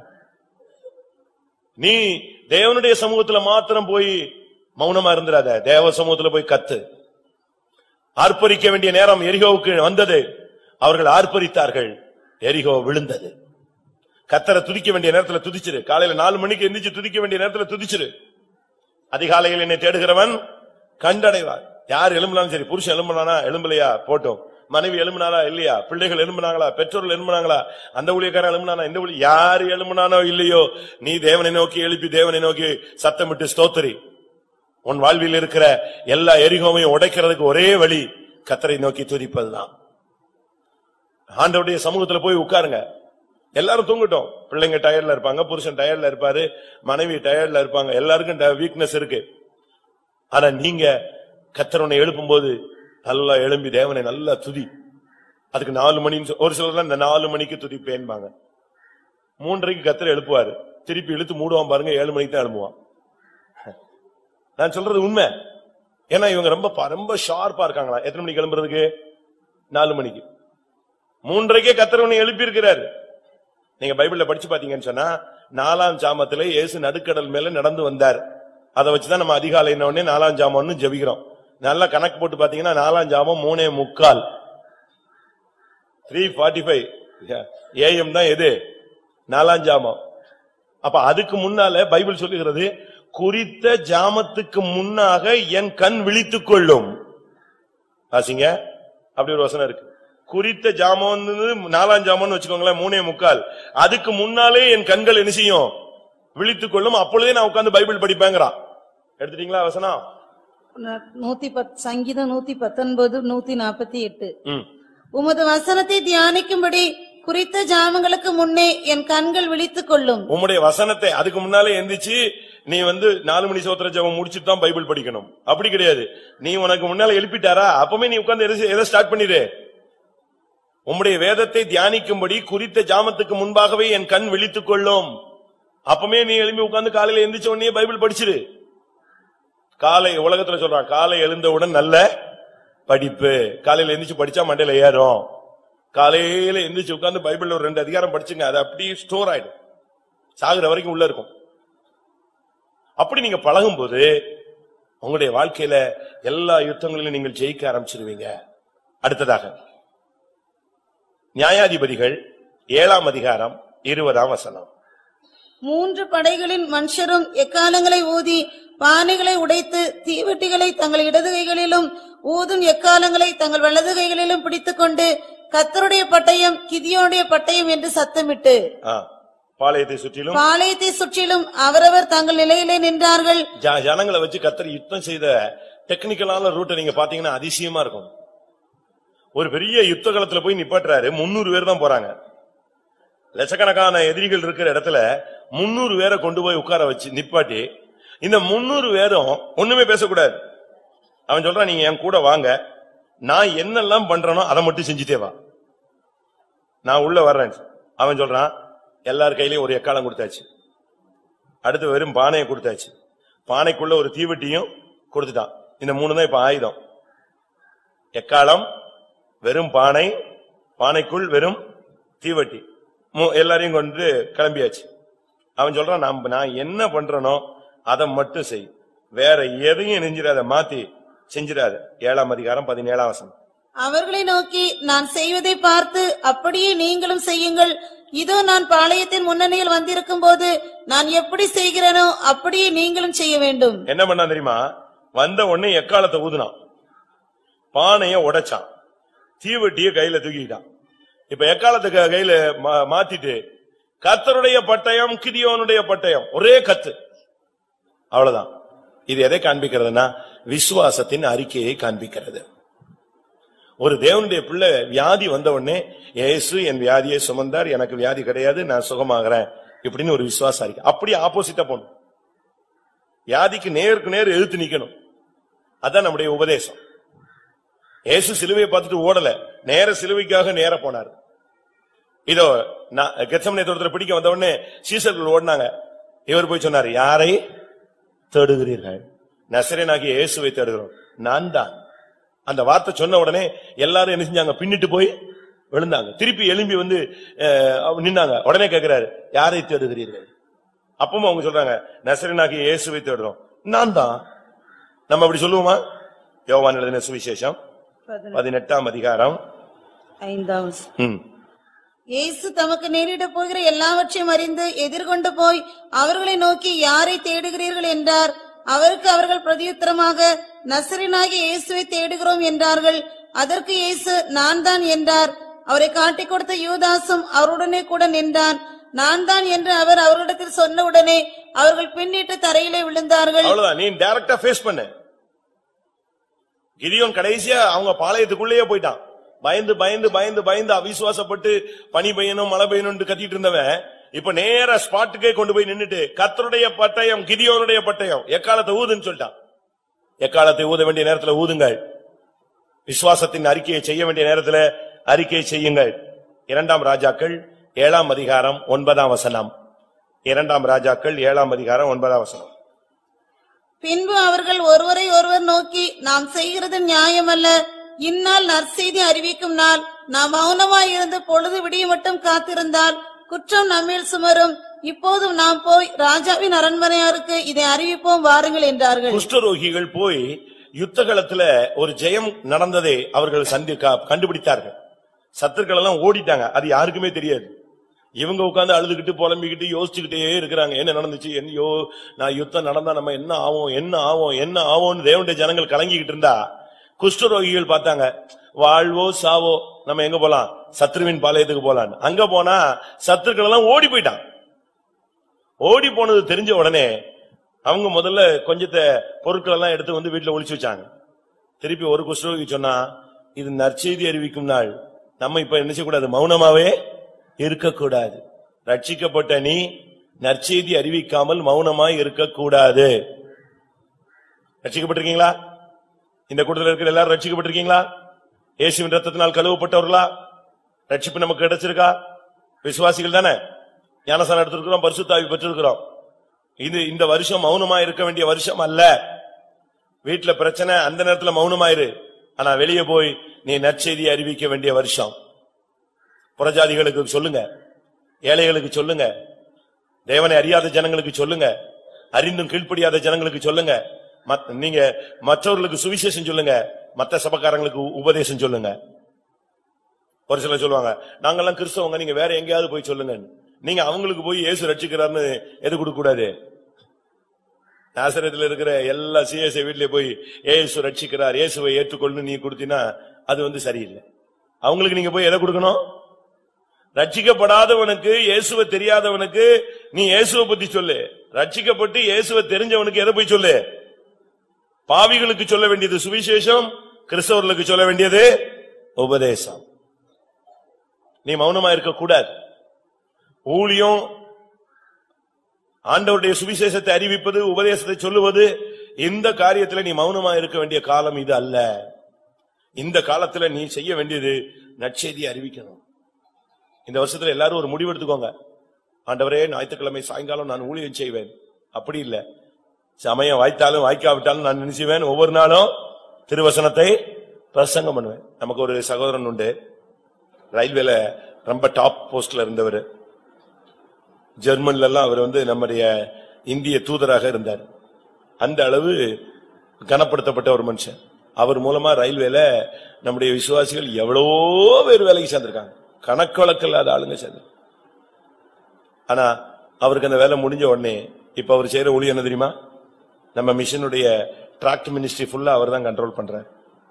நீ தேவனுடைய சமூகத்துல மாத்திரம் போய் மௌனமா இருந்துடாத தேவ சமூகத்துல போய் கத்து ஆர்ப்பரிக்க வேண்டிய நேரம் எரிகோவுக்கு வந்தது அவர்கள் ஆர்ப்பரித்தார்கள் எரிகோ விழுந்தது கத்தரை துதிக்க வேண்டிய நேரத்துல துதிச்சிரு காலையில நாலு மணிக்கு எந்திரிச்சு துதிக்க வேண்டிய நேரத்துல துதிச்சிரு அதிகாலையில் என்னை தேடுகிறவன் கண்டடைவார் யார் எழும்பினாலும் சரி புருஷன் எழும்பினானா எழும்பலையா போட்டோம் மனைவி எழும்பினாலா இல்லையா பிள்ளைகள் எழும்பினாங்களா பெற்றோர்கள் எழும்பினாங்களா அந்த ஊழியக்காரன் எழும்பினானா இந்த ஊழிய யாரு எழும்பினானோ இல்லையோ நீ தேவனை நோக்கி எழுப்பி தேவனை நோக்கி சத்தமிட்டு ஸ்தோத்திரி உன் வாழ்வில் இருக்கிற எல்லா எரிகோமையும் உடைக்கிறதுக்கு ஒரே வழி கத்தரை நோக்கி துதிப்பதுதான் ஆண்டவருடைய சமூகத்துல போய் உட்காருங்க எல்லாரும் தூங்கட்டும் பிள்ளைங்க டயர்ட்ல இருப்பாங்க புருஷன் டயர்ட்ல இருப்பாரு மனைவி டயர்ட்ல இருப்பாங்க எல்லாருக்கும் வீக்னஸ் இருக்கு ஆனா நீங்க கத்தரனை எழுப்பும் போது நல்லா எழும்பி தேவனை நல்லா துதி அதுக்கு நாலு மணி ஒரு சிலர் இந்த நாலு மணிக்கு துதிப்பேன்பாங்க மூன்றரைக்கு கத்தரை எழுப்புவாரு திருப்பி இழுத்து மூடுவான் பாருங்க ஏழு மணிக்கு தான் எழுப்புவான் நான் சொல்றது உண்மை ஏன்னா இவங்க ரொம்ப ப- ரொம்ப ஷார்ப்பா இருக்காங்களா எத்தனை மணிக்கு கிளம்புறதுக்கு நாலு மணிக்கு மூன்றரைக்கே கத்தரவனை எழுப்பி இருக்கிறாரு நீங்க பைபிள்ல படிச்சு பாத்தீங்கன்னு சொன்னா நாலாம் ஜாமத்துல இயேசு நடுக்கடல் மேல நடந்து வந்தார் அதை வச்சுதான் நம்ம அதிகாலை உடனே நாலாம் ஜாமம்னு ஜெபிக்கிறோம் நல்லா கணக்கு போட்டு பாத்தீங்கன்னா நாலாம் ஜாமம் மூணே முக்கால் த்ரீ ஃபார்ட்டி ஃபைவ் ஏஎம் தான் எது நாலாம் ஜாமம் அப்ப அதுக்கு முன்னால பைபிள் சொல்லுகிறது குறித்த ஜாமத்துக்கு முன்னாக என் கண் விழித்துக் கொள்ளும் வாசிங்க அப்படி ஒரு வசனம் இருக்கு குறித்த ஜாமம் நாலாம் ஜாமம்னு வச்சுக்கோங்களேன் மூணே முக்கால் அதுக்கு முன்னாலே என் கண்கள் என்ன செய்யும் விழித்துக் கொள்ளும் அப்பொழுதே நான் உட்கார்ந்து பைபிள் படிப்பேங்கிறான் எடுத்துட்டீங்களா வசனம் நூத்தி பத் சங்கீதம் நூத்தி பத்தொன்பது நூத்தி நாற்பத்தி எட்டு ம் உமது வசனத்தை தியானிக்கும்படி குறித்த ஜாமங்களுக்கு முன்னே என் கண்கள் விழித்துக் கொள்ளும் உம்முடைய வசனத்தை அதுக்கு முன்னாலே எந்திரிச்சு நீ வந்து நாலு மணி சோத்திர ஜெபம் முடிச்சிட்டு தான் பைபிள் படிக்கணும் அப்படி கிடையாது நீ உனக்கு முன்னால எழுப்பிட்டாரா அப்பவே நீ உட்கார்ந்து எதை- எதை ஸ்டார்ட் பண்ணிடு உம்முடைய வேதத்தை தியானிக்கும்படி குறித்த ஜாமத்துக்கு முன்பாகவே என் கண் விழித்துக் கொள்ளும் அப்பமே நீ எழுப்பி உட்கார்ந்து காலையில எந்திரிச்ச உடனே பைபிள் படிச்சிரு காலை உலகத்துல சொல்றான் காலை எழுந்தவுடன் நல்ல படிப்பு காலையில எந்திரிச்சு படிச்சா மண்டையில ஏறும் காலையில எந்திரிச்சு உட்கார்ந்து பைபிள்ல ஒரு ரெண்டு அதிகாரம் படிச்சுங்க அது அப்படியே ஸ்டோர் ஆயிடும் சாகுற வரைக்கும் உள்ள இருக்கும் அப்படி நீங்க பழகும்போது உங்களுடைய வாழ்க்கையில எல்லா யுத்தங்களிலும் நீங்கள் ஜெயிக்க ஆரம்பிச்சிருவீங்க அடுத்ததாக நியாயாதிபதிகள் ஏழாம் அதிகாரம் இருபதாம் வசனம் மூன்று படைகளின் மனுஷரும் எக்காலங்களை ஊதி பானைகளை உடைத்து தீவெட்டிகளை தங்கள் இடது கைகளிலும் ஊதும் எக்காலங்களை தங்கள் வலது கைகளிலும் பிடித்துக்கொண்டு கத்தருடைய பட்டயம் கிதியோனுடைய பட்டயம் என்று சத்தமிட்டு ஆ, பாளையத்தை சுற்றிலும் பாளையத்தை சுற்றிலும் அவரவர் தங்கள் நிலையிலே நின்றார்கள் ஜ- ஜனங்களை வச்சு கத்தர் யுத்தம் செய்த டெக்னிக்கலான ரூட்டை நீங்க பாத்தீங்கன்னா அதிசயமா இருக்கும் ஒரு பெரிய யுத்த காலத்துல போய் நிப்பாட்டுறாரு முன்னூறு பேர் தான் போறாங்க லட்சக்கணக்கான எதிரிகள் இருக்கிற இடத்துல முன்னூறு பேரை கொண்டு போய் உட்கார வச்சு நிப்பாட்டி இந்த முன்னூறு பேரும் ஒண்ணுமே பேசக்கூடாது அவன் சொல்றான் நீங்க என் கூட வாங்க நான் என்னெல்லாம் பண்றேனோ அதை மட்டும் செஞ்சுட்டே வா நான் உள்ள வர்றேன் அவன் சொல்றான் எல்லார் கையிலயும் ஒரு எக்காலம் கொடுத்தாச்சு அடுத்து வெறும் பானையை கொடுத்தாச்சு பானைக்குள்ள ஒரு தீவெட்டியும் கொடுத்துட்டான் இந்த மூணு தான் இப்ப ஆயுதம் எக்காலம் வெறும் பானை பானைக்குள் வெறும் தீவெட்டி மூ- எல்லாரையும் கொண்டு கிளம்பியாச்சு அவன் சொல்றான் நான் நான் என்ன பண்றேனோ அதை மட்டும் செய் வேற எதையும் நெஞ்சிடாத மாத்தி செஞ்சிடாத ஏழாம் அதிகாரம் பதினேழாம் வசனம் அவர்களை நோக்கி நான் செய்வதை பார்த்து அப்படியே நீங்களும் செய்யுங்கள் இதோ நான் பாளையத்தின் முன்னணியில் வந்திருக்கும் போது நான் எப்படி செய்கிறேனோ அப்படியே நீங்களும் செய்ய வேண்டும் என்ன பண்ணான் தெரியுமா வந்த உடனே எக்காலத்தை ஊதுனான் பானைய உடைச்சான் தீவெட்டிய கையில தூக்கிட்டான் இப்ப எக்காலத்தை க- கையில மா- மாத்திட்டு கத்தருடைய பட்டயம் கிதியோனுடைய பட்டயம் ஒரே கத்து அவ்வளவுதான் இது எதை காண்பிக்கிறதுனா விசுவாசத்தின் அறிக்கையை காண்பிக்கிறது ஒரு தேவனுடைய பிள்ளை வியாதி வந்த உடனே இயேசு என் வியாதியை சுமந்தார் எனக்கு வியாதி கிடையாது நான் சுகமாகறேன் இப்படின்னு ஒரு விசுவாசம் அறிக்கை அப்படியே ஆப்போசிட்டா போகணும் வியாதிக்கு நேருக்கு நேர் எழுத்து நிக்கணும் அதான் நம்முடைய உபதேசம் இயேசு சிலுவையை பார்த்துட்டு ஓடல நேர சிலுவைக்காக நேர போனார் இதோ நான் கெச்சமனை தோட்டத்தில் பிடிக்க வந்த உடனே சீசர்கள் ஓடினாங்க இவர் போய் சொன்னார் யாரை தேடுகிறீர்கள் நசரேனாகிய இயேசுவை தேடுகிறோம் நான் தான் அந்த வார்த்தை சொன்ன உடனே எல்லாரும் என்ன செஞ்சாங்க பின்னிட்டு போய் விழுந்தாங்க திருப்பி எழும்பி வந்து அஹ், அவர் நின்னாங்க உடனே கேக்குறாரு யாரை தேடுகிறீர்கள் அப்பவும் அவங்க சொல்றாங்க நசரனாகிய இயேசுவை தேடுறோம் நான் தான் நம்ம அப்படி சொல்லுவோமா யோவான் எழுதின சுவிசேஷம் பதினெட்டாம் அதிகாரம் ஐந்தாவது ம். இயேசு தமக்கு நேரிட போகிற எல்லாவற்றையும் அறிந்து எதிர்கொண்டு போய் அவர்களை நோக்கி யாரை தேடுகிறீர்கள் என்றார் அவருக்கு அவர்கள் பிரதியுத்தரமாக நசரினாகிய இயேசுவை தேடுகிறோம் என்றார்கள் அதற்கு இயேசு நான் தான் என்றார் அவரை காட்டிக் கொடுத்த யூதாசும் அவருடனே கூட நின்றான் நான் தான் என்று அவர் அவரிடத்தில் சொன்ன உடனே அவர்கள் பின்னிட்டு தரையிலே விழுந்தார்கள் அவ்வளவுதான் நீ டைரக்டா ஃபேஸ் பண்ணு கிதியோன் கடைசியா அவங்க பாளையத்துக்குள்ளேயே போயிட்டான் பயந்து பயந்து பயந்து பயந்து அவிசுவாசப்பட்டு பனி பெய்யணும் மழை பெய்யணும் கத்திட்டு இருந்தவன் இப்ப நேர ஸ்பாட்டுக்கே கொண்டு போய் நின்னுட்டு கத்தருடைய பட்டயம் கிதியோனுடைய பட்டயம் எக்காலத்தை ஊதுன்னு சொல்லிட்டான் எக்காலத்தை ஊத வேண்டிய நேரத்துல ஊதுங்கள் விசுவாசத்தின் அறிக்கையை செய்ய வேண்டிய நேரத்துல அறிக்கையை செய்யுங்கள் இரண்டாம் ராஜாக்கள் ஏழாம் அதிகாரம் ஒன்பதாம் வசனம் இரண்டாம் ராஜாக்கள் ஏழாம் அதிகாரம் ஒன்பதாம் வசனம் பின்பு அவர்கள் ஒருவரை ஒருவர் நோக்கி நாம் செய்கிறது நியாயமல்ல இந்நாள் நற்செய்தி அறிவிக்கும் நாள் நாம் மௌனமாய் இருந்து பொழுது விடிய மட்டும் காத்திருந்தால் குற்றம் நம்மில் சுமரும் இப்போதும் நாம் போய் ராஜாவின் அரண்மனையாருக்கு இதை அறிவிப்போம் வாருங்கள் என்றார்கள் குஷ்டரோகிகள் போய் யுத்த களத்துல ஒரு ஜெயம் நடந்ததை அவர்கள் சந்தி க- கண்டுபிடித்தார்கள் சத்துருக்கள் எல்லாம் ஓடிட்டாங்க அது யாருக்குமே தெரியாது இவங்க உட்கார்ந்து அழுதுகிட்டு புலம்பிக்கிட்டு யோசிச்சுக்கிட்டே இருக்கிறாங்க என்ன நடந்துச்சு என்னையோ நான் யுத்தம் நடந்தா நம்ம என்ன ஆவோம் என்ன ஆவோம் என்ன ஆவோம்னு தேவனுடைய ஜனங்கள் கலங்கிக்கிட்டு இருந்தா குஷ்டரோகிகள் பார்த்தாங்க வாழ்வோ சாவோ நம்ம எங்க போலாம் சத்ருவின் பாளையத்துக்கு போலான்னு அங்க போனா சத்துருக்கள் எல்லாம் ஓடி போயிட்டான் ஓடி போனது தெரிஞ்ச உடனே அவங்க முதல்ல கொஞ்சத்தை பொருட்கள் எல்லாம் எடுத்து வந்து வீட்டுல ஒளிச்சு வச்சாங்க திருப்பி ஒரு குஷ்டரோகி சொன்னா இது நற்செய்தி அறிவிக்கும் நாள் நம்ம இப்ப என்ன செய்யக்கூடாது மௌனமாவே இருக்கக்கூடாது ரட்சிக்கப்பட்ட நீ நற்செய்தி அறிவிக்காமல் மௌனமாய் இருக்கக்கூடாது ரட்சிக்கப்பட்டிருக்கீங்களா இந்த கூட்டத்தில் இருக்கிற எல்லாரும் ரட்சிக்கப்பட்டிருக்கீங்களா இயேசுவின் ரத்தத்தினால் கழுவப்பட்டவர்களா ரட்சிப்பு நமக்கு கிடைச்சிருக்கா விசுவாசிகள் தானே ஞானசானம் எடுத்திருக்கிறோம் பரிசுத்தாவி பெற்றிருக்கிறோம் இது இந்த வருஷம் மௌனமா இருக்க வேண்டிய வருஷம் அல்ல வீட்டுல பிரச்சனை அந்த நேரத்துல மௌனமாயிரு ஆனா வெளியே போய் நீ நற்செய்தியை அறிவிக்க வேண்டிய வருஷம் புறஜாதிகளுக்கு சொல்லுங்க ஏழைகளுக்கு சொல்லுங்க தேவனை அறியாத ஜனங்களுக்கு சொல்லுங்க அறிந்தும் கீழ்ப்படியாத ஜனங்களுக்கு சொல்லுங்க மத்- நீங்க மற்றவர்களுக்கு சுவிசேஷம் சொல்லுங்க மத்த சபக்காரங்களுக்கு உ- உபதேசம் சொல்லுங்க ஒரு சிலர் சொல்லுவாங்க நாங்கெல்லாம் கிறிஸ்தவங்க நீங்க வேற எங்கேயாவது போய் சொல்லுங்க நீங்க அவங்களுக்கு போய் இயேசு ரட்சிக்கிறார்னு எது கொடுக்க கூடாது நாசரத்துல இருக்கிற எல்லா சிஎஸ்ஐ வீட்லயே போய் இயேசு ரட்சிக்கிறார் இயேசுவை ஏற்றுக்கொள்ளு நீ கொடுத்தினா அது வந்து சரியில்லை அவங்களுக்கு நீங்க போய் எதை கொடுக்கணும் ரட்சிக்கப்படாதவனுக்கு இயேசுவை தெரியாதவனுக்கு நீ இயேசுவை பத்தி சொல்லு ரட்சிக்கப்பட்டு இயேசுவை தெரிஞ்சவனுக்கு எதை போய் சொல்லு பாவிகளுக்கு சொல்ல வேண்டியது சுவிசேஷம் கிறிஸ்தவர்களுக்கு சொல்ல வேண்டியது உபதேசம் நீ மௌனமா இருக்க கூடாது ஊழியம் ஆண்டவருடைய சுவிசேஷத்தை அறிவிப்பது உபதேசத்தை சொல்லுவது இந்த காரியத்துல நீ மௌனமா இருக்க வேண்டிய காலம் இது அல்ல இந்த காலத்துல நீ செய்ய வேண்டியது நற்செய்தியை அறிவிக்கணும் இந்த வருஷத்துல எல்லாரும் ஒரு முடிவு எடுத்துக்கோங்க ஆண்டவரே ஞாயிற்றுக்கிழமை சாயங்காலம் நான் ஊழியம் செய்வேன் அப்படி இல்ல சமயம் வாய்த்தாலும் வாய்க்காவிட்டாலும் நான் நினைச்சுவேன் ஒவ்வொரு நாளும் திருவசனத்தை பிரசங்கம் பண்ணுவேன் நமக்கு ஒரு சகோதரன் உண்டு ரயில்வேல ரொம்ப டாப் போஸ்ட்ல இருந்தவர் ஜெர்மன்ல எல்லாம் அவர் வந்து நம்முடைய இந்திய தூதராக இருந்தார் அந்த அளவு கனப்படுத்தப்பட்ட ஒரு மனுஷன் அவர் மூலமா ரயில்வேல நம்முடைய விசுவாசிகள் எவ்வளவோ பேர் வேலைக்கு சேர்ந்திருக்காங்க கணக்கு வழக்கில்லாத ஆளுங்க சேர்ந்து ஆனா அவருக்கு அந்த வேலை முடிஞ்ச உடனே இப்ப அவர் செய்யற ஊழியம் என்ன தெரியுமா நம்ம மிஷனுடைய டிராக்ட் மினிஸ்ட்ரி ஃபுல்லா அவர் தான் கண்ட்ரோல் பண்றார்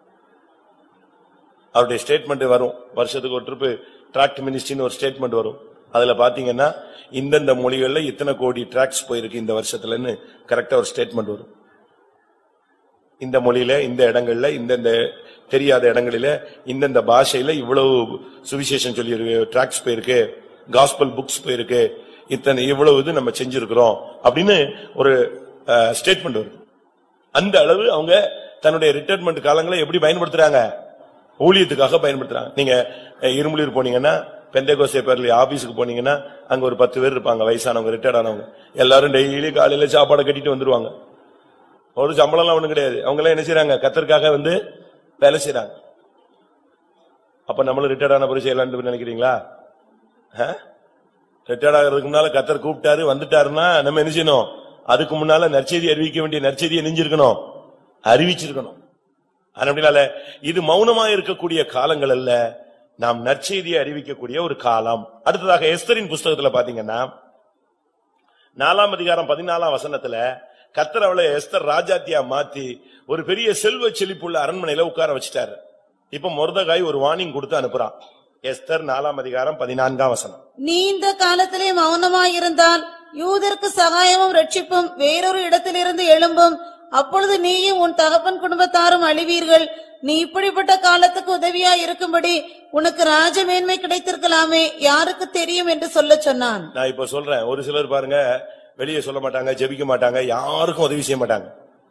அவருடைய ஸ்டேட்மெண்ட் வரும் வருஷத்துக்கு ஒரு ட்ரிப் டிராக்ட் மினிஸ்ட்ரின்னு ஒரு ஸ்டேட்மெண்ட் வரும் அதுல பாத்தீங்கன்னா இந்தந்த மொழிகள்ல இத்தனை கோடி டிராக்ஸ் போயிருக்கு இந்த வருஷத்துலன்னு கரெக்டா ஒரு ஸ்டேட்மெண்ட் வரும் இந்த மொழியில இந்த இடங்கள்ல இந்தந்த தெரியாத இடங்களில இந்தந்த பாஷையில இவ்வளவு சுவிசேஷம் சொல்லி டிராக்ஸ் போயிருக்கு காஸ்பல் புக்ஸ் போயிருக்கு இத்தனை இவ்வளவு இது நம்ம செஞ்சிருக்கிறோம் அப்படின்னு ஒரு ஸ்டேட்மெண்ட் வரும் அந்த அளவு அவங்க தன்னுடைய ரிட்டையர்மெண்ட் காலங்களை எப்படி பயன்படுத்துறாங்க ஊழியத்துக்காக பயன்படுத்துறாங்க நீங்க அஹ், இரும்புலியூர் போனீங்கன்னா பெந்தகோசே பேர்ல ஆபீஸுக்கு போனீங்கன்னா அங்க ஒரு பத்து பேர் இருப்பாங்க வயசானவங்க ரிட்டையர்ட் ஆனவங்க எல்லாரும் டெய்லி காலையில சாப்பாடு கட்டிட்டு வந்துருவாங்க ஒரு சம்பளம்லாம் ஒண்ணும் கிடையாது அவங்க எல்லாம் என்ன செய்றாங்க கத்தருக்காக வந்து வேலை செய்றாங்க அப்ப நம்மளும் ரிட்டையர்ட் ஆன பிறகு செய்யலாம்னு நினைக்கிறீங்களா ரிட்டையர்ட் ஆகிறதுக்கு முன்னால கத்தர் கூப்பிட்டாரு வந்துட்டாருன்னா நம்ம என்ன செய்யணும் அதுக்கு முன்னால நற்செய்தி அறிவிக்க வேண்டிய நற்செய்தியை நெஞ்சிருக்கணும் அறிவிச்சிருக்கணும் அதனால இது மௌனமா இருக்கக்கூடிய காலங்கள் அல்ல நாம் நற்செய்தியை அறிவிக்கக்கூடிய ஒரு காலம் அடுத்ததாக எஸ்தரின் புஸ்தகத்துல பாத்தீங்கன்னா நாலாம் அதிகாரம் பதினாலாம் வசனத்துல கத்தர் அவளை எஸ்தர் ராஜாத்தியா மாத்தி ஒரு பெரிய செல்வ செழிப்புள்ள அரண்மனையில உட்கார வச்சுட்டாரு இப்ப மொர்தகாய் ஒரு வார்னிங் கொடுத்து அனுப்புறான் எஸ்தர் நாலாம் அதிகாரம் பதினான்காம் வசனம் நீ இந்த காலத்திலே மௌனமாயிருந்தால் யூதருக்கு சகாயமும் ரட்சிப்பும் வேறொரு இடத்திலிருந்து எழும்பும் அப்பொழுது நீயும் உன் தகப்பன் குடும்பத்தாரும் அழிவீர்கள் நீ இப்படிப்பட்ட காலத்துக்கு உதவியா இருக்கும்படி உனக்கு ராஜமேன்மை கிடைத்திருக்கலாமே யாருக்கு தெரியும் என்று சொல்லச் சொன்னான் நான் இப்ப சொல்றேன் ஒரு சிலர் பாருங்க வெளியே சொல்ல மாட்டாங்க ஜெபிக்க மாட்டாங்க யாருக்கும் உதவி செய்ய மாட்டாங்க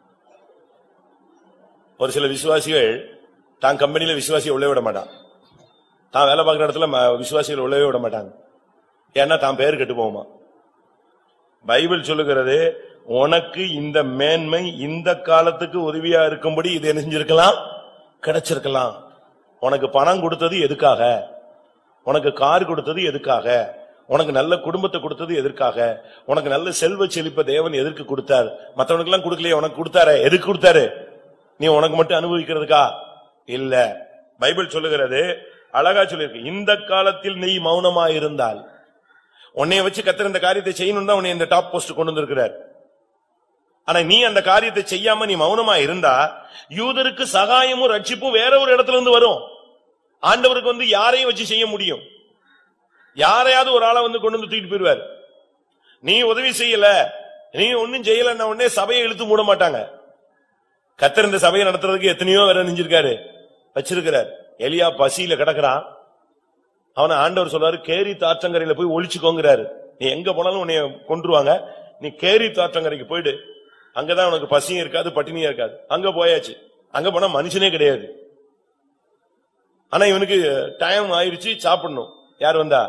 ஒரு சில விசுவாசிகள் தான் கம்பெனில விசுவாசியை உள்ளே விட மாட்டான் தான் வேலை பார்க்குற இடத்துல ம- விசுவாசிகள் உள்ளவே விட மாட்டாங்க ஏன்னா தான் பேர் கெட்டு போகுமா பைபிள் சொல்லுகிறது உனக்கு இந்த மேன்மை இந்த காலத்துக்கு உதவியா இருக்கும்படி இது என்ன செஞ்சிருக்கலாம் கிடைச்சிருக்கலாம் உனக்கு பணம் கொடுத்தது எதுக்காக உனக்கு கார் கொடுத்தது எதுக்காக உனக்கு நல்ல குடும்பத்தை கொடுத்தது எதற்காக உனக்கு நல்ல செல்வ செழிப்ப தேவன் எதற்கு கொடுத்தார் மத்தவனுக்கு எல்லாம் கொடுக்கலையே உனக்கு கொடுத்தாரு எதுக்கு கொடுத்தாரு நீ உனக்கு மட்டும் அனுபவிக்கிறதுக்கா இல்ல பைபிள் சொல்லுகிறது அழகா சொல்லியிருக்கு இந்த காலத்தில் நீ மௌனமா இருந்தால் உன்னைய வச்சு கத்திர இந்த காரியத்தை செய்யணும் தான் உன்னை இந்த டாப் போஸ்ட் கொண்டு வந்திருக்கிறார் ஆனா நீ அந்த காரியத்தை செய்யாம நீ மௌனமா இருந்தா யூதருக்கு சகாயமும் ரட்சிப்பும் வேற ஒரு இடத்துல இருந்து வரும் ஆண்டவருக்கு வந்து யாரையும் வச்சு செய்ய முடியும் யாரையாவது ஒரு ஆளை வந்து கொண்டு வந்து தூக்கிட்டு போயிருவார் நீ உதவி செய்யல நீ ஒன்னும் செய்யலன்னா உடனே சபையை இழுத்து மூட மாட்டாங்க கத்தர் இந்த சபையை நடத்துறதுக்கு எத்தனையோ வேற நெஞ்சிருக்காரு வச்சிருக்கிறார் எலியா பசியில கிடக்குறான் அவன ஆண்டவர் சொல்றாரு கேரி தாற்றங்கரையில போய் ஒளிச்சுக்கோங்கிறாரு நீ எங்க போனாலும் உன்னைய கொன்றுவாங்க நீ கேரி தாற்றங்கரைக்கு போயிடு அங்கதான் உனக்கு பசியும் இருக்காது பட்டினியும் இருக்காது அங்க போயாச்சு அங்க போனா மனுஷனே கிடையாது ஆனா இவனுக்கு டைம் ஆயிருச்சு சாப்பிடணும் யார் வந்தா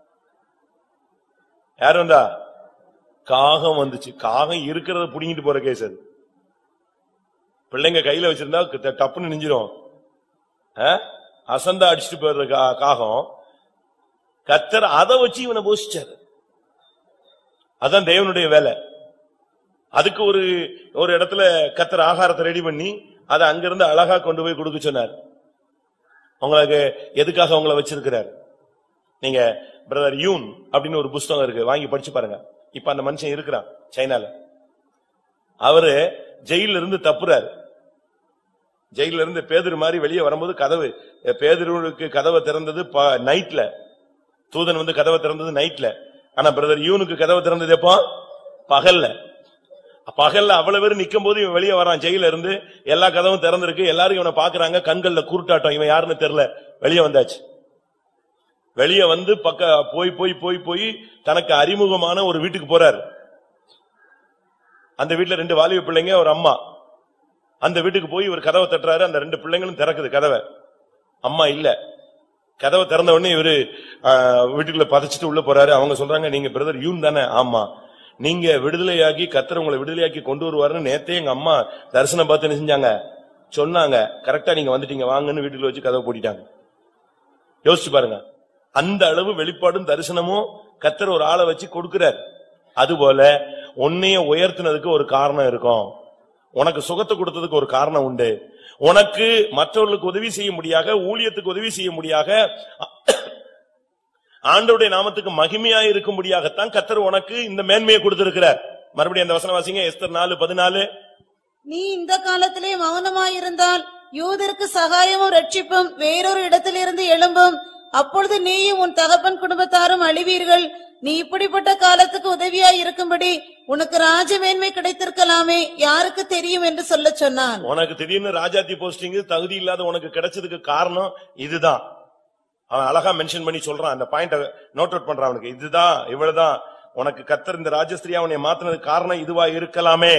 யார் வந்தா காகம் வந்துச்சு காகம் இருக்கிறத புடிங்கிட்டு போற கேஸ் அது பிள்ளைங்க கையில வச்சிருந்தா ட- டப்புன்னு நெஞ்சிரும் ஆ? அசந்தா அடிச்சுட்டு போயிடுற கா- காகம் கத்தர் அதை வச்சு இவனை போஷிச்சாரு அதான் தேவனுடைய வேலை அதுக்கு ஒரு ஒரு இடத்துல கத்தர் ஆகாரத்தை ரெடி பண்ணி அதை அங்கிருந்து அழகா கொண்டு போய் கொடுக்க சொன்னார் உங்களுக்கு எதுக்காக உங்களை வச்சிருக்கிறார் நீங்க பிரதர் யூன் அப்படின்னு ஒரு புஸ்தகம் இருக்கு வாங்கி படிச்சு பாருங்க இப்ப அந்த மனுஷன் இருக்கிறான் சைனால அவரு ஜெயில இருந்து தப்புறாரு ஜெயில இருந்து பேதுரு மாதிரி வெளியே வரும்போது கதவு பேதுருவுக்கு கதவை திறந்தது ப- நைட்ல தூதன் வந்து கதவை திறந்தது நைட்ல ஆனா பிரதர் யூனுக்கு கதவை திறந்தது எப்போ பகல்ல பகல்ல அவ்வளவு பேர் நிக்கும் போது இவன் வெளியே வரான் ஜெயில இருந்து எல்லா கதவும் திறந்திருக்கு எல்லாரும் இவனை பாக்குறாங்க கண்கள்ல குருட்டாட்டம் இவன் யாருன்னு தெரியல வெளியே வந்தாச்சு வெளியே வந்து பக்க போய் போய் போய் போய் தனக்கு அறிமுகமான ஒரு வீட்டுக்கு போறாரு அந்த வீட்டுல ரெண்டு வாலிப பிள்ளைங்க ஒரு அம்மா அந்த வீட்டுக்கு போய் இவர் கதவை தட்டுறாரு அந்த ரெண்டு பிள்ளைங்களும் திறக்குது கதவை அம்மா இல்ல கதவை திறந்த உடனே இவரு ஆ, வீட்டுக்குள்ள பதைச்சிட்டு உள்ள போறாரு அவங்க சொல்றாங்க நீங்க பிரதர் யூன் தானே ஆமா நீங்க விடுதலையாகி கத்தர் உங்களை விடுதலையாக்கி கொண்டு வருவாருன்னு நேத்தே எங்க அம்மா தரிசனம் பார்த்து என்ன செஞ்சாங்க சொன்னாங்க கரெக்டா நீங்க வந்துட்டீங்க வாங்கன்னு வீட்டுக்குள்ள வச்சு கதவை பூட்டிட்டாங்க யோசிச்சு பாருங்க அந்த அளவு வெளிப்பாடும் தரிசனமும் கத்தர் ஒரு ஆளை வச்சு கொடுக்கிறார் அதுபோல உன்னைய உயர்த்தினதுக்கு ஒரு காரணம் இருக்கும் உனக்கு சுகத்தை கொடுத்ததுக்கு ஒரு காரணம் உண்டு உனக்கு மற்றவர்களுக்கு உதவி செய்ய முடியாக ஊழியத்துக்கு உதவி செய்ய முடியாக ஆண்டவருடைய நாமத்துக்கு மகிமையா இருக்கும்படியாகத்தான் கத்தர் உனக்கு இந்த மேன்மையை கொடுத்திருக்கிறார் மறுபடியும் அந்த வசனம் வாசிங்க எஸ்தர் நாலு பதினாலு நீ இந்த காலத்திலே மௌனமாயிருந்தால் யூதருக்கு சகாயமும் ரட்சிப்பும் வேறொரு இடத்திலிருந்து எழும்பும் அப்பொழுது நீயும் உன் தகப்பன் குடும்பத்தாரும் அழிவீர்கள் நீ இப்படிப்பட்ட காலத்துக்கு உதவியாய் இருக்கும்படி உனக்கு ராஜமேன்மை கிடைத்திருக்கலாமே யாருக்கு தெரியும் என்று சொல்லச் சொன்னான் உனக்கு திடீர்னு ராஜாத்தி போஸ்டிங் தகுதி இல்லாத உனக்கு கிடைச்சதுக்கு காரணம் இதுதான் அவன் அழகா மென்ஷன் பண்ணி சொல்றான் அந்த பாயிண்ட நோட் அவுட் பண்றான் அவனுக்கு இதுதான் இவ்வளவுதான் உனக்கு கத்தர் இந்த ராஜஸ்திரியா அவனை மாத்தினதுக்கு காரணம் இதுவா இருக்கலாமே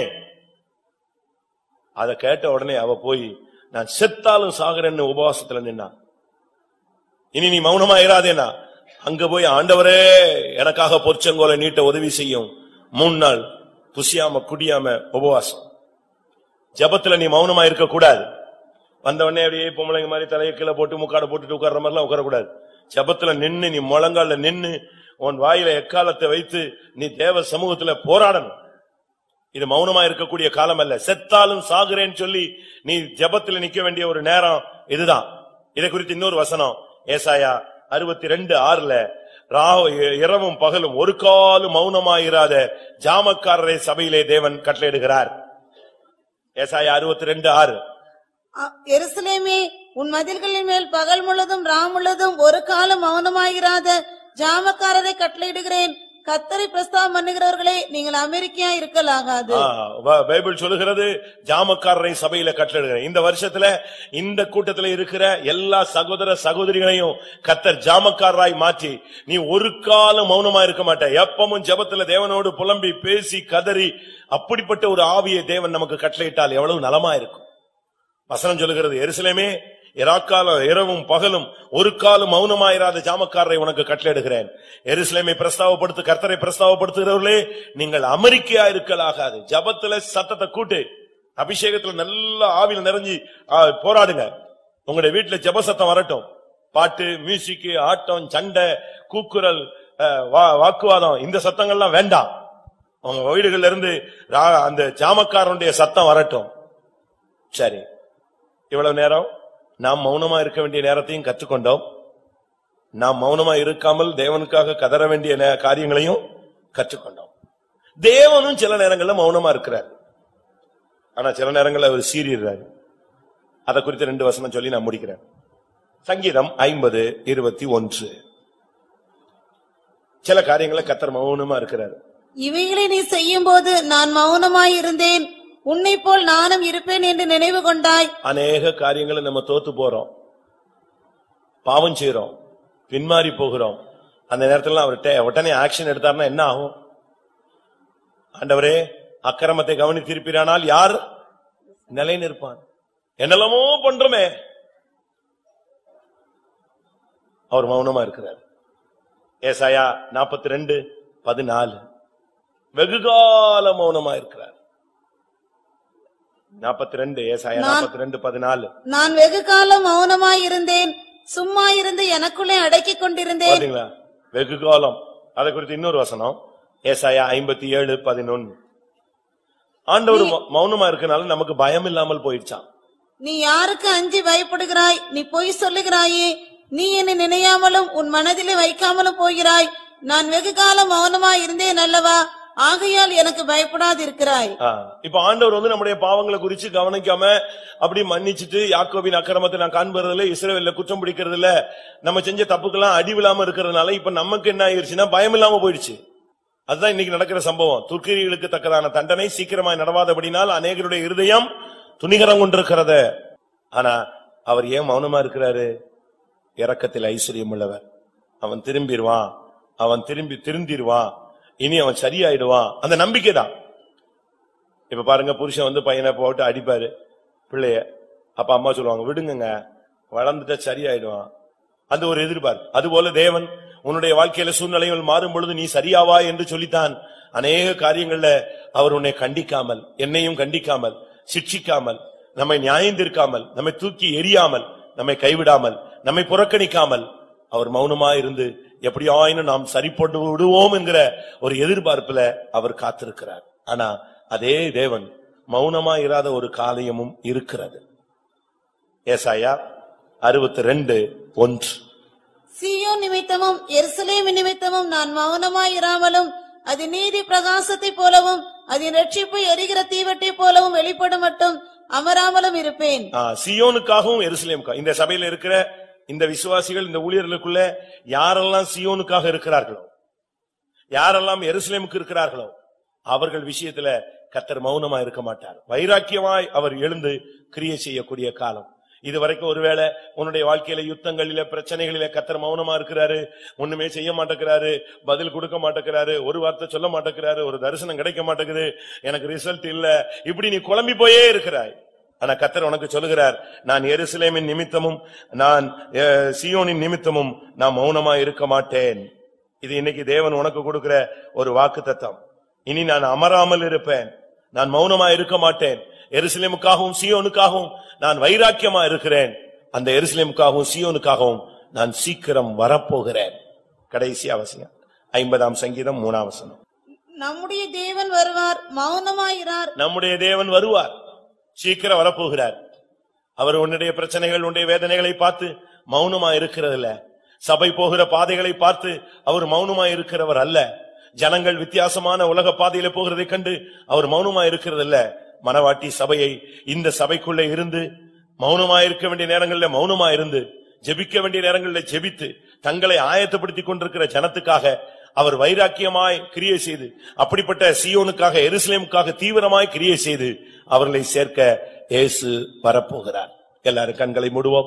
அத கேட்ட உடனே அவ போய் நான் செத்தாலும் சாகுறேன்னு உபவாசத்துல நின்னான் இனி நீ மௌனமா இராதேனா அங்க போய் ஆண்டவரே எனக்காக பொற்செங்கோலை நீட்ட உதவி செய்யும் மூணு நாள் புசியாம குடியாம உபவாசம் ஜெபத்துல நீ மௌனமா இருக்க கூடாது வந்த உடனே அப்படியே பொம்பளைங்க மாதிரி தலையை கீழே போட்டு முக்காட போட்டுட்டு உட்கார்ற மாதிரிலாம் உட்காரக்கூடாது ஜெபத்துல நின்னு நீ முழங்கால நின்னு உன் வாயில எக்காலத்தை வைத்து நீ தேவ சமூகத்துல போராடணும் இது மௌனமா இருக்கக்கூடிய காலம் அல்ல செத்தாலும் சாகுறேன்னு சொல்லி நீ ஜெபத்துல நிக்க வேண்டிய ஒரு நேரம் இதுதான் இதை குறித்து இன்னொரு வசனம் ஏசாயா அறுபத்தி ரெண்டு ஆறுல ரா- இரவும் பகலும் ஒரு காலும் மௌனமாயிராத ஜாமக்காரரை சபையிலே தேவன் கட்டளையிடுகிறார் ஏசாயா அறுபத்தி ரெண்டு ஆறு அ- எருசலேமே உன் மதில்களின் மேல் பகல் முழுதும் ராம் முழுதும் ஒரு காலம் மௌனமாயிராத ஜாமக்காரரை கட்டளையிடுகிறேன் கத்தரை பிரஸ்தாவம் பண்ணுகிறவர்களே நீங்கள் அமெரிக்கா இருக்கலாகாது ஆ, ப- பைபிள் சொல்லுகிறது ஜாமக்காரரை சபையில கட்டளிடுகிறேன் இந்த வருஷத்துல இந்த கூட்டத்துல இருக்கிற எல்லா சகோதர சகோதரிகளையும் கத்தர் ஜாமக்காரராய் மாற்றி நீ ஒரு காலம் மௌனமா இருக்க மாட்ட எப்பவும் ஜெபத்துல தேவனோடு புலம்பி பேசி கதறி அப்படிப்பட்ட ஒரு ஆவியை தேவன் நமக்கு கட்டளையிட்டால் எவ்வளவு நலமா இருக்கும் வசனம் சொல்லுகிறது எருசலேமே இராக்காலம் இரவும் பகலும் ஒரு காலம் மௌனமாயிராத ஜாமக்காரரை உனக்கு கட்டளையிடுகிறேன் எருசலேமை பிரஸ்தாவப்படுத்து கர்த்தரை பிரஸ்தாவப்படுத்துகிறவர்களே நீங்கள் அமெரிக்கையா இருக்கலாகாது ஜபத்துல சத்தத்தை கூட்டு அபிஷேகத்துல நல்ல ஆவியில் நிறைஞ்சு ஆ, போராடுங்க உங்களுடைய வீட்டுல ஜப சத்தம் வரட்டும் பாட்டு மியூசிக் ஆட்டம் சண்டை கூக்குரல் ஆ, வா- வாக்குவாதம் இந்த சத்தங்கள்லாம் வேண்டாம் உங்க வீடுகள்ல இருந்து ரா- அந்த ஜாமக்காரனுடைய சத்தம் வரட்டும் சரி இவ்வளவு நேரம் நாம் மௌனமா இருக்க வேண்டிய நேரத்தையும் கற்றுக்கொண்டோம் நாம் மௌனமா இருக்காமல் தேவனுக்காக கதற வேண்டிய நே- காரியங்களையும் கற்றுக்கொண்டோம் தேவனும் சில நேரங்கள்ல மௌனமா இருக்கிறார் ஆனா சில நேரங்கள்ல அவர் சீறிடுறாரு அதை குறித்து ரெண்டு வசனம் சொல்லி நான் முடிக்கிறேன் சங்கீதம் ஐம்பது இருபத்தி ஒன்று சில காரியங்களை கத்தர் மௌனமா இருக்கிறார் இவைகளை நீ செய்யும்போது நான் மௌனமாய் இருந்தேன் உன்னை போல் நானும் இருப்பேன் என்று நினைவு கொண்டாய் அநேக காரியங்களை நம்ம தோத்து போறோம் பாவம் செய்றோம் பின்மாறி போகிறோம் அந்த நேரத்துல அவர் டே- உடனே ஆக்ஷன் எடுத்தாருன்னா என்ன ஆகும் ஆண்டவரே அக்கிரமத்தை கவனித்திருப்பீரானால் யார் நிலை நிற்பான் என்னெல்லாமோ பண்றோமே அவர் மௌனமா இருக்கிறார் ஏசாயா நாற்பத்தி ரெண்டு பதினாலு வெகுகால மௌனமா இருக்கிறார் நாற்பத்தி ரெண்டு ஏசாயா நாற்பத்தி ரெண்டு பதினாலு நான் வெகு காலம் மௌனமாய் இருந்தேன் சும்மா இருந்து எனக்குள்ளே அடக்கிக் கொண்டிருந்தேன் பாத்தீங்களா வெகு காலம் அதை குறித்து இன்னொரு வசனம் ஏசாயா ஐம்பத்தி ஏழு பதினொன்னு ஆண்டவர் மௌ- மௌனமா இருக்கனால நமக்கு பயம் இல்லாமல் போயிடுச்சான் நீ யாருக்கு அஞ்சி பயப்படுகிறாய் நீ பொய் சொல்லுகிறாயே நீ என்னை நினையாமலும் உன் மனதிலே வைக்காமலும் போகிறாய் நான் வெகு காலம் மௌனமாய் இருந்தேன் அல்லவா ஆகையால் எனக்கு பயப்படாதிருக்கிறாய் ஆ, இப்ப ஆண்டவர் வந்து நம்முடைய பாவங்களை குறிச்சு கவனிக்காம அப்படி மன்னிச்சிட்டு யாக்கோபின் அக்கிரமத்தை நான் காண்பதில்ல இஸ்ரவேல்ல குற்றம் பிடிக்கிறது இல்ல நம்ம செஞ்ச தப்புக்கெல்லாம் அடி விழாம இருக்கிறதுனால இப்ப நமக்கு என்ன ஆயிருச்சுன்னா பயம் இல்லாம போயிடுச்சு அதுதான் இன்னைக்கு நடக்கிற சம்பவம் துர்க்கிரிகளுக்கு தக்கதான தண்டனை சீக்கிரமாய் நடவாதபடினால் அநேகருடைய இருதயம் துணிகரம் கொண்டிருக்கிறது ஆனா அவர் ஏன் மௌனமா இருக்கிறாரு இரக்கத்தில் ஐஸ்வர்யம் உள்ளவர் அவன் திரும்பிடுவான் அவன் திரும்பி திருந்திருவான் இனி அவன் சரியாயிடுவான் அந்த நம்பிக்கை தான் இப்ப பாருங்க புருஷன் வந்து பையனை போட்டு அடிப்பாரு பிள்ளைய அப்ப அம்மா சொல்லுவாங்க விடுங்கங்க வளர்ந்துட்டா சரியாயிடுவான் அந்த ஒரு எதிர்பார்ப்பு அதுபோல தேவன் உன்னுடைய வாழ்க்கையில சூழ்நிலைகள் மாறும் பொழுது நீ சரியாவா என்று சொல்லித்தான் அநேக காரியங்கள்ல அவர் உன்னை கண்டிக்காமல் என்னையும் கண்டிக்காமல் சிட்சிக்காமல் நம்மை நியாயந்திருக்காமல் நம்மை தூக்கி எறியாமல் நம்மை கைவிடாமல் நம்மை புறக்கணிக்காமல் அவர் மௌனமா இருந்து எப்படியாயினும் நாம் சரிப்பட்டு விடுவோம் என்கிற ஒரு எதிர்பார்ப்புல அவர் காத்திருக்கிறார் ஆனா அதே தேவன் மௌனமா இராத ஒரு காரியமும் இருக்கிறது ஏசாயா அறுபத்தி ரெண்டு ஒன்று சீயோன் நிமித்தமும் எருசலேம் நிமித்தமும் நான் மௌனமாய் இராமலும் அது நீதி பிரகாசத்தை போலவும் அதன் ரட்சிப்பு எரிகிற தீவட்டை போலவும் வெளிப்படும் மட்டும் அமராமலும் இருப்பேன் ஆ, சியோனுக்காகவும் எருசலேமுக்கா இந்த சபையில இருக்கிற இந்த விசுவாசிகள் இந்த ஊழியர்களுக்குள்ள யாரெல்லாம் சியோனுக்காக இருக்கிறார்களோ யாரெல்லாம் எருசலேமுக்கு இருக்கிறார்களோ அவர்கள் விஷயத்துல கத்தர் மௌனமா இருக்க மாட்டார் வைராக்கியமாய் அவர் எழுந்து கிரியை செய்யக்கூடிய காலம் இதுவரைக்கும் ஒருவேளை உன்னுடைய வாழ்க்கையில யுத்தங்களில பிரச்சனைகளில கத்தர் மௌனமா இருக்கிறாரு ஒண்ணுமே செய்ய மாட்டேங்கிறாரு பதில் கொடுக்க மாட்டேங்கிறாரு ஒரு வார்த்தை சொல்ல மாட்டேங்கிறாரு ஒரு தரிசனம் கிடைக்க மாட்டேங்குது எனக்கு ரிசல்ட் இல்ல இப்படி நீ குழம்பி போயே இருக்கிறாய் ஆனா கத்தர் உனக்கு சொல்லுகிறார் நான் எருசலேமின் நிமித்தமும் நான் அஹ், சீயோனின் நிமித்தமும் நான் மௌனமா இருக்க மாட்டேன் இது இன்னைக்கு தேவன் உனக்கு கொடுக்கிற ஒரு வாக்கு தத்தம் இனி நான் அமராமல் இருப்பேன் நான் மௌனமா இருக்க மாட்டேன் எருசலேமுக்காகவும் சீயோனுக்காகவும் நான் வைராக்கியமா இருக்கிறேன் அந்த எருசலேமுக்காகவும் சீயோனுக்காகவும் நான் சீக்கிரம் வரப்போகிறேன் கடைசி அவசியம் ஐம்பதாம் சங்கீதம் மூணாம் வசனம் நம்முடைய தேவன் வருவார் மௌனமாயிரார் நம்முடைய தேவன் வருவார் சீக்கிரம் வரப்போகிறார் அவர் உன்னுடைய பிரச்சனைகள் உன்னுடைய வேதனைகளை பார்த்து மௌனமா இருக்கிறதில்ல சபை போகிற பாதைகளை பார்த்து அவர் மௌனமா இருக்கிறவர் அல்ல ஜனங்கள் வித்தியாசமான உலக பாதையில போகிறதை கண்டு அவர் மௌனமா இருக்கிறதில்ல மனவாட்டி சபையை இந்த சபைக்குள்ளே இருந்து மௌனமா இருக்க வேண்டிய நேரங்களில் மௌனமா இருந்து ஜெபிக்க வேண்டிய நேரங்களில் ஜெபித்து தங்களை ஆயத்தப்படுத்திக் கொண்டிருக்கிற ஜனத்துக்காக அவர் வைராக்கியமாய் கிரியை செய்து அப்படிப்பட்ட சியோனுக்காக எருசலேமுக்காக தீவிரமாய் கிரியை செய்து அவர்களை சேர்க்க இயேசு வரப்போகிறார் எல்லாரும் கண்களை மூடுவோம்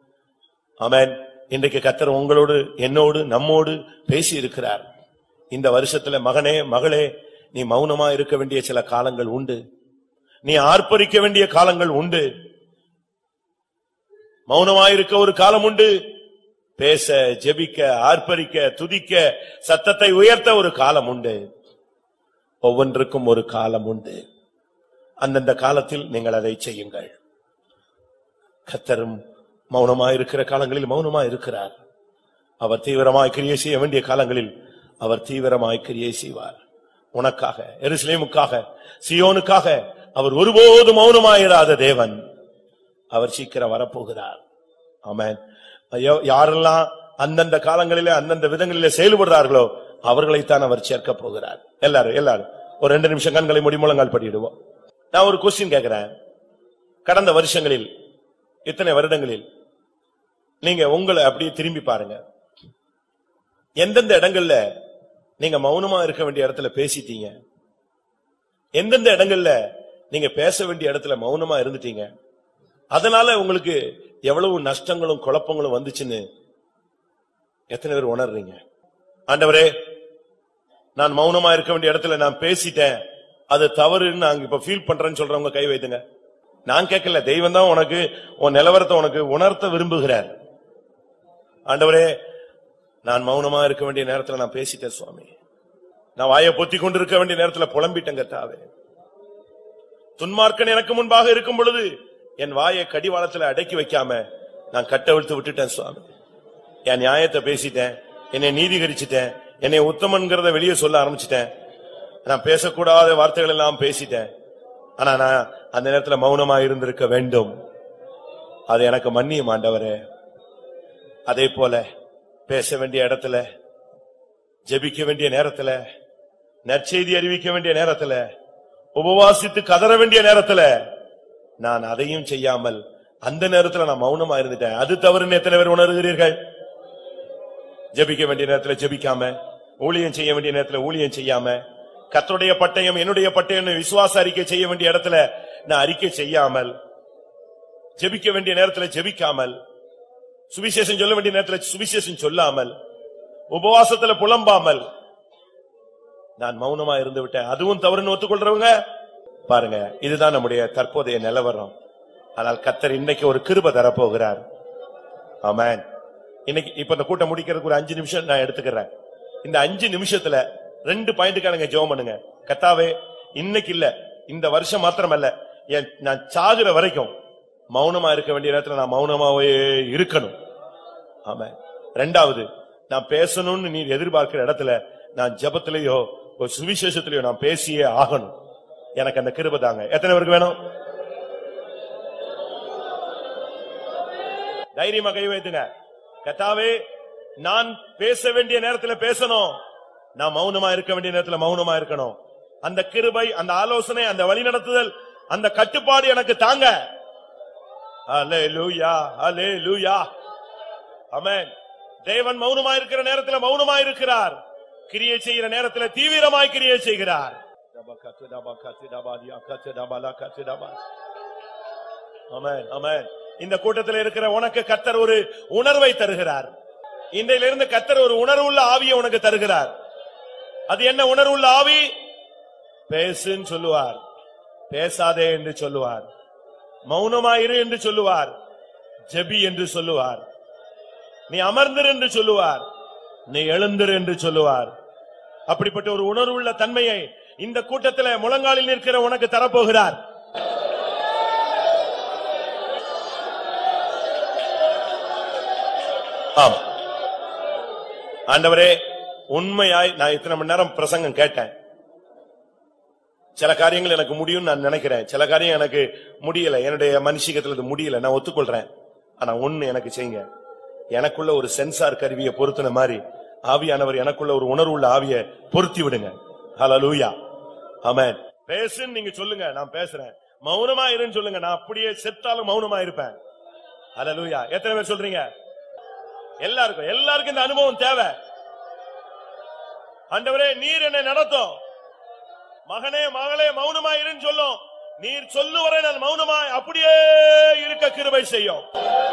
ஆமென் இன்றைக்கு கத்தர் உங்களோடு என்னோடு நம்மோடு பேசி இருக்கிறார் இந்த வருஷத்துல மகனே மகளே நீ மௌனமா இருக்க வேண்டிய சில காலங்கள் உண்டு நீ ஆர்ப்பரிக்க வேண்டிய காலங்கள் உண்டு மௌனமாயிருக்க ஒரு காலம் உண்டு பேச ஜெபிக்க ஆர்ப்பரிக்க துதிக்க சத்தத்தை உயர்த்த ஒரு காலம் உண்டு ஒவ்வொன்றுக்கும் ஒரு காலம் உண்டு அந்தந்த காலத்தில் நீங்கள் அதை செய்யுங்கள் கத்தரும் மௌனமாயிருக்கிற காலங்களில் மௌனமாய் இருக்கிறார் அவர் தீவிரமாய் கிரியை செய்ய வேண்டிய காலங்களில் அவர் தீவிரமாய் கிரியை செய்வார் உனக்காக எருசலேமுக்காக சியோனுக்காக அவர் ஒருபோதும் மௌனமாயிராத தேவன் அவர் சீக்கிரம் வரப்போகிறார் ஆமென் ஐயோ யாரெல்லாம் அந்தந்த காலங்களிலே அந்தந்த விதங்களிலே செயல்படுறார்களோ அவர்களைத்தான் அவர் சேர்க்க போகிறார் எல்லாரும் எல்லாரும் ஒரு ரெண்டு நிமிஷம் கண்களை முடிமுழங்கால் படிடுவோம் நான் ஒரு கொஸ்டின் கேட்கிறேன் கடந்த வருஷங்களில் இத்தனை வருடங்களில் நீங்க உங்களை அப்படியே திரும்பி பாருங்க எந்தெந்த இடங்கள்ல நீங்க மௌனமா இருக்க வேண்டிய இடத்துல பேசிட்டீங்க எந்தெந்த இடங்கள்ல நீங்க பேச வேண்டிய இடத்துல மௌனமா இருந்துட்டீங்க அதனால உங்களுக்கு எவ்வளவு நஷ்டங்களும் குழப்பங்களும் வந்துச்சுன்னு எத்தனை பேர் உணர்றீங்க ஆண்டவரே நான் மௌனமா இருக்க வேண்டிய இடத்துல நான் பேசிட்டேன் அது தவறுன்னு நாங்க இப்ப ஃபீல் பண்றேன்னு சொல்றவங்க கை வைத்துங்க நான் கேட்கல தெய்வம் தான் உனக்கு உன் நிலவரத்தை உனக்கு உணர்த்த விரும்புகிறார் ஆண்டவரே நான் மௌனமா இருக்க வேண்டிய நேரத்துல நான் பேசிட்டேன் சுவாமி நான் வாயை பொத்தி கொண்டிருக்க வேண்டிய நேரத்துல புலம்பிட்டேன் கத்தாவே துன்மார்க்கன் எனக்கு முன்பாக இருக்கும் பொழுது என் வாயை கடிவாளத்துல அடக்கி வைக்காம நான் கட்டவிழ்த்து விட்டுட்டேன் சுவாமி என் நியாயத்தை பேசிட்டேன் என்னை நீதிகரிச்சிட்டேன் என்னை உத்தமன்கிறத வெளியே சொல்ல ஆரம்பிச்சிட்டேன் நான் பேசக்கூடாத வார்த்தைகள் எல்லாம் பேசிட்டேன் ஆனா நான் அந்த நேரத்துல மௌனமா இருந்திருக்க வேண்டும் அது எனக்கு மன்னியும் ஆண்டவரே அதே போல பேச வேண்டிய இடத்துல ஜெபிக்க வேண்டிய நேரத்துல நற்செய்தி அறிவிக்க வேண்டிய நேரத்துல உபவாசித்து கதற வேண்டிய நேரத்துல நான் அதையும் செய்யாமல் அந்த நேரத்துல நான் மௌனமா இருந்துட்டேன் அது தவறுன்னு எத்தனை பேர் உணர்கிறீர்கள் ஜெபிக்க வேண்டிய நேரத்துல ஜெபிக்காம ஊழியம் செய்ய வேண்டிய நேரத்துல ஊழியம் செய்யாம கர்த்தருடைய பட்டயம் என்னுடைய பட்டயம் விசுவாச அறிக்கை செய்ய வேண்டிய இடத்துல நான் அறிக்கை செய்யாமல் ஜெபிக்க வேண்டிய நேரத்துல ஜெபிக்காமல் சுவிசேஷம் சொல்ல வேண்டிய நேரத்துல சுவிசேஷம் சொல்லாமல் உபவாசத்துல புலம்பாமல் நான் மௌனமா இருந்து விட்டேன் அதுவும் தவறுன்னு ஒத்துக்கொள்றவங்க பாருங்க இதுதான் நம்முடைய தற்போதைய நிலவரம் ஆனால் கத்தர் இன்னைக்கு ஒரு கிருப தரப்போகிறார் ஆமென் இன்னைக்கு இப்ப இந்த கூட்டம் முடிக்கிறதுக்கு ஒரு அஞ்சு நிமிஷம் நான் எடுத்துக்கிறேன் இந்த அஞ்சு நிமிஷத்துல ரெண்டு பாயிண்ட்டுக்கான ஜெபம் பண்ணுங்க கத்தாவே இன்னைக்கு இல்ல இந்த வருஷம் மாத்திரமல்ல என் நான் சாகுற வரைக்கும் மௌனமா இருக்க வேண்டிய நேரத்துல நான் மௌனமாவே இருக்கணும் ஆமா ரெண்டாவது நான் பேசணும்னு நீ எதிர்பார்க்கிற இடத்துல நான் ஜெபத்திலேயோ ஒரு சுவிசேஷத்திலேயோ நான் பேசியே ஆகணும் எனக்கு அந்த கிருபை தாங்க எத்தனை பேருக்கு வேணும் தைரியமா கை வைத்துங்க கத்தாவே நான் பேச வேண்டிய நேரத்துல பேசணும் நான் மௌனமா இருக்க வேண்டிய நேரத்துல மௌனமா இருக்கணும் அந்த கிருபை அந்த ஆலோசனை அந்த வழிநடத்துதல் அந்த கட்டுப்பாடு எனக்கு தாங்க அல்லேலூயா அல்லேலூயா ஆமென் தேவன் மௌனமா இருக்கிற நேரத்துல மௌனமா இருக்கிறார் கிரியை செய்கிற நேரத்துல தீவிரமாய் கிரியை செய்கிறார் ஆமென் ஆமென் இந்த கூட்டத்தில் இருக்கிற உனக்கு கத்தர் ஒரு உணர்வை தருகிறார் இன்றையிலிருந்து கத்தர் ஒரு உணர்வுள்ள ஆவியை உனக்கு தருகிறார் அது என்ன உணர்வுள்ள ஆவி பேசுன்னு சொல்லுவார் பேசாதே என்று சொல்லுவார் மௌனமாயிரு என்று சொல்லுவார் ஜெபி என்று சொல்லுவார் நீ அமர்ந்திரு என்று சொல்லுவார் நீ எழுந்திரு என்று சொல்லுவார் அப்படிப்பட்ட ஒரு உணர்வுள்ள தன்மையை இந்த கூட்டத்தில் முழங்காலில் நிற்கிற உனக்கு தரப்போகிறார் ஆம் ஆண்டவரே உண்மையாய் நான் இத்தனை மணி நேரம் பிரசங்கம் கேட்டேன் சில காரியங்கள் எனக்கு முடியும்னு நான் நினைக்கிறேன் சில காரியம் எனக்கு முடியல என்னுடைய மனுஷிகத்துல இது முடியல நான் ஒத்துக்கொள்றேன் ஆனா ஒண்ணு எனக்கு செய்யுங்க எனக்குள்ள ஒரு சென்சார் கருவியை பொருத்தின மாதிரி ஆவியானவர் எனக்குள்ள ஒரு உணர்வுள்ள ஆவிய பொருத்தி விடுங்க ஹalleluya ஆமென் பேசுன்னு நீங்க சொல்லுங்க நான் பேசுறேன் மௌனமா இருன்னு சொல்லுங்க நான் அப்படியே செத்தாலும் மௌனமா இருப்பேன் ஹalleluya எத்தனை பேர் சொல்றீங்க எல்லாருக்கும் எல்லாருக்கும் இந்த அனுபவம் தேவை ஆண்டவரே நீர் என்னை நடத்தும் மகனே மகளே மௌனமா இருன்னு சொல்லும் நீர் சொல்லுவரை நான் மௌனமாய் அப்படியே இருக்க கிருபை செய்யும்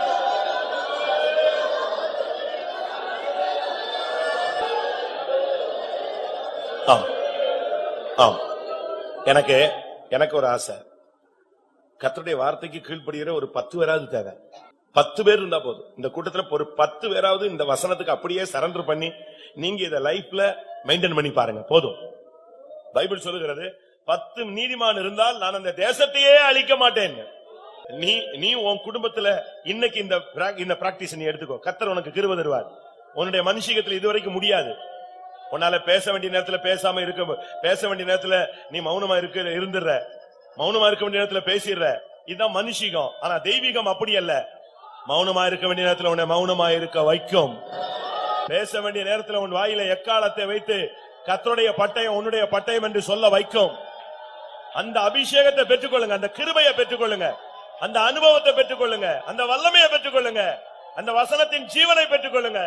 ஆம் ஆம் எனக்கு எனக்கு ஒரு ஆசை கர்த்தருடைய வார்த்தைக்கு கீழ்ப்படுகிற ஒரு பத்து பேராவது தேவை பத்து பேர் இருந்தா போதும் இந்த கூட்டத்துல ஒரு பத்து பேராவது இந்த வசனத்துக்கு அப்படியே சரண்டர் பண்ணி நீங்க இத லைஃப்ல மெயின்டைன் பண்ணி பாருங்க போதும் பைபிள் சொல்லுகிறது பத்து நீதிமான் இருந்தால் நான் அந்த தேசத்தையே அழிக்க மாட்டேன் நீ நீ உன் குடும்பத்துல இன்னைக்கு இந்த prac- இந்த பிராக்டிஸ் நீ எடுத்துக்கோ கத்தர் உனக்கு கிருப தருவார் உன்னுடைய மனுஷிகத்துல இதுவரைக்கும் முடியாது உன்னால பேச வேண்டிய நேரத்துல பேசாம இருக்க பேச வேண்டிய நேரத்துல நீ மௌனமா இருக்க இருந்துடுற மௌனமா இருக்க வேண்டிய நேரத்துல பேசிடுற இதுதான் மனுஷிகம் ஆனா தெய்வீகம் அப்படி அல்ல மௌனமா இருக்க வேண்டிய நேரத்துல உன்னை மௌனமா இருக்க வைக்கும் பேச வேண்டிய நேரத்துல உன் வாயில எக்காலத்தை வைத்து கத்தருடைய பட்டயம் உன்னுடைய பட்டயம் என்று சொல்ல வைக்கும் அந்த அபிஷேகத்தை பெற்றுக்கொள்ளுங்க அந்த கிருபையை பெற்றுக்கொள்ளுங்க அந்த அனுபவத்தை பெற்றுக்கொள்ளுங்க அந்த வல்லமையை பெற்றுக்கொள்ளுங்க அந்த வசனத்தின் ஜீவனை பெற்றுக்கொள்ளுங்க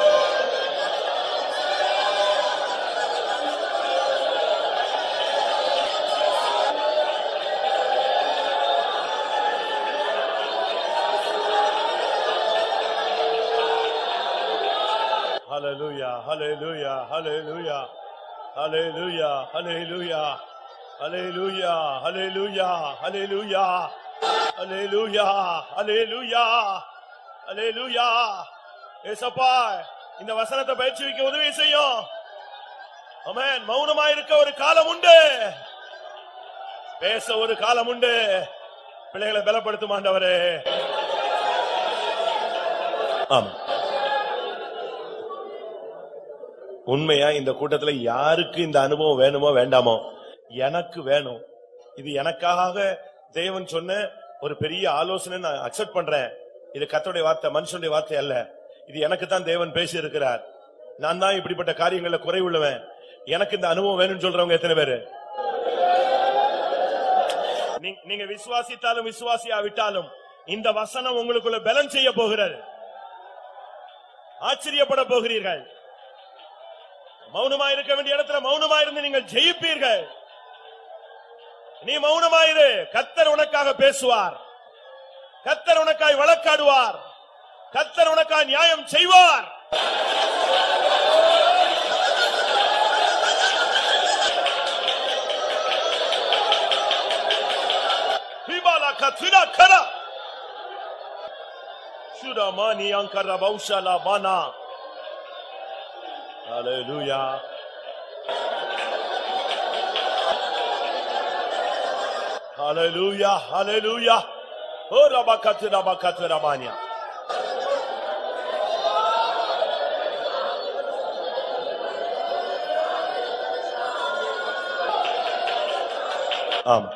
Hallelujah, hallelujah, hallelujah, hallelujah, hallelujah, hallelujah, hallelujah, hallelujah, hallelujah, hallelujah, hallelujah. ஏசப்பா இந்த வசனத்தை பயிற்சி வைக்க உதவி செய்யும் ஆமென் மௌனமா இருக்க ஒரு காலம் உண்டு பேச ஒரு காலம் உண்டு பிள்ளைகளை பலப்படுத்தும் ஆண்டவரே ஆமா உண்மையா இந்த கூட்டத்துல யாருக்கு இந்த அனுபவம் வேணுமோ வேண்டாமோ எனக்கு வேணும் இது எனக்காக தேவன் சொன்ன ஒரு பெரிய ஆலோசனை நான் அக்செப்ட் பண்றேன் இது கத்தோடைய வார்த்தை மனுஷனுடைய வார்த்தை அல்ல இது எனக்கு தான் தேவன் பேசி இருக்கிறார் நான் தான் இப்படிப்பட்ட காரியங்கள்ல குறைவுள்ளவன் எனக்கு இந்த அனுபவம் வேணும்னு சொல்றவங்க எத்தனை பேரு நீ- நீங்க விசுவாசித்தாலும் விசுவாசியா விட்டாலும் இந்த வசனம் உங்களுக்குள்ள பலன் செய்ய போகிறது ஆச்சரியப்பட போகிறீர்கள் மௌனமா இருக்க வேண்டிய இடத்துல மௌனமா இருந்து நீங்கள் ஜெயிப்பீர்கள் நீ மௌனமாயிரு கத்தர் உனக்காக பேசுவார் கத்தர் உனக்காய் வழக்காடுவார் கத்தர் உனக்காய் நியாயம் செய்வார் Hibala katsura kara. Shuramani ankara baushala bana. Hallelujah. Hallelujah, hallelujah. Oh, rabakatu, rabakatu, rabania. ஆமா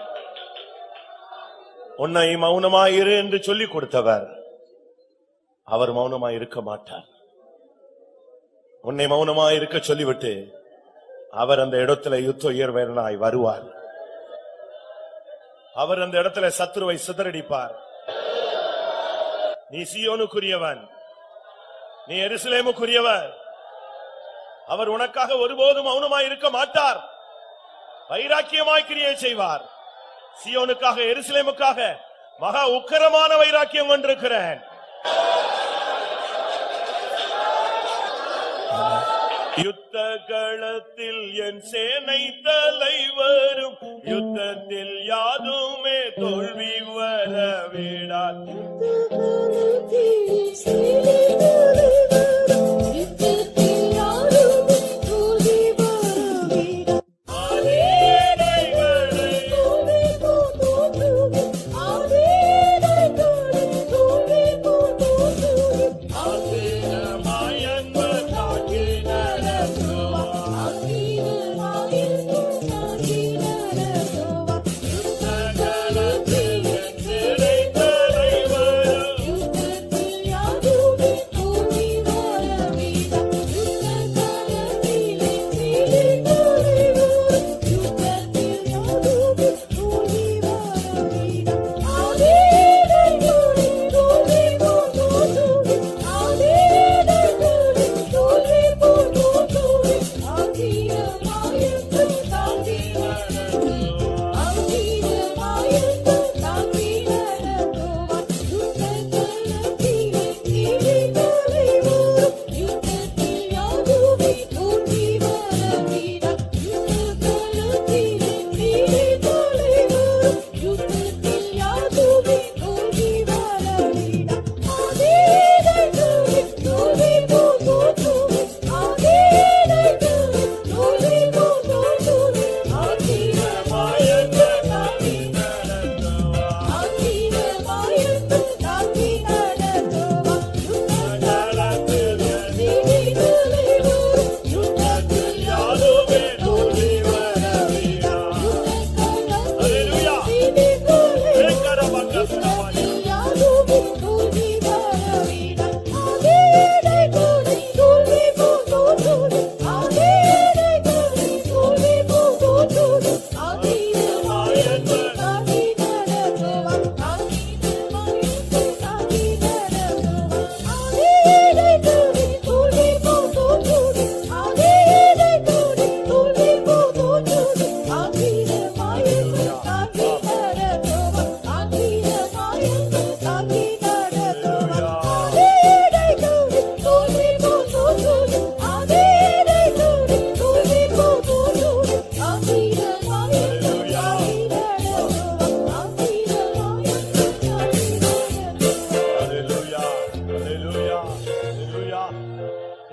உன்னை மௌனமாயிரு என்று சொல்லிக் கொடுத்தவர் அவர் மௌனமாய் இருக்க மாட்டார் உன்னை மௌனமாய் இருக்க சொல்லிவிட்டு அவர் அந்த இடத்துல யுத்த உயர்வனாய் வருவார் அவர் அந்த இடத்துல சத்துருவை சிதறடிப்பார் நீ சியோனுக்குரியவன் நீ எருசலேமுக்குரியவன் அவர் உனக்காக ஒருபோதும் மௌனமாய் இருக்க மாட்டார் வைராக்கியமாய் கிரியை செய்வார் சியோனுக்காக எருசலேமுக்காக மகா உக்கரமான வைராக்கியம் கொண்டிருக்கிறேன் யுத்த களத்தில் என் சேனை தலைவரும் யுத்தத்தில் யாதுமே தோல்வி வர விடார்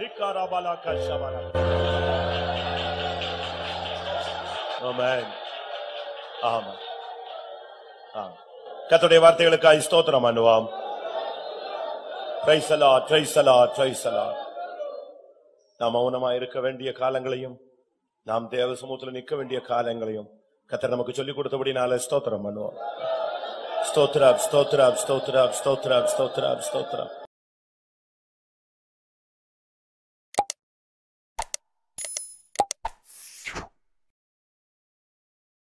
ரிக்காராபாலா கஷாபாலா. ஆமென். ஆமென். ஆமென். கர்த்தருடைய வார்த்தைகளுக்காய் ஸ்தோத்திரம் பண்ணுவோம் பிரைசலா பிரைசலா பிரைசலா நாம் மௌனமா இருக்க வேண்டிய காலங்களையும் நாம் தேவ சமூகத்தில் நிற்க வேண்டிய காலங்களையும் கத்தர் நமக்கு சொல்லிக் கொடுத்தபடினால ஸ்தோத்திரம் பண்ணுவோம் ஸ்தோத்ரா ஸ்தோத்ரா ஸ்தோத்ரா ஸ்தோத்ரா ஸ்தோத்ரா ஸ்தோத்ரா